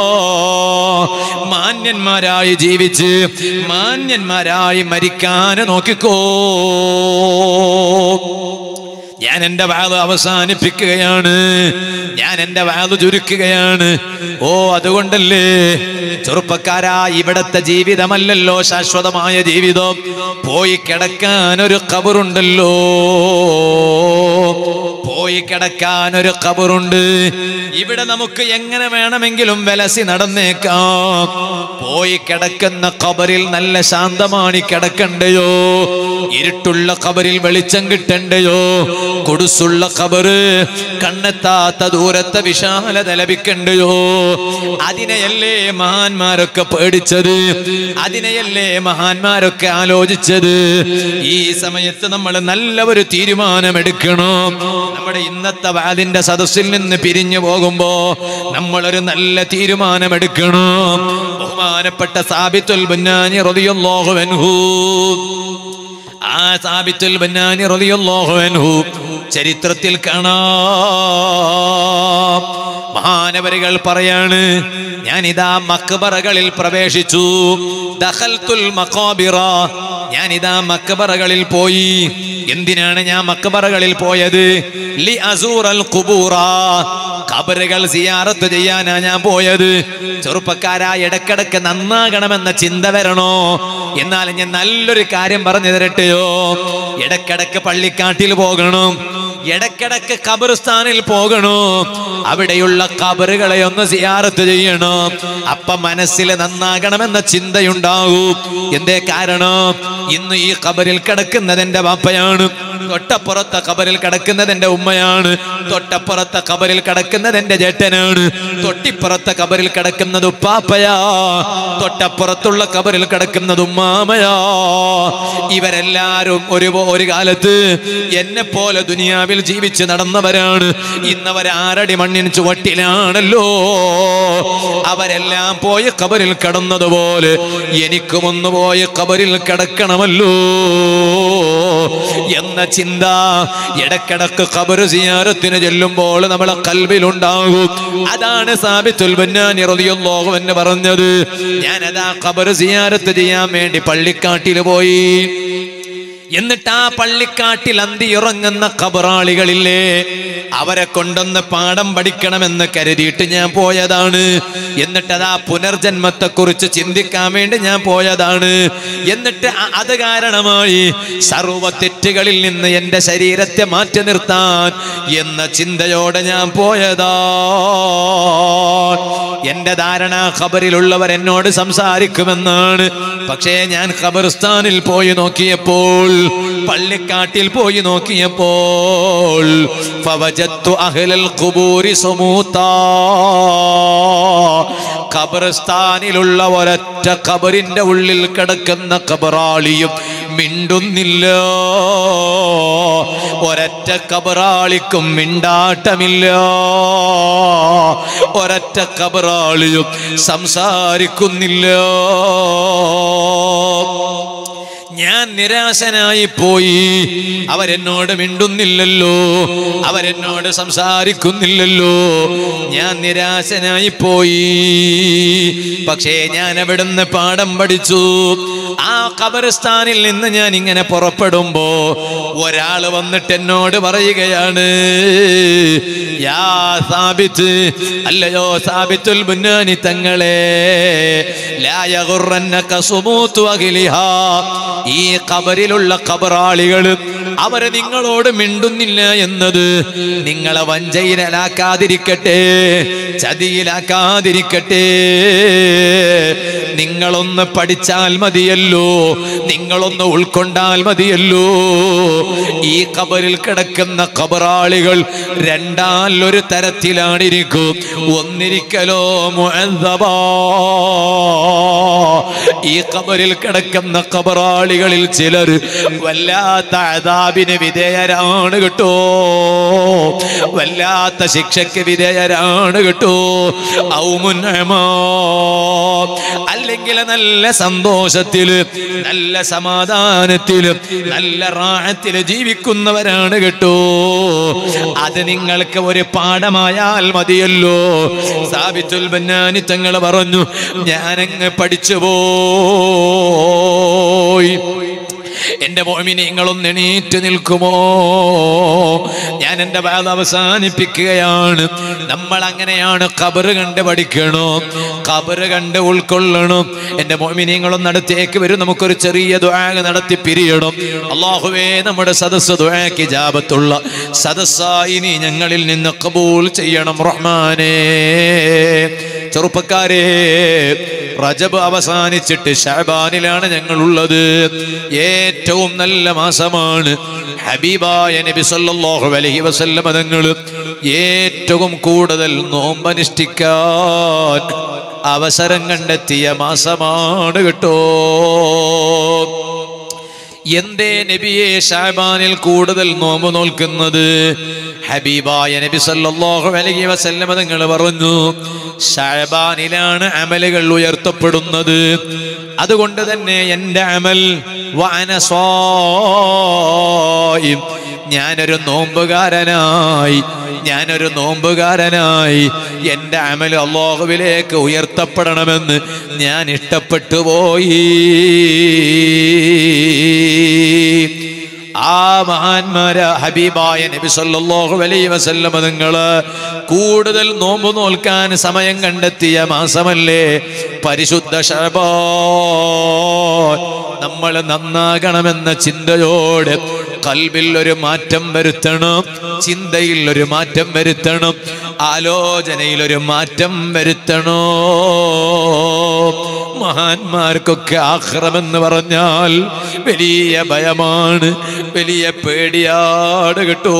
A: മാന്യന്മാരായി ജീവിച്ച് മാന്യന്മാരായി മരിക്കാൻ നോക്കിക്കോ ഞാൻ എൻ്റെ വാത് അവസാനിപ്പിക്കുകയാണ് ഞാൻ എൻ്റെ വാത് ചുരുക്കുകയാണ് ഓ അതുകൊണ്ടല്ലേ ചെറുപ്പക്കാരാ ഇവിടത്തെ ജീവിതമല്ലല്ലോ ശാശ്വതമായ ജീവിതം പോയി കിടക്കാൻ ഒരു കബറുണ്ടല്ലോ പോയി പോയി കിടക്കാൻ ഒരു കബറുണ്ട് ഇവിടെ നമുക്ക് എങ്ങനെ വേണമെങ്കിലും വിലസി നടന്നേക്കാം പോയി കിടക്കുന്ന കബറിൽ നല്ല ശാന്തമാണി കിടക്കണ്ടയോ ഇരുട്ടുള്ള കബറിൽ വെളിച്ചം കിട്ടണ്ടയോ കൊടുസുള്ള കബറ് കണ്ണെത്താത്ത ദൂരത്തെ വിശാലത ലഭിക്കണ്ടയോ അതിനെയല്ലേ മഹാന്മാരൊക്കെ പേടിച്ചത് അതിനെയല്ലേ മഹാന്മാരൊക്കെ ആലോചിച്ചത് ഈ സമയത്ത് നമ്മൾ നല്ല ഒരു തീരുമാനമെടുക്കണം നമ്മുടെ ഇന്നത്തെ വാദിന്റെ സദസ്സിൽ നിന്ന് പിരിഞ്ഞു പോകുമ്പോ നമ്മളൊരു നല്ല തീരുമാനമെടുക്കണം ബഹുമാനപ്പെട്ട സാബിത്തുൽ ബുന്നാനി റളിയല്ലാഹു അൻഹു ആ സാബിത്തുൽ ബന്നാനി റളിയല്ലാഹു അൻഹു ചരിത്രത്തിൽ കാണാം മഹാനവരികൾ പറയാണ് ഞാനിതാ മക്ബറകളിൽ പ്രവേശിച്ചു ദഖൽത്തുൽ മഖാബിറ ഞാനിതാ മക്ബറകളിൽ പോയി എന്തിനാണ് ഞാൻ മക്ബറകളിൽ പോയത് ലി അസൂറൽ ഖുബൂറ ഖബറുകൾ സിയാറത്ത് ചെയ്യാനാ ഞാൻ പോയത് ചെറുപ്പക്കാരാ ഇടക്കിടക്ക് നന്നാകണമെന്ന ചിന്ത വരണോ എന്നാൽ ഞാൻ നല്ലൊരു കാര്യം പറഞ്ഞു തരട്ടെയോ ഇടക്കിടക്ക് പള്ളിക്കാട്ടിൽ പോകണം ഇടക്കിടക്ക് ഖബർസ്ഥാനിൽ പോകണോ അവിടെയുള്ള ഖബറുകളെ ഒന്ന് സിയാറത്ത് ചെയ്യണം അപ്പൊ മനസ്സിൽ നന്നാകണമെന്ന ചിന്തയുണ്ടാകും എന്തേ കാരണം ഇന്ന് ഈ ഖബറിൽ കിടക്കുന്നത് എന്റെ വാപ്പയാണ് തൊട്ടപ്പുറത്തെ ഖബറിൽ കിടക്കുന്നത് എന്റെ ഉമ്മയാണ് തൊട്ടപ്പുറത്തെ ഖബറിൽ കിടക്കുന്നത് എന്റെ ചേട്ടനാണ് തൊട്ടിപ്പുറത്തെ ഖബറിൽ കിടക്കുന്നത് ഉപ്പാപ്പയാ തൊട്ടപ്പുറത്തുള്ള ഖബറിൽ കിടക്കുന്നത് ഉമ്മാമയാ ഇവരെല്ലാരും ഒരു ഒരു കാലത്ത് എന്നെ പോലെ ദുനിയാവിൽ ജീവിച്ച് നടന്നവരാണ് ഇന്നവർ ആരടി മണ്ണിന് ചുവട്ടിലാണല്ലോ അവരെല്ലാം പോയി ഖബറിൽ കിടന്നതുപോലെ എനിക്കും ഒന്ന് പോയി ഖബറിൽ കിടക്കണമല്ലോ എന്ന ചിന്ത ഇടക്കിടക്ക് ഖബർ സിയാറത്തിന് ചെല്ലുമ്പോൾ നമ്മളെ കൽവിലുണ്ടാകും അതാണ് സാബിത്തുൽ ബന്നാനി റളിയല്ലാഹു എന്ന് പറഞ്ഞത് ഞാൻ അതാ ഖബർ സിയാറത്ത് ചെയ്യാൻ വേണ്ടി പള്ളിക്കാട്ടിൽ പോയി എന്നിട്ട് ആ പള്ളിക്കാട്ടിൽ അന്തി ഇറങ്ങുന്ന ഖബറാളികളില്ലേ അവരെ കൊണ്ടൊന്ന് പാഠം പഠിക്കണമെന്ന് കരുതിയിട്ട് ഞാൻ പോയതാണ് എന്നിട്ട് അതാ പുനർജന്മത്തെ കുറിച്ച് ചിന്തിക്കാൻ വേണ്ടി ഞാൻ പോയതാണ് എന്നിട്ട് അ- അത് കാരണമായി സർവ തെറ്റുകളിൽ നിന്ന് എൻ്റെ ശരീരത്തെ മാറ്റി നിർത്താൻ എന്ന ചിന്തയോടെ ഞാൻ പോയതാ എന്റെ ധാരണ ഖബറിലുള്ളവർ എന്നോട് സംസാരിക്കുമെന്നാണ് പക്ഷേ ഞാൻ ഖബർസ്ഥാനിൽ പോയി നോക്കിയപ്പോൾ പള്ളിക്കാട്ടിൽ പോയി നോക്കിയപ്പോൾ ഫവജത്തു അഹ്ലൽ ഖുബൂരി സുമൂത്താ ഖബർസ്ഥാനിലുള്ള ഒരൊറ്റ ഖബറിന്റെ ഉള്ളിൽ കിടക്കുന്ന ഖബറാളിയും മിണ്ടുന്നില്ല ഒരൊറ്റ ഖബറാളിക്കും മിണ്ടാട്ടമില്ല ഒരൊറ്റ ഖബറാളിയും സംസാരിക്കുന്നില്ല ഞാൻ നിരാശനായി പോയി അവരെന്നോട് മിണ്ടുന്നില്ലല്ലോ അവരെന്നോട് സംസാരിക്കുന്നില്ലല്ലോ ഞാൻ നിരാശനായി പോയി പക്ഷേ ഞാൻ അവിടുന്ന് പാഠം പഠിച്ചു ആ ഖബർസ്ഥാനിൽ നിന്ന് ഞാൻ ഇങ്ങനെ പുറപ്പെടുമ്പോ ഒരാൾ വന്നിട്ട് എന്നോട് പറയുകയാണ് യാ സാബിത്ത് അല്ലയോ സാബിത്തുൽ ബുന്നാനി തങ്ങളെ ലാ യഗുറന്നക സുമൂത്തു അഖിലിഹാ ഈ ഖബറിലുള്ള ഖബറാളികൾ അവരെ നിങ്ങളോട് മിണ്ടുന്നില്ല എന്നത് നിങ്ങളെ വഞ്ചയിലാക്കാതിരിക്കട്ടെ ചതിയിലാക്കാതിരിക്കട്ടെ നിങ്ങളൊന്ന് പഠിച്ചാൽ മതിയല്ലോ നിങ്ങളൊന്ന് ഉൾക്കൊണ്ടാൽ മതിയല്ലോ ഈ ഖബറിൽ കിടക്കുന്ന ഖബറാളികൾ രണ്ടാൽ ഒരു തരത്തിലാണിരിക്കും ഒന്നിരിക്കലോ മുഅദ്ദബാ ഈ ഖബറിൽ കിടക്കുന്ന ഖബറാളികളിൽ ചിലർ വല്ലാത്ത അതാബിന് വിധേയരാണ് കേട്ടോ വല്ലാത്ത ശിക്ഷയ്ക്ക് വിധേയരാണ് കേട്ടോ ഔമുന്നമോ അല്ലെങ്കിൽ നല്ല സന്തോഷത്തില് നല്ല സമാധാനത്തില് നല്ല റാഹത്തില് ജീവിക്കുന്നവരാണ് കേട്ടോ അത് നിങ്ങൾക്ക് ഒരു പാഠമായാൽ മതിയല്ലോ സാബിത്തുൽ ബന്നാനി തങ്ങൾ പറഞ്ഞു ഞാനങ്ങ് പഠിച്ചു പോയി എൻ്റെ മോമിനിങ്ങളൊന്ന് എണീറ്റ് നിൽക്കുമോ ഞാൻ എൻ്റെ ബാധ അവസാനിപ്പിക്കുകയാണ് നമ്മൾ അങ്ങനെയാണ് കബറ് കണ്ട് പഠിക്കണം കബറ് കണ്ട് ഉൾക്കൊള്ളണം എൻ്റെ മോമിനിങ്ങളൊന്ന് അടുത്തേക്ക് വരും നമുക്കൊരു ചെറിയ ദ്വാഗ നടത്തി പിരിയണം അള്ളാഹുവേ നമ്മുടെ സദസ്സ് ദ്വാക്ക് ജാപത്തുള്ള സദസ്സായി നീ ഞങ്ങളിൽ നിന്ന് കബൂൽ ചെയ്യണം റഹ്മാനേ ചെറുപ്പക്കാരെ റജബ് അവസാനിച്ചിട്ട് ഷാബാനിലാണ് ഞങ്ങളുള്ളത് ഏറ്റവും നല്ല മാസമാണ് ഹബീബായ നബി സല്ലല്ലാഹു അലൈഹി വസല്ലം തങ്ങൾ ഏറ്റവും കൂടുതൽ നോമ്പനുഷ്ഠിക്കാൻ അവസരം കണ്ടെത്തിയ മാസമാണ് കേട്ടോ എന്തേ നബിയെ ഷാബാനിൽ കൂടുതൽ നോമ്പ് നോൽക്കുന്നത് ഹബീബായ നബി സല്ലല്ലാഹു അലൈഹി വസല്ലം തങ്ങൾ പറഞ്ഞു ഷാബാനിലാണ് അമലുകൾ ഉയർത്തപ്പെടുന്നത് അതുകൊണ്ട് തന്നെ എൻ്റെ അമൽ വഅന സ്വായിം. ഞാനൊരു നോമ്പുകാരനായി ഞാനൊരു നോമ്പുകാരനായി എൻ്റെ അമൽ അള്ളാഹുവിലേക്ക് ഉയർത്തപ്പെടണമെന്ന് ഞാൻ ഇഷ്ടപ്പെട്ടു പോയി ആ മഹാന്മാര ഹബീബായ നബി സല്ലല്ലാഹു അലൈഹി വസല്ലം നിങ്ങള് കൂടുതൽ നോമ്പ് നോൽക്കാൻ സമയം കണ്ടെത്തിയ മാസമല്ലേ പരിശുദ്ധ ശബോ നമ്മൾ നന്നാകണമെന്ന ചിന്തയോടെ കൽബിൽ ഒരു മാറ്റം വരുത്തണം ചിന്തയിൽ ഒരു മാറ്റം വരുത്തണം ആലോചനയിൽ ഒരു മാറ്റം വരുത്തണോ മഹാന്മാർക്കൊക്കെ ആഹ്റമെന്ന് പറഞ്ഞാൽ വലിയ ഭയമാണ് വലിയ പേടിയാണ് കേട്ടോ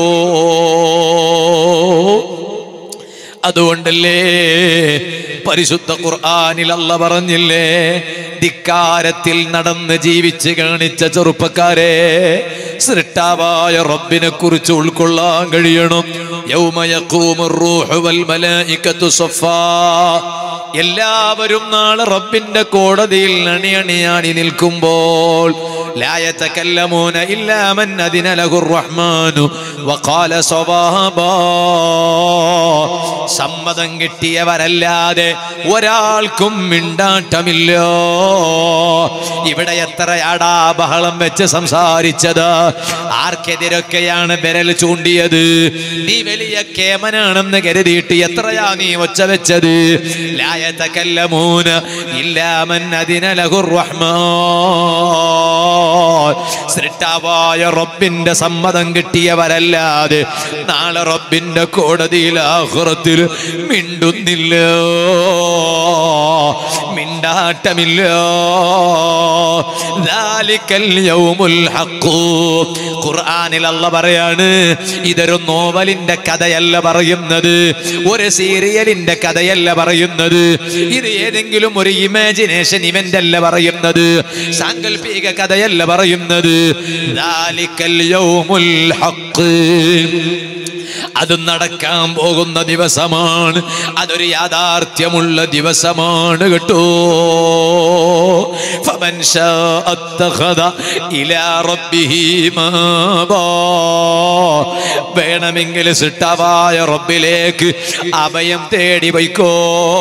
A: അതുകൊണ്ടല്ലേ പരിശുദ്ധ ഖുർആനിൽ അല്ല പറഞ്ഞില്ലേ ധിക്കാരത്തിൽ നടന്ന് ജീവിച്ച് കാണിച്ച ചെറുപ്പക്കാരെ സൃഷ്ടാവായ റബ്ബിനെ കുറിച്ച് ഉൾക്കൊള്ളാൻ കഴിയണം യൗമയഖൂമുർ റൂഹു വൽ മലായികത്തു സഫാ എല്ലാവരും നാളെ റബ്ബിന്റെ കോടതിയിൽ അണിയണിയാണി നിൽക്കുമ്പോൾ لا يتكلمون إلا من أذن له الرحمن وقال صوابا സമ്മതം കിട്ടിയവരല്ലാതെ ഒരാൾക്കും മിണ്ടാട്ടമില്ല ഇവിടെ എത്രയാടാ ബഹളം വെച്ച് സംസാരിച്ചത് ആർക്കെതിരൊക്കെയാണ് വിരൽ ചൂണ്ടിയത് നീ വലിയ കേമനാണെന്ന് കരുതിയിട്ട് എത്രയാ നീ ഒച്ച വെച്ചത് ലായത്തക്കല്ലമൂന ഇല്ലാമൻ അതിനലഹുർ റഹ്മാൻ സൃഷ്ടാവായ റബ്ബിന്റെ സമ്മതം കിട്ടിയവരല്ലാതെ നാളെ റബ്ബിന്റെ കോടതിയിൽ ആഹുറത്തിൽ മിണ്ടുന്നില്ല മിണ്ടാട്ടമില്ല ദാലിക്കൽ യൗമുൽ ഹഖ് ഖുർആനിൽ അല്ല പറയാണ് ഇതൊരു നോവലിന്റെ കഥയല്ല പറയുന്നത് ഒരു സീരിയലിന്റെ കഥയല്ല പറയുന്നത് ഇത് ഏതെങ്കിലും ഒരു ഇമാജിനേഷൻ ഇവന്റ് അല്ല പറയുന്നത് സാങ്കല്പിക കഥയല്ല പറയുന്നത് ദാലിക്കൽ യൗമുൽ ഹഖ് അത് നടക്കാൻ പോകുന്ന ദിവസമാണ് അതൊരു യാഥാർത്ഥ്യമുള്ള ദിവസമാണ് കേട്ടോ فمن شاء اتخذ إلى ربه مآبا. വേണമെങ്കിൽ സിട്ടാവായ റബ്ബിലേക്ക് അഭയം തേടി വയ്ക്കോ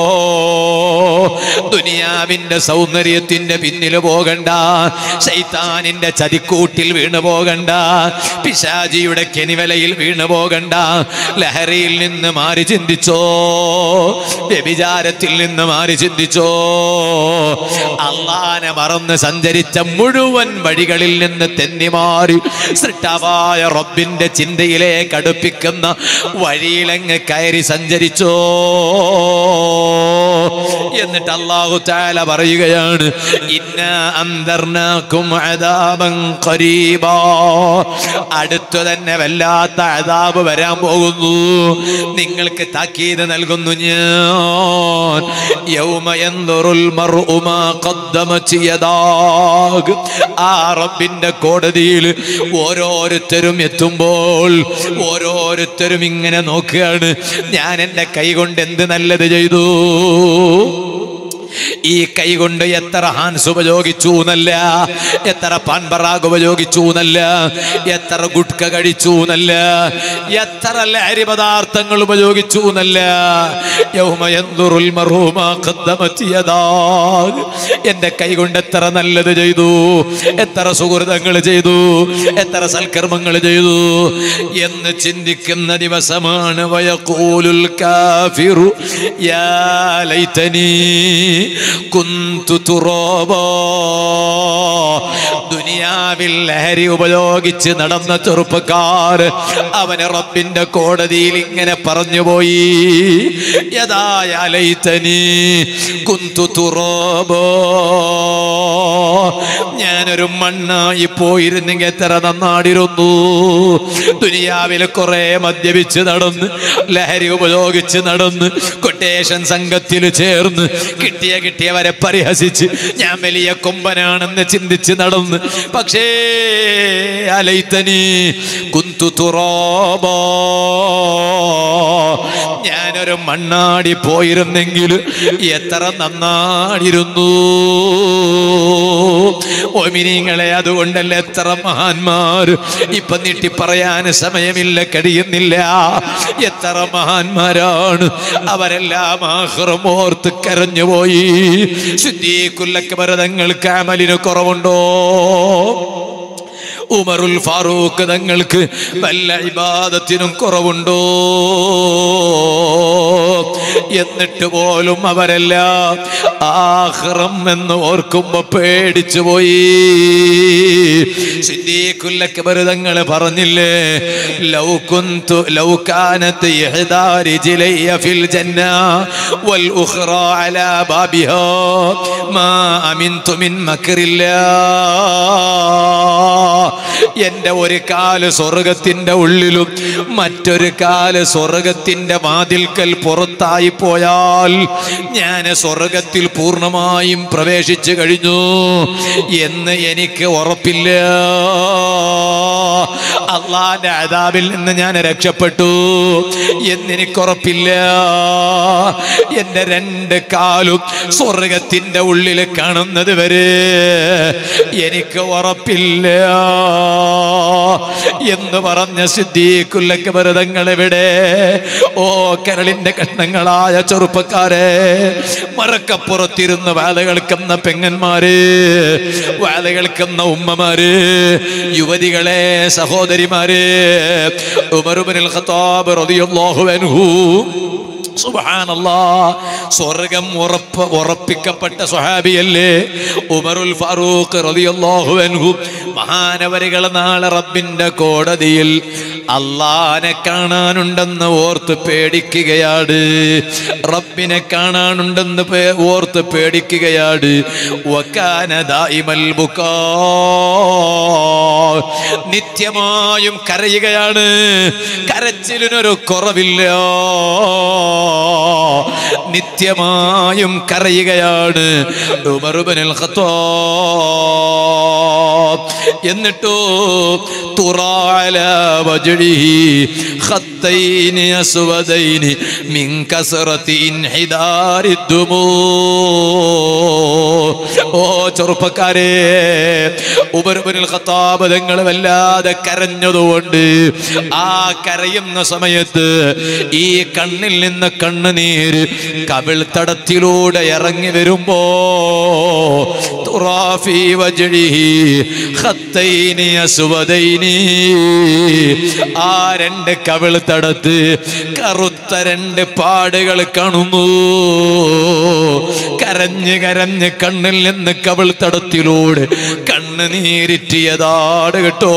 A: ദുനിയാവിന്റെ സൗന്ദര്യത്തിന്റെ പിന്നിൽ പോകണ്ട ശൈത്താനിന്റെ ചതിക്കൂട്ടിൽ വീണു പോകണ്ട പിശാജിയുടെ കെനിവലയിൽ വീണു പോകണ്ട ലഹരിയിൽ നിന്ന് മാറി ചിന്തിച്ചോ വ്യഭിചാരത്തിൽ നിന്ന് മാറി ചിന്തിച്ചോ അള്ളാനെ മറന്ന് സഞ്ചരിച്ച മുഴുവൻ വഴികളിൽ നിന്ന് തെന്നി മാറി സൃഷ്ടാവായ റബ്ബിന്റെ ചിന്തയിലേക്ക് അടുപ്പിക്കുന്ന വഴിയിലങ്ങ് കയറി സഞ്ചരിച്ചോ എന്നിട്ട് അള്ളാഹു താല പറയുകയാണ് ഇന്ന അന്തർനാക്കും അദാബൻ ഖരീബാ അടുത്തു തന്നെ വല്ലാത്ത അതാബ് വരാൻ പോകുന്നു നിങ്ങൾക്ക് താക്കീത് നൽകുന്നു ഞാൻ യൗമയന്തുറുൽ മർഉ മാ ഖദ്ദമത് യദാഗ് ആ റബ്ബിന്റെ കോടതിയിൽ ഓരോരുത്തരും എത്തുമ്പോൾ ഓരോരുത്തരും ഇങ്ങനെ നോക്കുകയാണ് ഞാൻ എൻ്റെ കൈ കൊണ്ട് എന്ത് നല്ലത് ചെയ്തു ഈ കൈ കൊണ്ട് എത്ര ഹാൻസ് ഉപയോഗിച്ചു എന്നല്ല എത്ര പാൻപറാഗ് ഉപയോഗിച്ചു എന്നല്ല എത്ര ഗുഡ്ക കഴിച്ചു എന്നല്ല എത്ര ലഹരി പദാർത്ഥങ്ങൾ ഉപയോഗിച്ചു എന്നല്ല യൗമ യൻദുറുൽ മർഹു മാ ഖദ്ദമത് യദാഹ്. എന്റെ കൈ കൊണ്ട് എത്ര നല്ലത് ചെയ്തു എത്ര സുഹൃതങ്ങൾ ചെയ്തു എത്ര സൽക്കർമ്മങ്ങൾ ചെയ്തു എന്ന് ചിന്തിക്കുന്ന ദിവസമാണ് വയഖൂലുൽ കാഫിറു യാ ലൈതനി കുന്തു തുറാബാ ദുനിയാവിൽ ലഹരി ഉപയോഗിച്ച് നടന്ന ചെറുപ്പക്കാർ അവന് റബ്ബിന്റെ കോടതിയിൽ ഇങ്ങനെ പറഞ്ഞുപോയി യഥായ ലൈതനി കുന്തു തുറാബാ ഞാനൊരു മണ്ണായി പോയിരുന്നെങ്കിൽ എത്ര നന്നാടിരുന്നു ദുനിയാവിൽ കുറെ മദ്യപിച്ച് നടന്ന് ലഹരി ഉപയോഗിച്ച് നടന്ന് കൊട്ടേഷൻ സംഘത്തിൽ ചേർന്ന് കിട്ടിയ കിട്ടിയവരെ പരിഹസിച്ച് ഞാൻ വലിയ കൊമ്പനാണെന്ന് ചിന്തിച്ച് നടന്ന് പക്ഷേ അലൈത്തനി കുന്തു തുറോബോ ഞാനൊരു മണ്ണാടി പോയിരുന്നെങ്കിൽ എത്ര നന്നാടിരുന്നു ഒമിനിങ്ങളെ അതുകൊണ്ടല്ല എത്ര മഹാന്മാർ ഇപ്പൊ നീട്ടി പറയാൻ സമയമില്ല കഴിയുന്നില്ല എത്ര മഹാന്മാരാണ് അവരെല്ലാം ആഹ്റം ഓർത്ത് കരഞ്ഞുപോയി ശുദ്ധീകുല്ലക്ക് ഭരതങ്ങൾക്ക് അമലിന് കുറവുണ്ടോ ഉമറുൽ ഫാറൂഖ് തങ്ങൾക്ക് വല്ല ഇബാദത്തിനും കുറവുണ്ടോ എന്നിട്ട് പോലും അവരെല്ലാം ആഹ്റം എന്ന് ഓർക്കുമ്പോ പേടിച്ചു പോയി സിദ്ദീഖുല്ലക്ക് ഭരതങ്ങള് പറഞ്ഞില്ലേ ലൗ കുന്തു ലൗ കാനത്ത് ഇഹ്ദാ റിജ്ലയ്യ ഫിൽ ജന്ന വൽ ഉഖ്റ അലാ ബാബിഹാ മാ അമിൻതു മിൻ മക്രില്ലാ എന്റെ ഒരു കാല് സ്വർഗത്തിന്റെ ഉള്ളിലും മറ്റൊരു കാല് സ്വർഗത്തിന്റെ വാതിൽക്കൽ പുറത്തായി പോയാൽ ഞാൻ സ്വർഗത്തിൽ പൂർണ്ണമായും പ്രവേശിച്ചു കഴിഞ്ഞു എന്ന് എനിക്ക് ഉറപ്പില്ല അള്ളാന്റെ അതാബിൽ നിന്ന് ഞാൻ രക്ഷപ്പെട്ടു എന്നെനിക്കുറപ്പില്ല എന്റെ രണ്ട് കാലും സ്വർഗത്തിന്റെ ഉള്ളിൽ കാണുന്നത് വരെ എനിക്ക് ഉറപ്പില്ല എന്ന് പറഞ്ഞ സിദ്ദീഖുല്ലക്ക് ഭരതങ്ങൾ എവിടെ ഓ കരളിന്റെ കഷ്ണങ്ങളായ ചെറുപ്പക്കാരെ മറക്കപ്പുറത്തിരുന്ന് വാല കേൾക്കുന്ന പെങ്ങന്മാര് വാല കേൾക്കുന്ന ഉമ്മമാര് യുവതികളെ സഹോദരിമാര് ഉമറുബിനിൽ ഖത്താബ് റളിയല്ലാഹു അൻഹു സുബ്ഹാനല്ലാ സ്വർഗം ഉറപ്പ് ഉറപ്പിക്കപ്പെട്ട സ്വഹാബിയല്ലേ ഉമറുൽ ഫാറൂഖ് റളിയല്ലാഹു അൻഹു മഹാനവരികൾ നാളെ റബ്ബിന്റെ കോടതിയിൽ അള്ളാനെ കാണാനുണ്ടെന്ന് ഓർത്ത് പേടിക്കുകയാണ് റബ്ബിനെ കാണാനുണ്ടെന്ന് പേ- ഓർത്ത് പേടിക്കുകയാണ് വക്കാന ദായിമൽ ബുക്കാ നിത്യമായും കരയുകയാണ് കരച്ചിലിനൊരു കുറവില്ല നിത്യമായും കരയുകയാണ് ഉമറുബനിൽ ഖത്താബ് എന്നിട്ടോ തുറാല വജുലിഹി ഖത്തൈനി അസ്വദൈനി മിൻ കസറത്തി ഇൻഹിദാരി ദുമൂ ഓ ചെറുപ്പക്കാരെ ഉമറുബനിൽ ഖത്താബ് തങ്ങൾ വല്ലാതെ കരഞ്ഞതുകൊണ്ട് ആ കരയുന്ന സമയത്ത് ഈ കണ്ണിൽ നിന്ന് കണ്ണുനീര് കവിൾ തടത്തിലൂടെ ഇറങ്ങി വരുമ്പോ തുറാഫി വജലിഹി ഖത്തൈനി അസ്വദൈനി ആ രണ്ട് കവിൾ തടത്ത് കറുത്ത രണ്ട് പാടുകൾ കാണുന്നു കരഞ്ഞ് കരഞ്ഞ് കണ്ണിൽ നിന്ന് കവിൾ തടത്തിലൂടെ കണ്ണ് നീരിറ്റിയതാണ് കേട്ടോ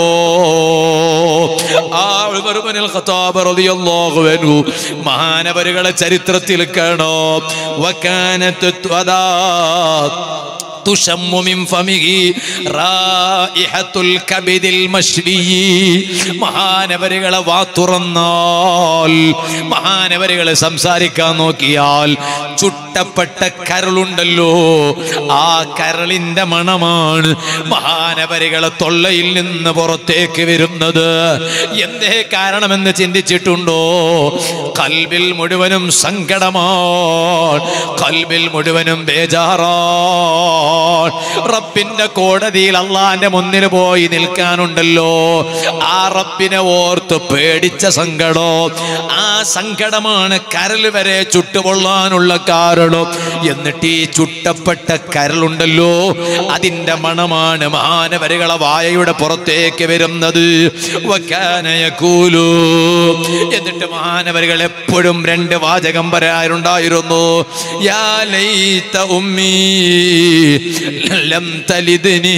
A: ആ ഉമറുബ്നുൽ ഖത്താബ് റളിയല്ലാഹു അൻഹു മഹാനവരുകളെ ചരിത്രത്തിൽ കാണോ വകാനത്ത് ത്വദാ تشم من فمه رائحة الكبد المشوي മഹാനവരുകളെ വാത്തുറന്നാൽ മഹാനവരുകളെ സംസാരിക്കാൻ നോക്കിയാൽ ചുട്ട ചുട്ടപ്പെട്ട കരളുണ്ടല്ലോ ആ കരളിന്റെ മണമാണ് മഹാനവരികളെ തൊള്ളയിൽ നിന്ന് പുറത്തേക്ക് വരുന്നത് എന്തേ കാരണമെന്ന് ചിന്തിച്ചിട്ടുണ്ടോ കൽബിൽ മുഴുവനും സങ്കടമാണ് കൽബിൽ മുഴുവനും ബേജാറാണ് റബ്ബിന്റെ കോടതിയിൽ അള്ളാന്റെ മുന്നിൽ പോയി നിൽക്കാനുണ്ടല്ലോ ആ റബ്ബിനെ ഓർത്ത് പേടിച്ച സങ്കടം ആ സങ്കടമാണ് കരൽ വരെ ചുട്ടുപൊള്ളാനുള്ള കാരണം എന്നിട്ട് ഈ ചുട്ടപ്പെട്ട കരളുണ്ടല്ലോ അതിന്റെ മണമാണ് മാനവരുകളെ വായയുടെ പുറത്തേക്ക് വരുന്നത് വക്കാനയക്കൂലു എന്നിട്ട് മാനവരുകൾ എപ്പോഴും രണ്ട് വാചകം പറയാറുണ്ടായിരുന്നു യാ ലൈത ഉമ്മീ ലം തലിദ്നീ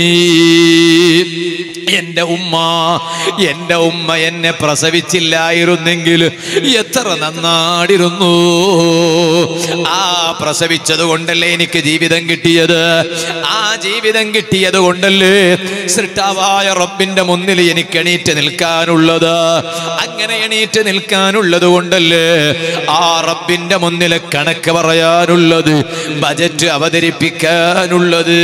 A: എന്റെ ഉമ്മ എന്റെ ഉമ്മ എന്നെ പ്രസവിച്ചില്ലായിരുന്നെങ്കിൽ എത്ര നന്നാടിരുന്നു ആ പ്രസവിച്ചത് കൊണ്ടല്ലേ എനിക്ക് ജീവിതം കിട്ടിയത് ആ ജീവിതം കിട്ടിയത് കൊണ്ടല്ലേ സൃഷ്ടാവായ റബ്ബിന്റെ മുന്നിൽ എനിക്ക് എണീറ്റ് നിൽക്കാനുള്ളത് അങ്ങനെ എണീറ്റ് നിൽക്കാനുള്ളത് കൊണ്ടല്ലേ ആ റബ്ബിന്റെ മുന്നിൽ കണക്ക് പറയാനുള്ളത് ബജറ്റ് അവതരിപ്പിക്കാനുള്ളത്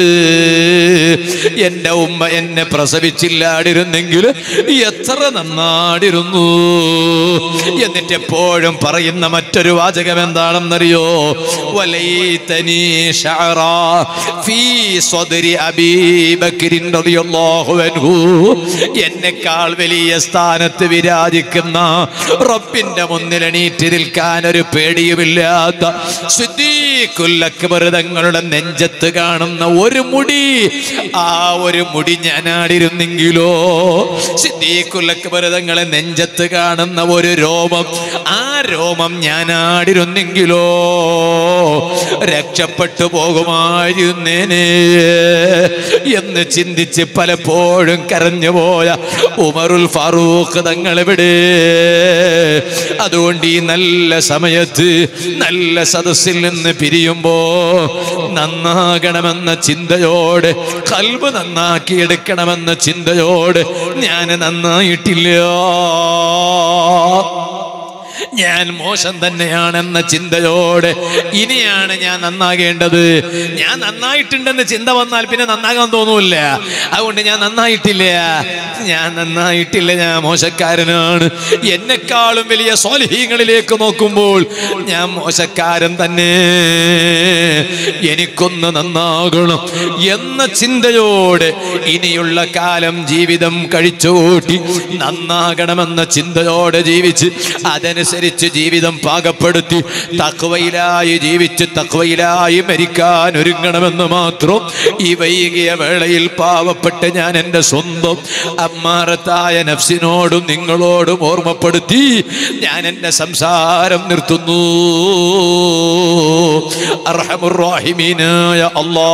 A: എന്റെ ഉമ്മ എന്നെ പ്രസവിച്ചില്ലാടിരുന്നെങ്കിൽ എത്ര നന്നാടിരുന്നു എന്നിട്ട് എപ്പോഴും പറയുന്ന മറ്റൊരു വാചകം എന്താണെന്നറിയോ വലൈതനീ ശഅറാ ഫീ സ്വദരി അബീ ബക്രിൻ റളിയല്ലാഹു അൻഹു എന്നെക്കാൾ വലിയ സ്ഥാനത്ത് വിരാജിക്കുന്ന റബ്ബിന്റെ മുന്നിൽ എണീറ്റ് നിൽക്കാൻ ഒരു പേടിയുമില്ലാത്ത സിദ്ദീഖുൽ അക്ബർ തങ്ങളുടെ നെഞ്ചത്ത് കാണുന്ന ഒരു മുടി ആ ഒരു മുടി ഞാനാടിരുന്നെങ്കിലോ സിദ്ദീഖുൽ അക്ബർ തങ്ങളെ നെഞ്ചത്ത് കാണുന്ന ഒരു രോമം ആ രോമം ഞാനാടിരുന്നെങ്കിലോ രക്ഷപ്പെട്ടു പോകുമായിരുന്നേനെ എന്ന് ചിന്തിച്ച് പലപ്പോഴും കരഞ്ഞുപോയ ഉമറുൽ ഫാറൂഖ് തങ്ങൾ എവിടെ അതുകൊണ്ട് ഈ നല്ല സമയത്ത് നല്ല സദസ്സിൽ നിന്ന് പിരിയുമ്പോ നന്നാകണമെന്ന ചിന്തയോടെ കൽബ് നന്നാക്കിയെടുക്കണമെന്ന ചിന്തയോടെ ഞാൻ നന്നായിട്ടില്ല ഞാൻ മോശം തന്നെയാണെന്ന ചിന്തയോടെ ഇനിയാണ് ഞാൻ നന്നാകേണ്ടത് ഞാൻ നന്നായിട്ടുണ്ടെന്ന് ചിന്ത വന്നാൽ പിന്നെ നന്നാകാൻ തോന്നൂല്ല അതുകൊണ്ട് ഞാൻ നന്നായിട്ടില്ല ഞാൻ നന്നായിട്ടില്ല ഞാൻ മോശക്കാരനാണ് എന്നെക്കാളും വലിയ സ്വാലിഹീങ്ങളിലേക്ക് നോക്കുമ്പോൾ ഞാൻ മോശക്കാരൻ തന്നെ എനിക്കൊന്ന് നന്നാകണം എന്ന ചിന്തയോടെ ഇനിയുള്ള കാലം ജീവിതം കഴിച്ചുകൂട്ടി നന്നാകണമെന്ന ചിന്തയോടെ ജീവിച്ച് അതനുസരിച്ച് ജീവിതം പാകപ്പെടുത്തി തക്വയിലായി ജീവിച്ച് തക്വയിലായി മരിക്കാൻ ഒരുങ്ങണമെന്ന് മാത്രം ഈ വൈകിയ വേളയിൽ പാവപ്പെട്ട് ഞാൻ എൻ്റെ സ്വന്തം അമ്മാറത്തായ നഫ്സിനോടും നിങ്ങളോടും ഓർമ്മപ്പെടുത്തി ഞാൻ എൻ്റെ സംസാരം നിർത്തുന്നു അർഹമുറാഹിമീനായ അല്ലാ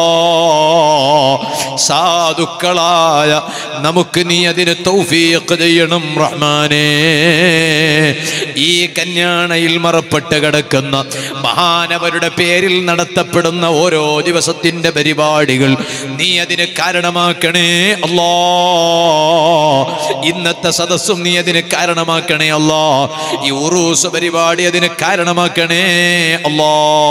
A: സാധുക്കളായ നമുക്ക് നീ അതിന് തൗഫീഖ് ചെയ്യണം റഹ്മാനേ ഈ കന്യാണയിൽ മറപ്പെട്ട് കിടക്കുന്ന മഹാനവരുടെ പേരിൽ നടത്തപ്പെടുന്ന ഓരോ ദിവസത്തിന്റെ പരിപാടികൾ നീ അതിന് കാരണമാക്കണേ അല്ലാ ഇന്നത്തെ സദസ്സും നീ അതിന് കാരണമാക്കണേ അല്ലാ ഈ ഉറൂസ് പരിപാടി അതിന് കാരണമാക്കണേ അല്ലാ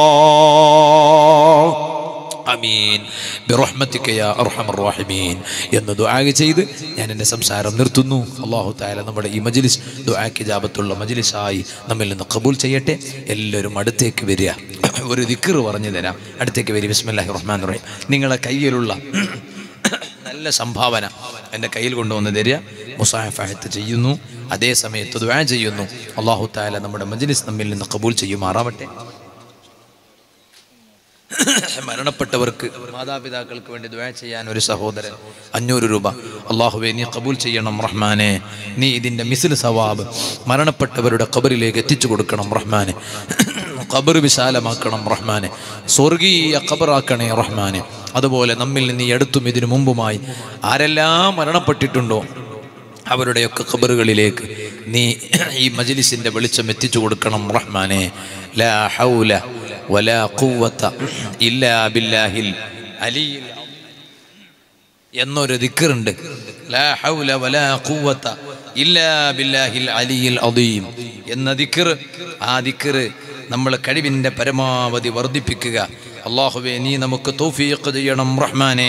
A: അമീൻ ബിറഹ്മത്തിക യാ അർഹമർ റഹീമീൻ എന്ന് ദുആ ചെയ്ത് ഞാൻ എൻ്റെ സംസാരം നിർത്തുന്നു അല്ലാഹു തആല നമ്മുടെ ഈ മജ്ലിസ് ദുആക്ക് ജാബത്തുള്ള മജ്ലിസായി നമ്മിൽ നിന്ന് കബൂൽ ചെയ്യട്ടെ എല്ലാവരും അടുത്തേക്ക് വരിക ഒരു ദിക്ർ പറഞ്ഞു തരാം അടുത്തേക്ക് വരി ബിസ്മില്ലാഹിർ റഹ്മാനിർ റഹീം നിങ്ങളെ കയ്യിലുള്ള നല്ല സംഭാവന എൻ്റെ കയ്യിൽ കൊണ്ടുവന്ന് തരിക മുസാഫഹത്ത് ചെയ്യുന്നു അതേ സമയത്ത് ദുആ ചെയ്യുന്നു അല്ലാഹു തആല നമ്മുടെ മജ്ലിസ് നമ്മിൽ നിന്ന് കബൂൽ ചെയ്യുമാറാവട്ടെ മരണപ്പെട്ടവർക്ക് മാതാപിതാക്കൾക്ക് വേണ്ടി ദ്വയ ചെയ്യാൻ ഒരു സഹോദരൻ അഞ്ഞൂറ് രൂപ അള്ളാഹുവെ നീ കബൂൽ ചെയ്യണം റഹ്മാനെ നീ ഇതിൻ്റെ മിസിൽ സവാബ് മരണപ്പെട്ടവരുടെ ഖബറിലേക്ക് എത്തിച്ചു കൊടുക്കണം റഹ്മാനെ ഖബർ വിശാലമാക്കണം റഹ്മാനെ സ്വർഗീയ ഖബറാക്കണേ റഹ്മാനെ അതുപോലെ നമ്മിൽ നിന്ന് ഈ അടുത്തും ഇതിനു മുമ്പുമായി ആരെല്ലാം മരണപ്പെട്ടിട്ടുണ്ടോ അവരുടെയൊക്കെ ഖബറുകളിലേക്ക് നീ ഈ മജ്ലിസിന്റെ വെളിച്ചം എത്തിച്ചു കൊടുക്കണം റഹ്മാനെ ലാ ഹൗല വലാ ഖുവത ഇല്ലാ ബില്ലാഹിൽ അലിയിൽ എന്നൊരു ദിക്കറുണ്ട് ലാ ഹൗല വലാ ഖുവത ഇല്ലാ ബില്ലാഹിൽ അലിയിൽ അദീം എന്ന ദിക്ർ ആ ദിക്ർ നമ്മൾ കഴിവിൻ്റെ പരമാവധി വർദ്ധിപ്പിക്കുക അള്ളാഹുവെ നീ നമുക്ക് തൗഫീഖ് ചെയ്യണം റഹ്മാനെ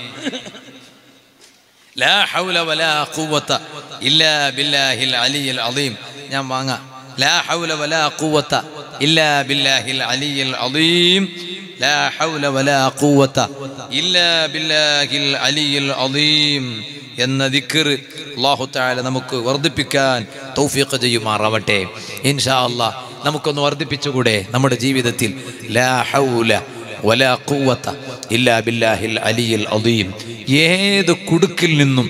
A: ലാ ഹൗല വലാ ഖുവത ഇല്ലാ ബില്ലാഹിൽ അലിയിൽ അദീം ഞാൻ വാങ്ങാം ലാ ഹൗല വലാ ഖുവത ഇല്ലാ ബില്ലാഹിൽ അലിയിൽ അദീം ലാ ഹൗല വലാ ഖുവത ഇല്ലാ ബില്ലാഹിൽ അലിയിൽ അദീം എന്ന ദിക്ർ അല്ലാഹു തആല നമുക്ക് വർദ്ധിപ്പിക്കാൻ തൗഫീഖ് ചെയ്യുമാറാവട്ടെ ഇൻഷാ അല്ലാഹ് നമുക്കൊന്ന് വർദ്ധിപ്പിച്ചുകൂടെ നമ്മുടെ ജീവിതത്തിൽ ലാ ഹൗല വലാ ഖുവത ഇല്ലാ ബില്ലാഹിൽ അലിയിൽ അദീം ഏത് കുടുക്കിൽ നിന്നും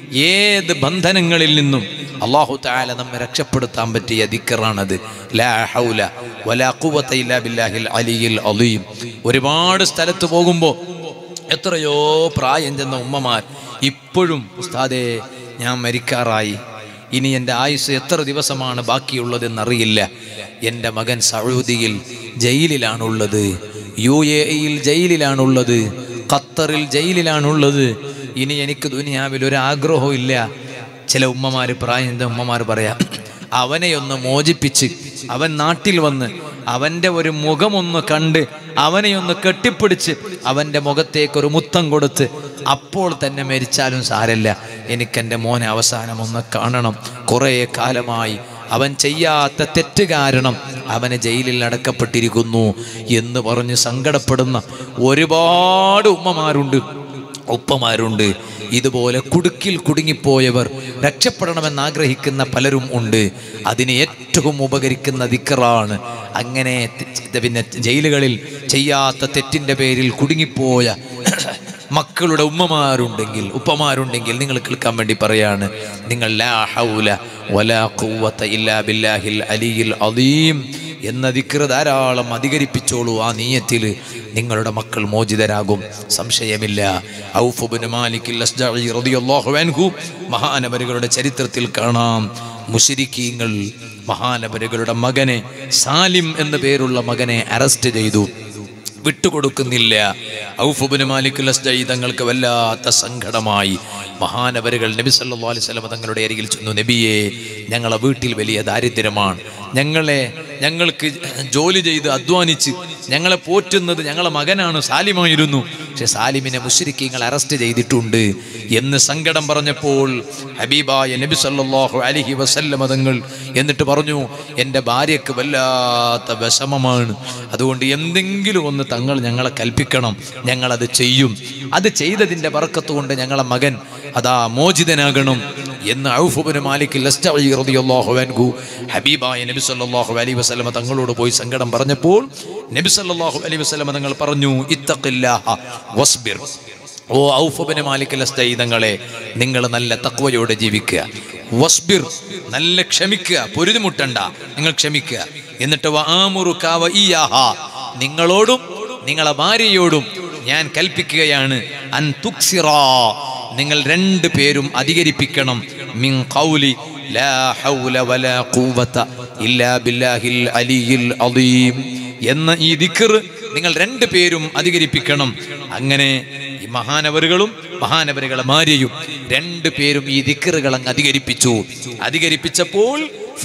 A: ഏത് ബന്ധനങ്ങളിൽ നിന്നും അള്ളാഹു താല നമ്മെ രക്ഷപ്പെടുത്താൻ പറ്റിയ ദിക്കറാണത് ലാ ഹൗല വലാ ഖുവത ഇല്ലാ ബില്ലാഹിൽ അലിയിൽ അലീം ഒരുപാട് സ്ഥലത്ത് പോകുമ്പോൾ എത്രയോ പ്രായം ചെന്ന ഉമ്മമാർ ഇപ്പോഴും ഉസ്താദേ ഞാൻ മരിക്കാറായി ഇനി എൻ്റെ ആയുസ് എത്ര ദിവസമാണ് ബാക്കിയുള്ളതെന്നറിയില്ല എൻ്റെ മകൻ സൗദിയിൽ ജയിലിലാണുള്ളത് യു എ ഇയിൽ ജയിലിലാണുള്ളത് ഖത്തറിൽ ജയിലിലാണുള്ളത് ഇനി എനിക്ക് ദുനിയാവിൽ ഒരു ആഗ്രഹവും ഇല്ല ചില ഉമ്മമാർ പ്രായന്റെ ഉമ്മമാർ പറയാം അവനെ ഒന്ന് മോചിപ്പിച്ച് അവൻ നാട്ടിൽ വന്ന് അവൻ്റെ ഒരു മുഖമൊന്ന് കണ്ട് അവനെ ഒന്ന് കെട്ടിപ്പിടിച്ച് അവൻ്റെ മുഖത്തേക്ക് ഒരു മുത്തം കൊടുത്ത് അപ്പോൾ തന്നെ മരിച്ചാലും സാരല്ല എനിക്കെൻ്റെ മോനെ അവസാനം ഒന്ന് കാണണം കുറേ കാലമായി അവൻ ചെയ്യാത്ത തെറ്റ് കാരണം അവനെ ജയിലിൽ അടക്കപ്പെട്ടിരിക്കുന്നു എന്ന് പറഞ്ഞ് സങ്കടപ്പെടുന്ന ഒരുപാട് ഉമ്മമാരുണ്ട് ഉപ്പമാരുണ്ട് ഇതുപോലെ കുടുക്കിൽ കുടുങ്ങിപ്പോയവർ രക്ഷപ്പെടണമെന്ന് ആഗ്രഹിക്കുന്ന പലരും ഉണ്ട് അതിന് ഏറ്റവും ഉപകരിക്കുന്ന ദിക്കറാണ് അങ്ങനെ ത- പിന്നെ ജയിലുകളിൽ ചെയ്യാത്ത തെറ്റിൻ്റെ പേരിൽ കുടുങ്ങിപ്പോയ മക്കളുടെ ഉമ്മമാരുണ്ടെങ്കിൽ ഉപ്പമാരുണ്ടെങ്കിൽ നിങ്ങൾ കേൾക്കാൻ വേണ്ടി പറയാണ് നിങ്ങൾ ലാ ഹൗല വലാ ഖുവത ഇല്ലാ ബില്ലാഹിൽ അലിയിൽ അദീം എന്ന ദിക്ർ ധാരാളം അധികരിപ്പിച്ചോളൂ ആ നീയത്തിൽ നിങ്ങളുടെ മക്കൾ മോചിതരാകും സംശയമില്ല ഔഫുബിന് മാലിക്കിൽ അസ്ജഈ റളിയല്ലാഹു അൻഹു മഹാനവരുകളുടെ ചരിത്രത്തിൽ കാണാം മുശരിക്കീങ്ങൾ മഹാനവരുകളുടെ മകനെ സാലിം എന്ന പേരുള്ള മകനെ അറസ്റ്റ് ചെയ്തു വിട്ടുകൊടുക്കുന്നില്ല ഔഫുബിന് മാലിക്കുൽ അസ്ജഈ തങ്ങൾക്ക് വല്ലാത്ത സങ്കടമായി മഹാനവരുകൾ നബി സല്ലല്ലാഹു അലൈഹി വസല്ലം തങ്ങളുടെ അരികിൽ ചെന്നു നബിയെ ഞങ്ങളെ വീട്ടിൽ വലിയ ദാരിദ്ര്യമാണ് ഞങ്ങളെ ഞങ്ങൾക്ക് ജോലി ചെയ്ത് അധ്വാനിച്ച് ഞങ്ങളെ പോറ്റുന്നത് ഞങ്ങളെ മകനാണ് സാലിമായിരുന്നു പക്ഷെ സാലിമിനെ മുശ്രിക്കീങ്ങൾ അറസ്റ്റ് ചെയ്തിട്ടുണ്ട് എന്ന് സങ്കടം പറഞ്ഞപ്പോൾ ഹബീബായ നബി സല്ലല്ലാഹു അലൈഹി വസല്ലം തങ്ങൾ എന്നിട്ട് പറഞ്ഞു എൻ്റെ ഭാര്യയ്ക്ക് വല്ലാത്ത വിഷമമാണ് അതുകൊണ്ട് എന്തെങ്കിലും ഒന്ന് തങ്ങൾ ഞങ്ങളെ കൽപ്പിക്കണം ഞങ്ങളത് ചെയ്യും അത് ചെയ്തതിൻ്റെ ബർക്കത്ത് കൊണ്ട് ഞങ്ങളെ മകൻ അതാ മോചിതനാകണം എന്ന് ഔഫുബിന് മാലിക് ലസ്തഈ റളിയല്ലാഹു അൻഹു ഹബീബായ നബി സല്ലല്ലാഹു അലൈഹി വസല്ലമ തങ്ങളോട് പോയി സങ്കടം പറഞ്ഞപ്പോൾ നബി സല്ലല്ലാഹു അലൈഹി വസല്ലമ തങ്ങൾ പറഞ്ഞു ഇത്തഖില്ലാഹ വസ്ബിർ ഓ ഔഫുബിന് മാലിക് ലസ്തഈ തങ്ങളെ നിങ്ങൾ നല്ല തക്വയോടെ ജീവിക്കുക വസ്ബിർ നല്ല ക്ഷമിക്കുക പൊരുതിമുട്ടണ്ട നിങ്ങൾ ക്ഷമിക്കുക എന്നിട്ട് വആമുറുക വഇയ്യാഹ നിങ്ങളോടും നിങ്ങളെ ഭാര്യയോടും ഞാൻ കൽപ്പിക്കുകയാണ് അൻ തുക്സിറാ നിങ്ങൾ രണ്ട് പേരും അധികരിപ്പിക്കണം മിൻ ഖൗലി ലാ ഹൗല വലാ ഖുവത ഇല്ലാ ബില്ലാഹിൽ അലിയിൽ അദീം എന്ന ഈ ദിക്ർ നിങ്ങൾ രണ്ട് പേരും അധികരിപ്പിക്കണം അങ്ങനെ ഈ മഹാനവറുകളും മഹാനവറുകളെ ഭാര്യയും രണ്ട് പേരും ഈ ദിക്റുകൾ അങ്ങ് അധികരിപ്പിച്ചു അധികരിപ്പിച്ചപ്പോൾ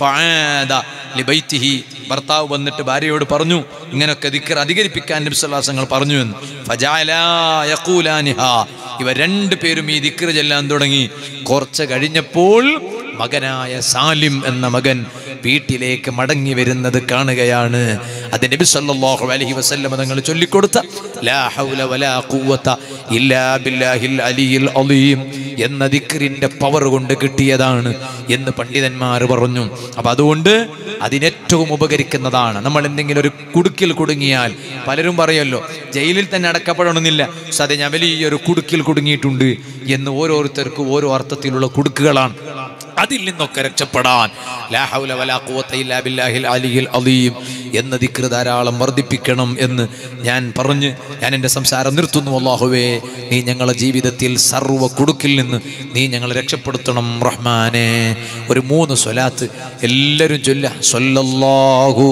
A: ഫആദ ലിബൈത്തിഹി ഭർത്താവ് വന്നിട്ട് ഭാര്യയോട് പറഞ്ഞു ഇങ്ങനൊക്കെ ദിക്കർ അധികരിപ്പിക്കാൻ നബ്സല്ലാസങ്ങൾ പറഞ്ഞു എന്ന് ഫജാലാ യഖൂലാനിഹാ. ഇവ രണ്ട് പേരും ഈ ദിക്കർ ചെല്ലാൻ തുടങ്ങി കുറച്ച് കഴിഞ്ഞപ്പോൾ മകനായ സാലിം എന്ന മകൻ വീട്ടിലേക്ക് മടങ്ങി വരുന്നത് കാണുകയാണ് അത് നബി സല്ലല്ലാഹു അലൈഹി വസല്ലം തങ്ങൾ ചൊല്ലിക്കൊടുത്ത ലാ ഹൗല വലാ ഖുവത ഇല്ലാ ബില്ലാഹിൽ അലിയിൽ അലീം എന്ന ദിക്റിന്റെ പവർ കൊണ്ട് കിട്ടിയതാണ് എന്ന് പണ്ഡിതന്മാർ പറഞ്ഞു അപ്പൊ അതുകൊണ്ട് അതിനേറ്റവും ഉപകരിക്കുന്നതാണ് നമ്മൾ എന്തെങ്കിലും ഒരു കുടുക്കിൽ കുടുങ്ങിയാൽ പലരും പറയുമല്ലോ ജയിലിൽ തന്നെ അടക്കപ്പെടണമെന്നില്ല പക്ഷെ അത് ഞാൻ വലിയൊരു കുടുക്കിൽ കുടുങ്ങിയിട്ടുണ്ട് എന്ന് ഓരോരുത്തർക്കും ഓരോ അർത്ഥത്തിലുള്ള കുടുക്കുകളാണ് അതിൽ നിന്നൊക്കെ രക്ഷപ്പെടാൻ ലാ ഹൗല വലാ ഖുവത ഇല്ലാ ബില്ലാഹിൽ അലിയിൽ അലീം എന്ന ദിക്ർ ധാരാളം വർദ്ധിപ്പിക്കണം എന്ന് ഞാൻ പറഞ്ഞ് ഞാൻ എൻ്റെ സംസാരം നിർത്തുന്നു അല്ലാഹുവേ നീ ഞങ്ങളെ ജീവിതത്തിൽ സർവ്വ കുടുക്കിൽ നിന്ന് നീ ഞങ്ങളെ രക്ഷപ്പെടുത്തണം റഹ്മാനെ ഒരു മൂന്ന് സ്വലാത്ത് എല്ലാവരും ചൊല്ല സ്വല്ലല്ലാഹു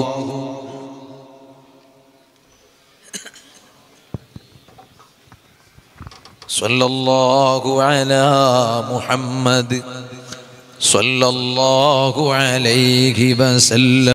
A: صلى الله على محمد صلى الله عليه وسلم